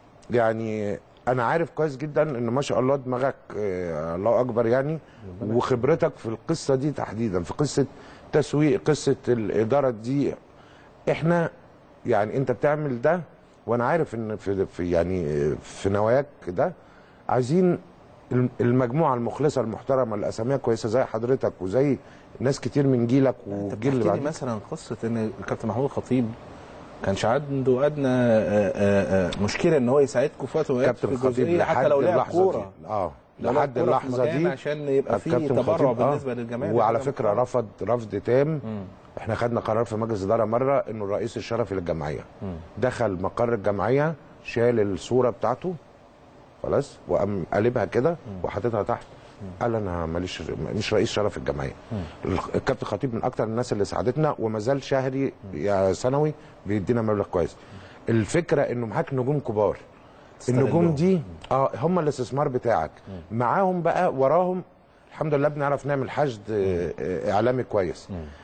يعني انا عارف كويس جدا ان ما شاء الله دماغك آه الله اكبر يعني وخبرتك في القصه دي تحديدا في قصه تسويق قصه الاداره دي احنا يعني انت بتعمل ده وانا عارف ان في, في يعني في نواياك ده عايزين الم- المجموعه المخلصه المحترمه اللي اساميها كويسه زي حضرتك وزي ناس كتير من جيلك والجيل اللي احكي لي بعدك مثلا قصه ان الكابتن محمود الخطيب كانش عنده ادنى آه، آه، آه، مشكله ان هو يساعدكم في وقت من الأوقات كابتن في الخطيب الجزئيه حتى لحد لو لعب اللحظة كوره دي. اه لو لعب لحد كورة في اللحظه مكان دي عشان يبقى في الكابتن تبرع الخطيب، بالنسبه للجماهير وعلى حاجة فكره رفض رفض تام احنا خدنا قرار في مجلس الاداره مره انه الرئيس الشرفي للجمعيه دخل مقر الجمعيه شال الصوره بتاعته خلاص وقام قلبها كده وحاططها تحت قال انا ماليش مش رئيس شرف الجمعيه الكابتن خطيب من اكتر الناس اللي ساعدتنا وما زال شهري يا سنوي بيدينا مبلغ كويس الفكره انه معاك نجوم كبار النجوم دي اه هم الاستثمار بتاعك معاهم بقى وراهم الحمد لله بنعرف نعمل حشد آه، آه، اعلامي كويس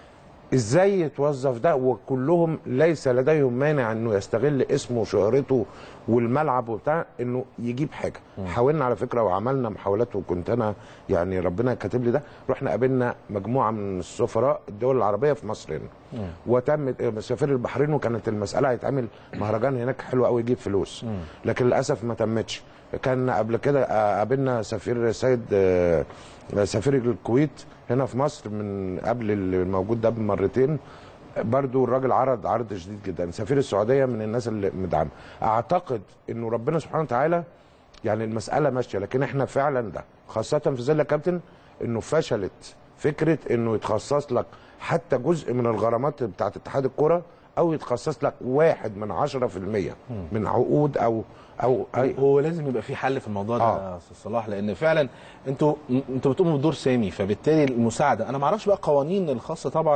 ازاي يتوظف ده وكلهم ليس لديهم مانع انه يستغل اسمه وشهرته والملعب وبتاع انه يجيب حاجه حاولنا على فكره وعملنا محاولات وكنت انا يعني ربنا كاتب لي ده رحنا قابلنا مجموعه من السفراء الدول العربيه في مصر هنا وتم سفير البحرين وكانت المساله هيتعمل مهرجان هناك حلو قوي يجيب فلوس لكن للاسف ما تمتش كان قبل كده آه، قابلنا سفير سيد آه، سفير الكويت هنا في مصر من قبل الموجود ده بمرتين برضو الراجل عرض عرض شديد جدا سفير السعوديه من الناس اللي مدعمه اعتقد انه ربنا سبحانه وتعالى يعني المساله ماشيه لكن احنا فعلا ده خاصه في ظل يا كابتن انه فشلت فكره انه يتخصص لك حتى جزء من الغرامات بتاعت اتحاد الكره او يتخصص لك واحد من عشرة في المية من عقود او او أي هو لازم يبقى في حل في الموضوع ده آه. يا استاذ صلاح لان فعلا انتوا انتوا بتقوموا بدور سامي فبالتالي المساعده انا ما اعرفش بقى قوانين الخاصه طبعا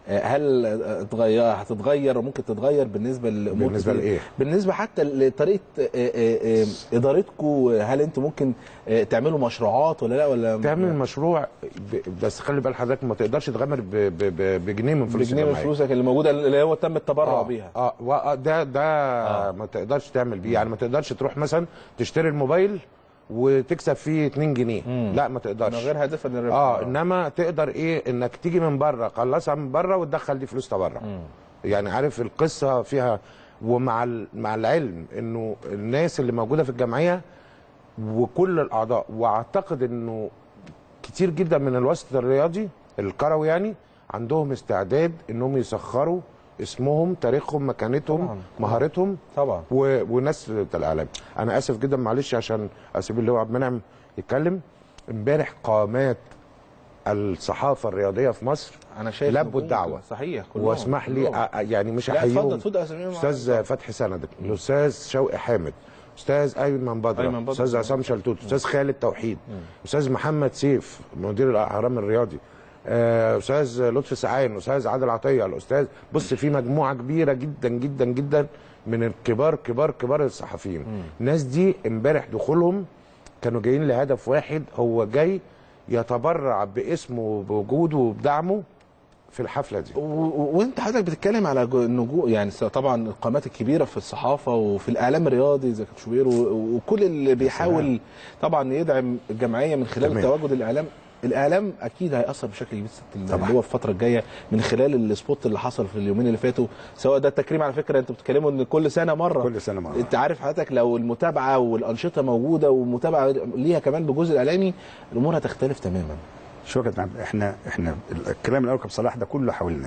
آه، هل آه، اتغير هتتغير وممكن تتغير بالنسبه للامور بالنسبة كتير؟ لإيه؟ بالنسبه حتى لطريقه آه، آه، آه، ادارتكم هل انتم ممكن آه، تعملوا مشروعات ولا لا ولا تعمل مشروع ب- بس خلي بال حضرتك ما تقدرش تغامر ب- ب- ب- بجنيه من فلوس بجنيه من الجمعية. فلوسك اللي موجوده اللي هو تم التبرع آه بيها اه و- ده ده آه. ما تقدرش تعمل بيه يعني ما تقدرش تروح مثلا تشتري الموبايل وتكسب فيه 2 جنيه لا ما تقدرش من غير هدف ان الربح اه انما تقدر ايه انك تيجي من بره خلصها من بره وتدخل دي فلوس تبرع يعني عارف القصه فيها ومع ال- مع العلم انه الناس اللي موجوده في الجمعيه وكل الاعضاء واعتقد انه كتير جدا من الوسط الرياضي الكروي يعني عندهم استعداد انهم يسخروا اسمهم تاريخهم مكانتهم طبعاً. مهارتهم طبعا و... وناس الاعلام انا اسف جدا معلش عشان اسيب اللي هو عبد المنعم يتكلم امبارح قامات الصحافه الرياضيه في مصر انا شايف لبوا نجوم الدعوه صحيح كلهم واسمح لي كلهم. أ- أ- يعني مش لا، احييهم اتفضل، اتفضل أساميهم استاذ فتحي سند الاستاذ شوقي حامد استاذ ايمن بدر أيمن بدر. استاذ عصام شلتوت استاذ خالد توحيد استاذ محمد سيف مدير الاهرام الرياضي آه، استاذ لطفي سعاين استاذ عادل عطيه الاستاذ بص في مجموعه كبيره جدا جدا جدا من الكبار كبار كبار الصحفيين الناس دي امبارح دخولهم كانوا جايين لهدف واحد هو جاي يتبرع باسمه وبوجوده وبدعمه في الحفله دي و- و- وانت حضرتك بتتكلم على جو- النجوم يعني س- طبعا القامات الكبيره في الصحافه وفي الاعلام الرياضي زي كابتن شوبير و- وكل اللي بيحاول طبعا يدعم الجمعيه من خلال تمام. تواجد الاعلام الاعلام اكيد هياثر بشكل كبير ست- اللي هو في الفتره الجايه من خلال السبوت اللي حصل في اليومين اللي فاتوا سواء ده التكريم على فكره انتوا بتتكلموا ان كل سنه مره كل سنه مره انت عارف حضرتك لو المتابعه والانشطه موجوده والمتابعه ليها كمان بجزء الاعلامي الامور هتختلف تماما شو يا كابتن عبد- احنا احنا الكلام الاول كابتن صلاح ده كله حاولنا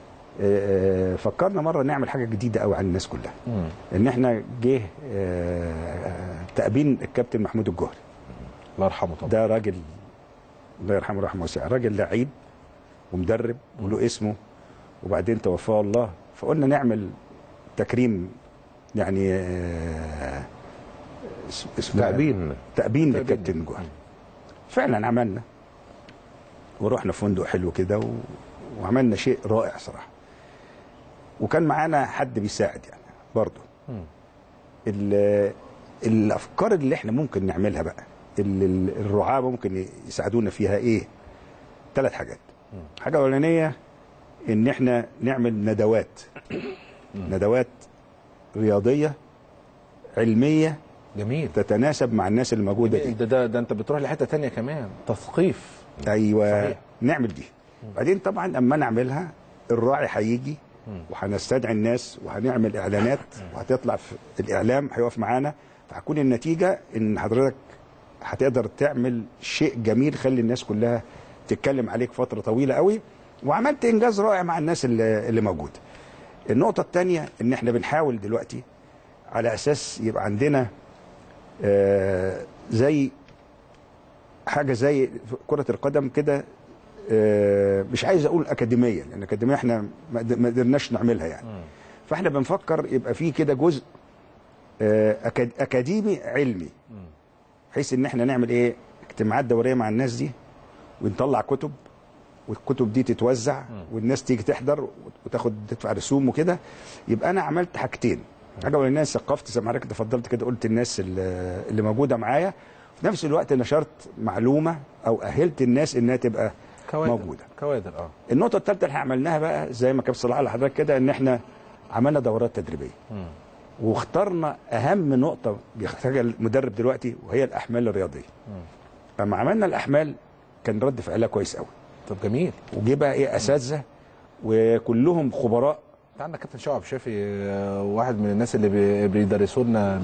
آه، فكرنا مره نعمل حاجه جديده قوي على الناس كلها ان احنا جه آه، تأبين الكابتن محمود الجوهري الله يرحمه طبعا ده راجل الله يرحمه رحمه واسعه راجل لعيب ومدرب وله اسمه وبعدين توفاه الله فقلنا نعمل تكريم يعني آه، اس- اسمه تأبين. تأبين للكابتن الجوهري فعلا عملنا ورحنا فندق حلو كده و... وعملنا شيء رائع صراحه وكان معانا حد بيساعد يعني برضه ال- الافكار اللي احنا ممكن نعملها بقى اللي ال- الرعاه ممكن يساعدونا فيها ايه ثلاث حاجات حاجه اولانيه ان احنا نعمل ندوات ندوات رياضيه علميه جميل تتناسب مع الناس اللي موجوده دي ده, ده, ده انت بتروح لحته تانية كمان تثقيف ايوه صحيح. نعمل دي بعدين طبعا اما نعملها الراعي هيجي وهنستدعي الناس وهنعمل اعلانات وهتطلع في الاعلام هيقف معانا فهتكون النتيجه ان حضرتك هتقدر تعمل شيء جميل خلي الناس كلها تتكلم عليك فتره طويله قوي وعملت انجاز رائع مع الناس اللي, اللي موجوده النقطه الثانيه ان احنا بنحاول دلوقتي على اساس يبقى عندنا آه زي حاجه زي كره القدم كده آه، مش عايز اقول اكاديميه لان اكاديميه احنا ما قد- ما قدرناش نعملها يعني فاحنا بنفكر يبقى في كده جزء آه، أكاد- اكاديمي علمي بحيث ان احنا نعمل ايه اجتماعات دوريه مع الناس دي ونطلع كتب والكتب دي تتوزع والناس تيجي تحضر وتاخد تدفع رسوم وكده يبقى انا عملت حاجتين حاجه اولانيه ثقفت زي ما حضرتك تفضلت كده قلت الناس اللي اللي موجوده معايا في نفس الوقت نشرت معلومه او اهلت الناس انها تبقى كوادر موجوده كوادر اه النقطه الثالثه اللي عملناها بقى زي ما كان صلاح على حضرتك كده ان احنا عملنا دورات تدريبيه واخترنا اهم نقطه بيحتاجها المدرب دلوقتي وهي الاحمال الرياضيه لما عملنا الاحمال كان رد فعلها كويس قوي طب جميل وجه بقى ايه اساتذه وكلهم خبراء انت عندك كابتن شعب شافي آه، واحد من الناس اللي بي- بيدرسوا لنا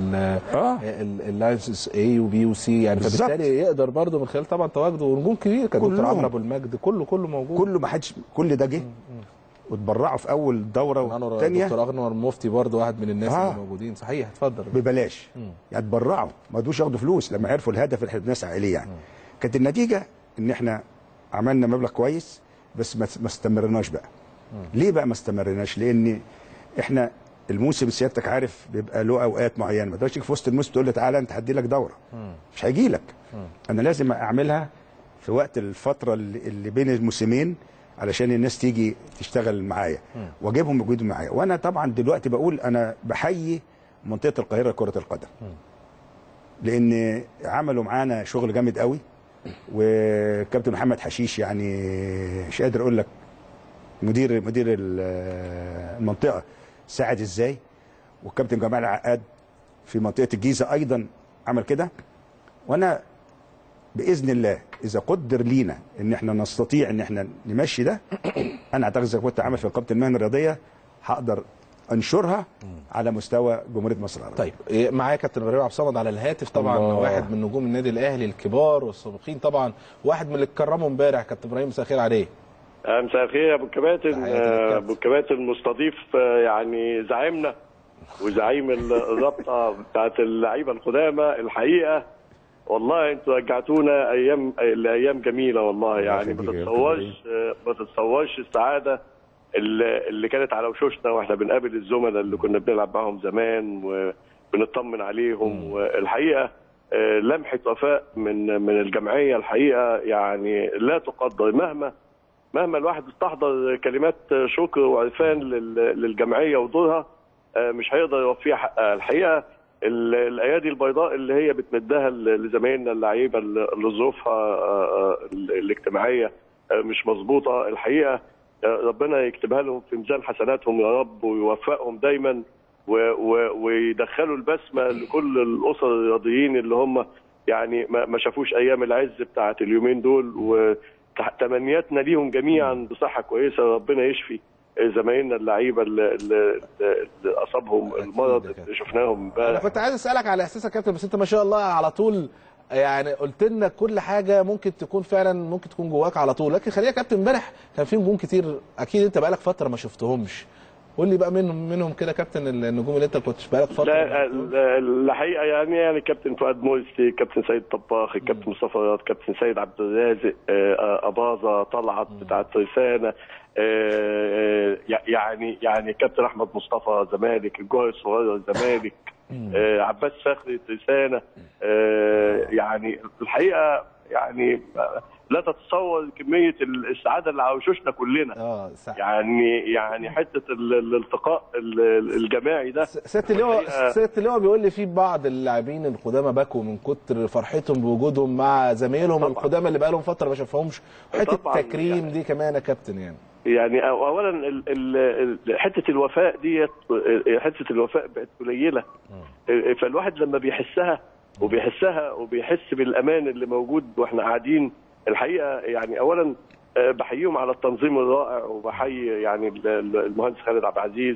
اللاينس اي وبي وسي يعني بالظبط. فبالتالي يقدر برضه من خلال طبعا تواجده ونجوم كبير كان دكتور كلهم. عمرو ابو المجد كله كله موجود كله ما حدش كل ده جه واتبرعوا في اول دوره والثانيه دكتور اغنور مفتي برضه واحد من الناس آه. اللي موجودين صحيح اتفضل ببلاش يعني اتبرعوا ما ادوش ياخدوا فلوس لما عرفوا الهدف اللي احنا بنسعى اليه يعني كانت النتيجه ان احنا عملنا مبلغ كويس بس ما ما استمرناش بقى ليه بقى ما استمرناش لان احنا الموسم سيادتك عارف بيبقى له اوقات معينه ما تقدرش تيجي في وسط الموسم تقول له تعالى انت هدي لك دوره مش هيجي لك انا لازم اعملها في وقت الفتره اللي اللي بين الموسمين علشان الناس تيجي تشتغل معايا واجيبهم يجودوا معايا وانا طبعا دلوقتي بقول انا بحيي منطقه القاهره كره القدم لان عملوا معانا شغل جامد قوي وكابتن محمد حشيش يعني مش قادر اقول لك مدير مدير ال- المنطقه ساعد ازاي والكابتن جمال عقاد في منطقه الجيزه ايضا عمل كده وانا باذن الله اذا قدر لينا ان احنا نستطيع ان احنا نمشي ده انا اعتقد اذا كنت عامل في نقابه المهن الرياضيه هقدر انشرها على مستوى جمهوريه مصر العربيه طيب إيه، معايا كابتن ابراهيم عبد الصمد على الهاتف طبعا الله. واحد من نجوم النادي الاهلي الكبار والسابقين طبعا واحد من اللي اتكرموا امبارح كابتن ابراهيم مساء الخير عليه آه، مساء الخير يا ابو الكباتن آه، ابو الكباتن مستضيف آه، يعني زعيمنا وزعيم ال- الرابطه بتاعت اللعيبه القدامى الحقيقه والله انتوا رجعتونا ايام لايام جميله والله يعني ما تتصورش آه، ما تتصورش السعاده اللي اللي كانت على وشوشنا واحنا بنقابل الزملاء اللي كنا بنلعب معاهم زمان وبنطمن عليهم والحقيقه آه، لمحه وفاء من من الجمعيه الحقيقه يعني لا تقدر مهما مهما الواحد استحضر كلمات شكر وعرفان لل- للجمعيه ودورها آه، مش هيقدر يوفيها حقها الحقيقه ال- الايادي البيضاء اللي هي بتمدها ل- لزمايلنا اللعيبه اللي اللي ظروفها آه، آه، ال- الاجتماعيه آه، مش مظبوطه الحقيقه آه، ربنا يكتبها لهم في ميزان حسناتهم يا رب ويوفقهم دايما و- و- ويدخلوا البسمه لكل الاسر الرياضيين اللي هم يعني ما ما شافوش ايام العز بتاعت اليومين دول وتمنياتنا ليهم جميعا بصحه كويسه ربنا يشفي زمايلنا اللعيبه اللي, اللي اللي اصابهم المرض اللي شفناهم انا امبارح كنت عايز اسالك على احساسك يا كابتن بس انت ما شاء الله على طول يعني قلت لنا كل حاجه ممكن تكون فعلا ممكن تكون جواك على طول لكن خلينا يا كابتن امبارح كان في نجوم كتير اكيد انت بقالك فتره ما شفتهمش قول لي بقى منهم منهم كده كابتن النجوم اللي انت كنتش بقالك فتره لا ال- الحقيقه يعني يعني كابتن فؤاد مرسي كابتن سيد طباخ الكابتن مصطفى رياض كابتن سيد عبد الرازق آه، اباظه طلعت بتاعت رسانه آه، آه، يعني يعني كابتن احمد مصطفى زمالك الجوهر الصغير زمالك آه، عباس فخري رسانه آه، يعني الحقيقه يعني لا تتصور كميه السعاده اللي على وشوشنا كلنا اه يعني يعني حته ال- الالتقاء ال- الجماعي ده سياده اللواء الحقيقة- سياده اللواء بيقول لي في بعض اللاعبين القدامى بكوا من كتر فرحتهم بوجودهم مع زمايلهم القدامى اللي بقالهم فتره ما شافهمش حته طبعاً التكريم دي كمان يا كابتن يعني يعني أو- اولا ال- ال- ال- حته الوفاء ديت حته الوفاء بقت قليله فالواحد لما بيحسها وبيحسها وبيحس بالامان اللي موجود واحنا قاعدين الحقيقه يعني اولا آه، بحييهم على التنظيم الرائع وبحيي يعني ال- ال- المهندس خالد عبد العزيز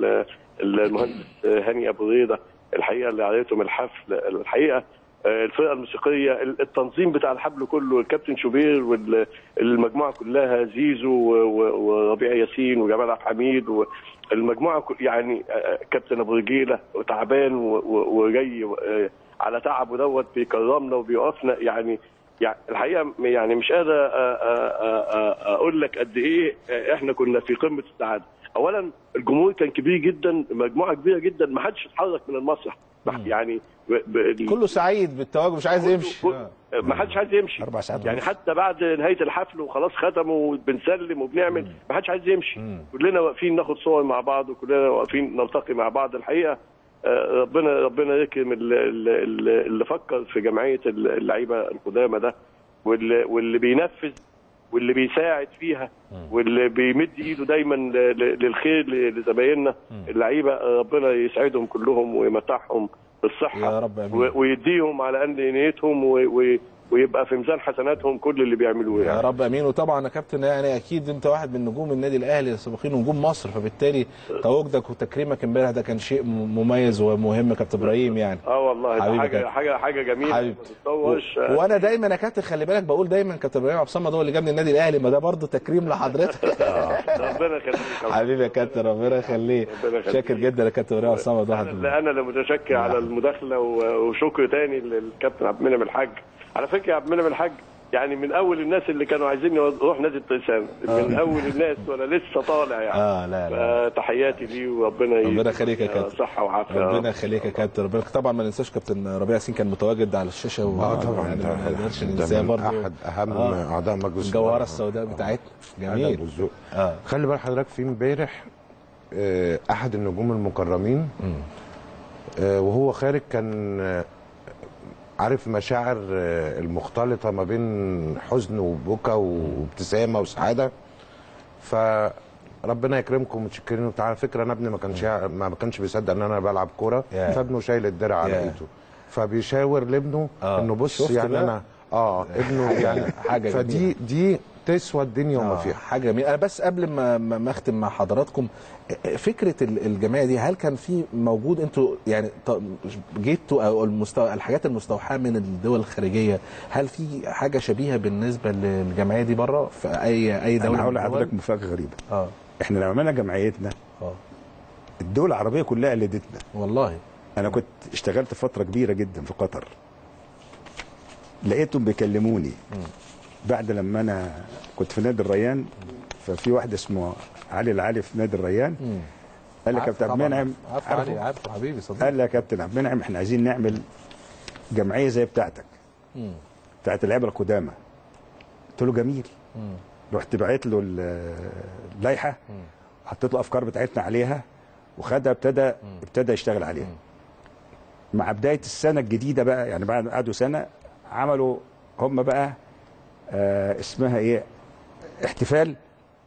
والمهندس هاني ابو ريده الحقيقه اللي عليتهم الحفل الحقيقه آه، الفرقه الموسيقيه التنظيم بتاع الحفل كله الكابتن شوبير والمجموعه كلها زيزو و- و- وربيع ياسين وجمال عبد الحميد والمجموعه كل- يعني آه، كابتن ابو رجيله وتعبان و- و- وجاي آه، على تعبه دوت بيكرمنا وبيوقفنا يعني يعني الحقيقه يعني مش قادر آه، آه، آه، آه، اقول لك قد ايه احنا كنا في قمه السعاده اولا الجمهور كان كبير جدا مجموعه كبيره جدا ما حدش اتحرك من المسرح يعني ب- ب- كله سعيد بالتواجد مش عايز يمشي آه. ما حدش عايز يمشي اربع ساعات يعني حتى بعد نهايه الحفل وخلاص ختموا وبنسلم وبنعمل ما حدش عايز يمشي كلنا واقفين ناخد صور مع بعض وكلنا واقفين نلتقي مع بعض الحقيقه آه، ربنا ربنا يكرم اللي, اللي, اللي فكر في جمعيه اللعيبه القدامى ده واللي, واللي بينفذ واللي بيساعد فيها واللي بيمد ايده دايما ل- ل- للخير ل- لزمايلنا اللعيبه آه، ربنا يسعدهم كلهم ويمتعهم بالصحه يا رب آمين. و- ويديهم على قد نيتهم و- و- ويبقى في ميزان حسناتهم كل اللي بيعملوه يا يعني رب امين وطبعا يا كابتن يعني اكيد انت واحد من نجوم النادي الاهلي السابقين ونجوم مصر فبالتالي تواجدك وتكريمك امبارح ده كان شيء م- مميز ومهم يا كابتن ابراهيم يعني اه والله ده حبيبي حاجه كابتن. حاجه حاجه جميله حبيبي. ما تتصورش آه، وانا دايما يا كابتن خلي بالك بقول دايما كابتن ابراهيم عبد الصمد هو اللي جابني النادي الاهلي ما ده برضه تكريم لحضرتك ربنا يخليك حبيبي يا كابتن ربنا يخليه ربنا يخليك. شاكر جدا يا كابتن ابراهيم عبد الصمد واحد من- انا انا اللي متشكر على المداخله و- وشكر تاني للكابتن عبد المنعم الحاج على فكره يا عبد المنعم الحاج يعني من اول الناس اللي كانوا عايزين يروح نادي الطيسان من اول الناس وانا لسه طالع يعني اه لا لا فتحياتي ليه وربنا ربنا يخليك يا كابتن صحه وعافيه ربنا يخليك يا كابتن ربنا طبعا ما ننساش كابتن ربيع ياسين كان متواجد على الشاشه و... اه طبعا يعني ده- ما نقدرش ده ننساه من برضه احد اهم آه. اعضاء مجلس الجوهره الإدارة. السوداء بتاعتنا أدب جميل والذوق. اه خلي بال حضرتك في امبارح آه، احد النجوم المكرمين آه، وهو خارج كان آه، عارف مشاعر آه، المختلطه ما بين حزن وبكا وابتسامه وسعاده فربنا يكرمكم متشكرين وبتاع على فكره انا ابني ما كانش يع- ما ما كانش بيصدق ان انا بلعب كوره يا. فابنه شايل الدرع على يا. ايده فبيشاور لابنه آه. انه بص شفت يعني بقى؟ انا اه ابنه حاجة- يعني حاجة فدي جميلة. دي تسوى الدنيا وما آه، فيها حاجه جميله انا بس قبل ما ما ما اختم مع حضراتكم فكره ال- الجمعيه دي هل كان في موجود انتوا يعني ط- جيتوا او المستوى الحاجات المستوحاه من الدول الخارجيه هل في حاجه شبيهه بالنسبه للجمعيه دي بره في اي اي دوله انا هقول من الدول؟ لحضرتك مفاجاه غريبه اه احنا لما عملنا جمعيتنا اه الدول العربيه كلها قلدتنا والله انا كنت اشتغلت فتره كبيره جدا في قطر لقيتهم بيكلموني بعد لما انا كنت في نادي الريان ففي واحد اسمه علي العالي في نادي الريان قال لي يا عارف كابتن عبد طبعاً، المنعم عارف عارفه؟ علي عارف حبيبي صديقي قال لي يا كابتن عبد المنعم احنا عايزين نعمل جمعيه زي بتاعتك مم. بتاعت اللعيبه القدامى قلت له جميل مم. رحت بعت له ال- اللائحه حطيت له افكار بتاعتنا عليها وخدها ابتدى ابتدى يشتغل عليها مع بدايه السنه الجديده بقى يعني بعد قعدوا سنه عملوا هم بقى آه اسمها ايه احتفال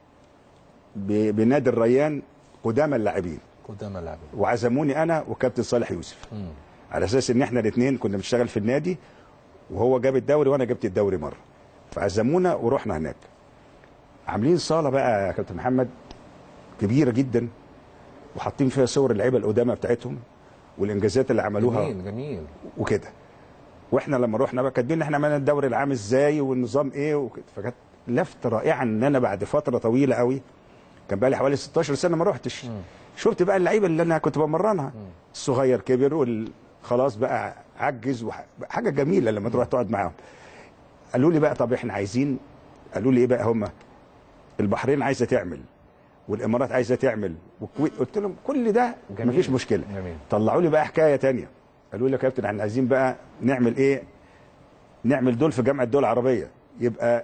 ب- بنادي الريان قدامى اللاعبين قدام اللاعبين وعزموني انا وكابتن صالح يوسف مم. على اساس ان احنا الاثنين كنا بنشتغل في النادي وهو جاب الدوري وانا جبت الدوري مره فعزمونا ورحنا هناك عاملين صاله بقى يا كابتن محمد كبيره جدا وحاطين فيها صور اللعيبه القدامى بتاعتهم والانجازات اللي عملوها جميل جميل وكده واحنا لما رحنا بقى كاتبين ان احنا عملنا الدوري العام ازاي والنظام ايه وكده فكانت لفته رائعه ان انا بعد فتره طويله قوي كان بقى لي حوالي 16 سنه ما رحتش شفت بقى اللعيبه اللي انا كنت بمرنها الصغير كبر وال... خلاص بقى عجز وح... حاجه جميله لما تروح تقعد معاهم قالوا لي بقى طب احنا عايزين قالوا لي ايه بقى هم البحرين عايزه تعمل والامارات عايزه تعمل والكويت قلت لهم كل ده جميل. مفيش مشكله جميل. طلعوا لي بقى حكايه تانية قالوا لي يا كابتن احنا عايزين بقى نعمل ايه نعمل دول في جامعه الدول العربيه يبقى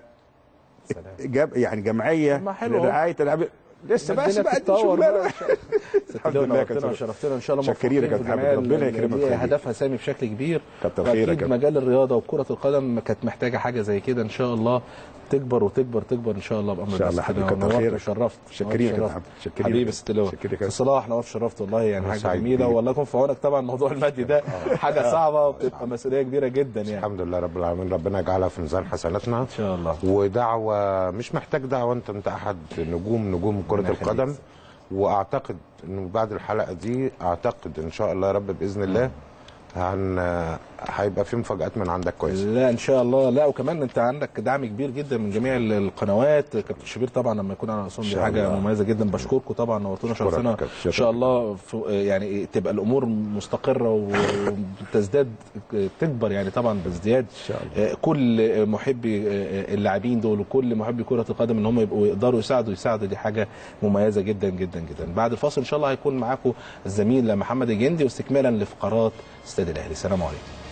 جاب يعني جمعيه ما حلو أهو. لرعايه اللاعبين لسه بس الدنيا بقى دي بتتطور شغلانة. بقى. الحمد لله يا نورتنا كابتن وشرفتنا ان شاء الله شكرين يا موفقين كابتن في حمد. الجمعية ربنا اللي يكرمك دي خير. هدفها سامي بشكل كبير كتر خيرك يا واكيد كابتن. مجال الرياضه وكره القدم كانت محتاجه حاجه زي كده ان شاء الله تكبر وتكبر تكبر ان شاء الله بامر إن شاء الله الله حبيبي، كتر نورت خيرك. وشرفت شكرين يا نورت كابتن وشرفت. عبد. شكرين يا حبيبي كابتن. ست لواء شكرين يا كابتن. صلاح نورت شرفت والله يعني أنا حاجه سعيد جميله بيك. والله يكون في عونك طبعا الموضوع المادي ده حاجه صعبه وبتبقى مسؤوليه كبيره جدا يعني الحمد لله رب العالمين ربنا يجعلها في ميزان حسناتنا ان شاء الله ودعوه مش محتاج دعوه انت انت احد نجوم نجوم كره ربنا يخليك. القدم واعتقد انه بعد الحلقه دي اعتقد ان شاء الله يا رب باذن الله هن هيبقى في مفاجات من عندك كويسه لا ان شاء الله لا وكمان انت عندك دعم كبير جدا من جميع ال- القنوات كابتن شبير طبعا لما يكون على راسهم دي شاء حاجه الله. مميزه جدا بشكركم طبعا نورتونا أشكرك شرفتنا يا كابتن. ان شاء الله في يعني تبقى الامور مستقره وتزداد تكبر يعني طبعا بازدياد شاء الله. كل محبي اللاعبين دول وكل محبي كره القدم ان هم يبقوا يقدروا يساعدوا يساعدوا دي حاجه مميزه جدا جدا جدا بعد الفاصل ان شاء الله هيكون معاكم الزميل محمد الجندي واستكمالا لفقرات استاد الاهلي السلام عليكم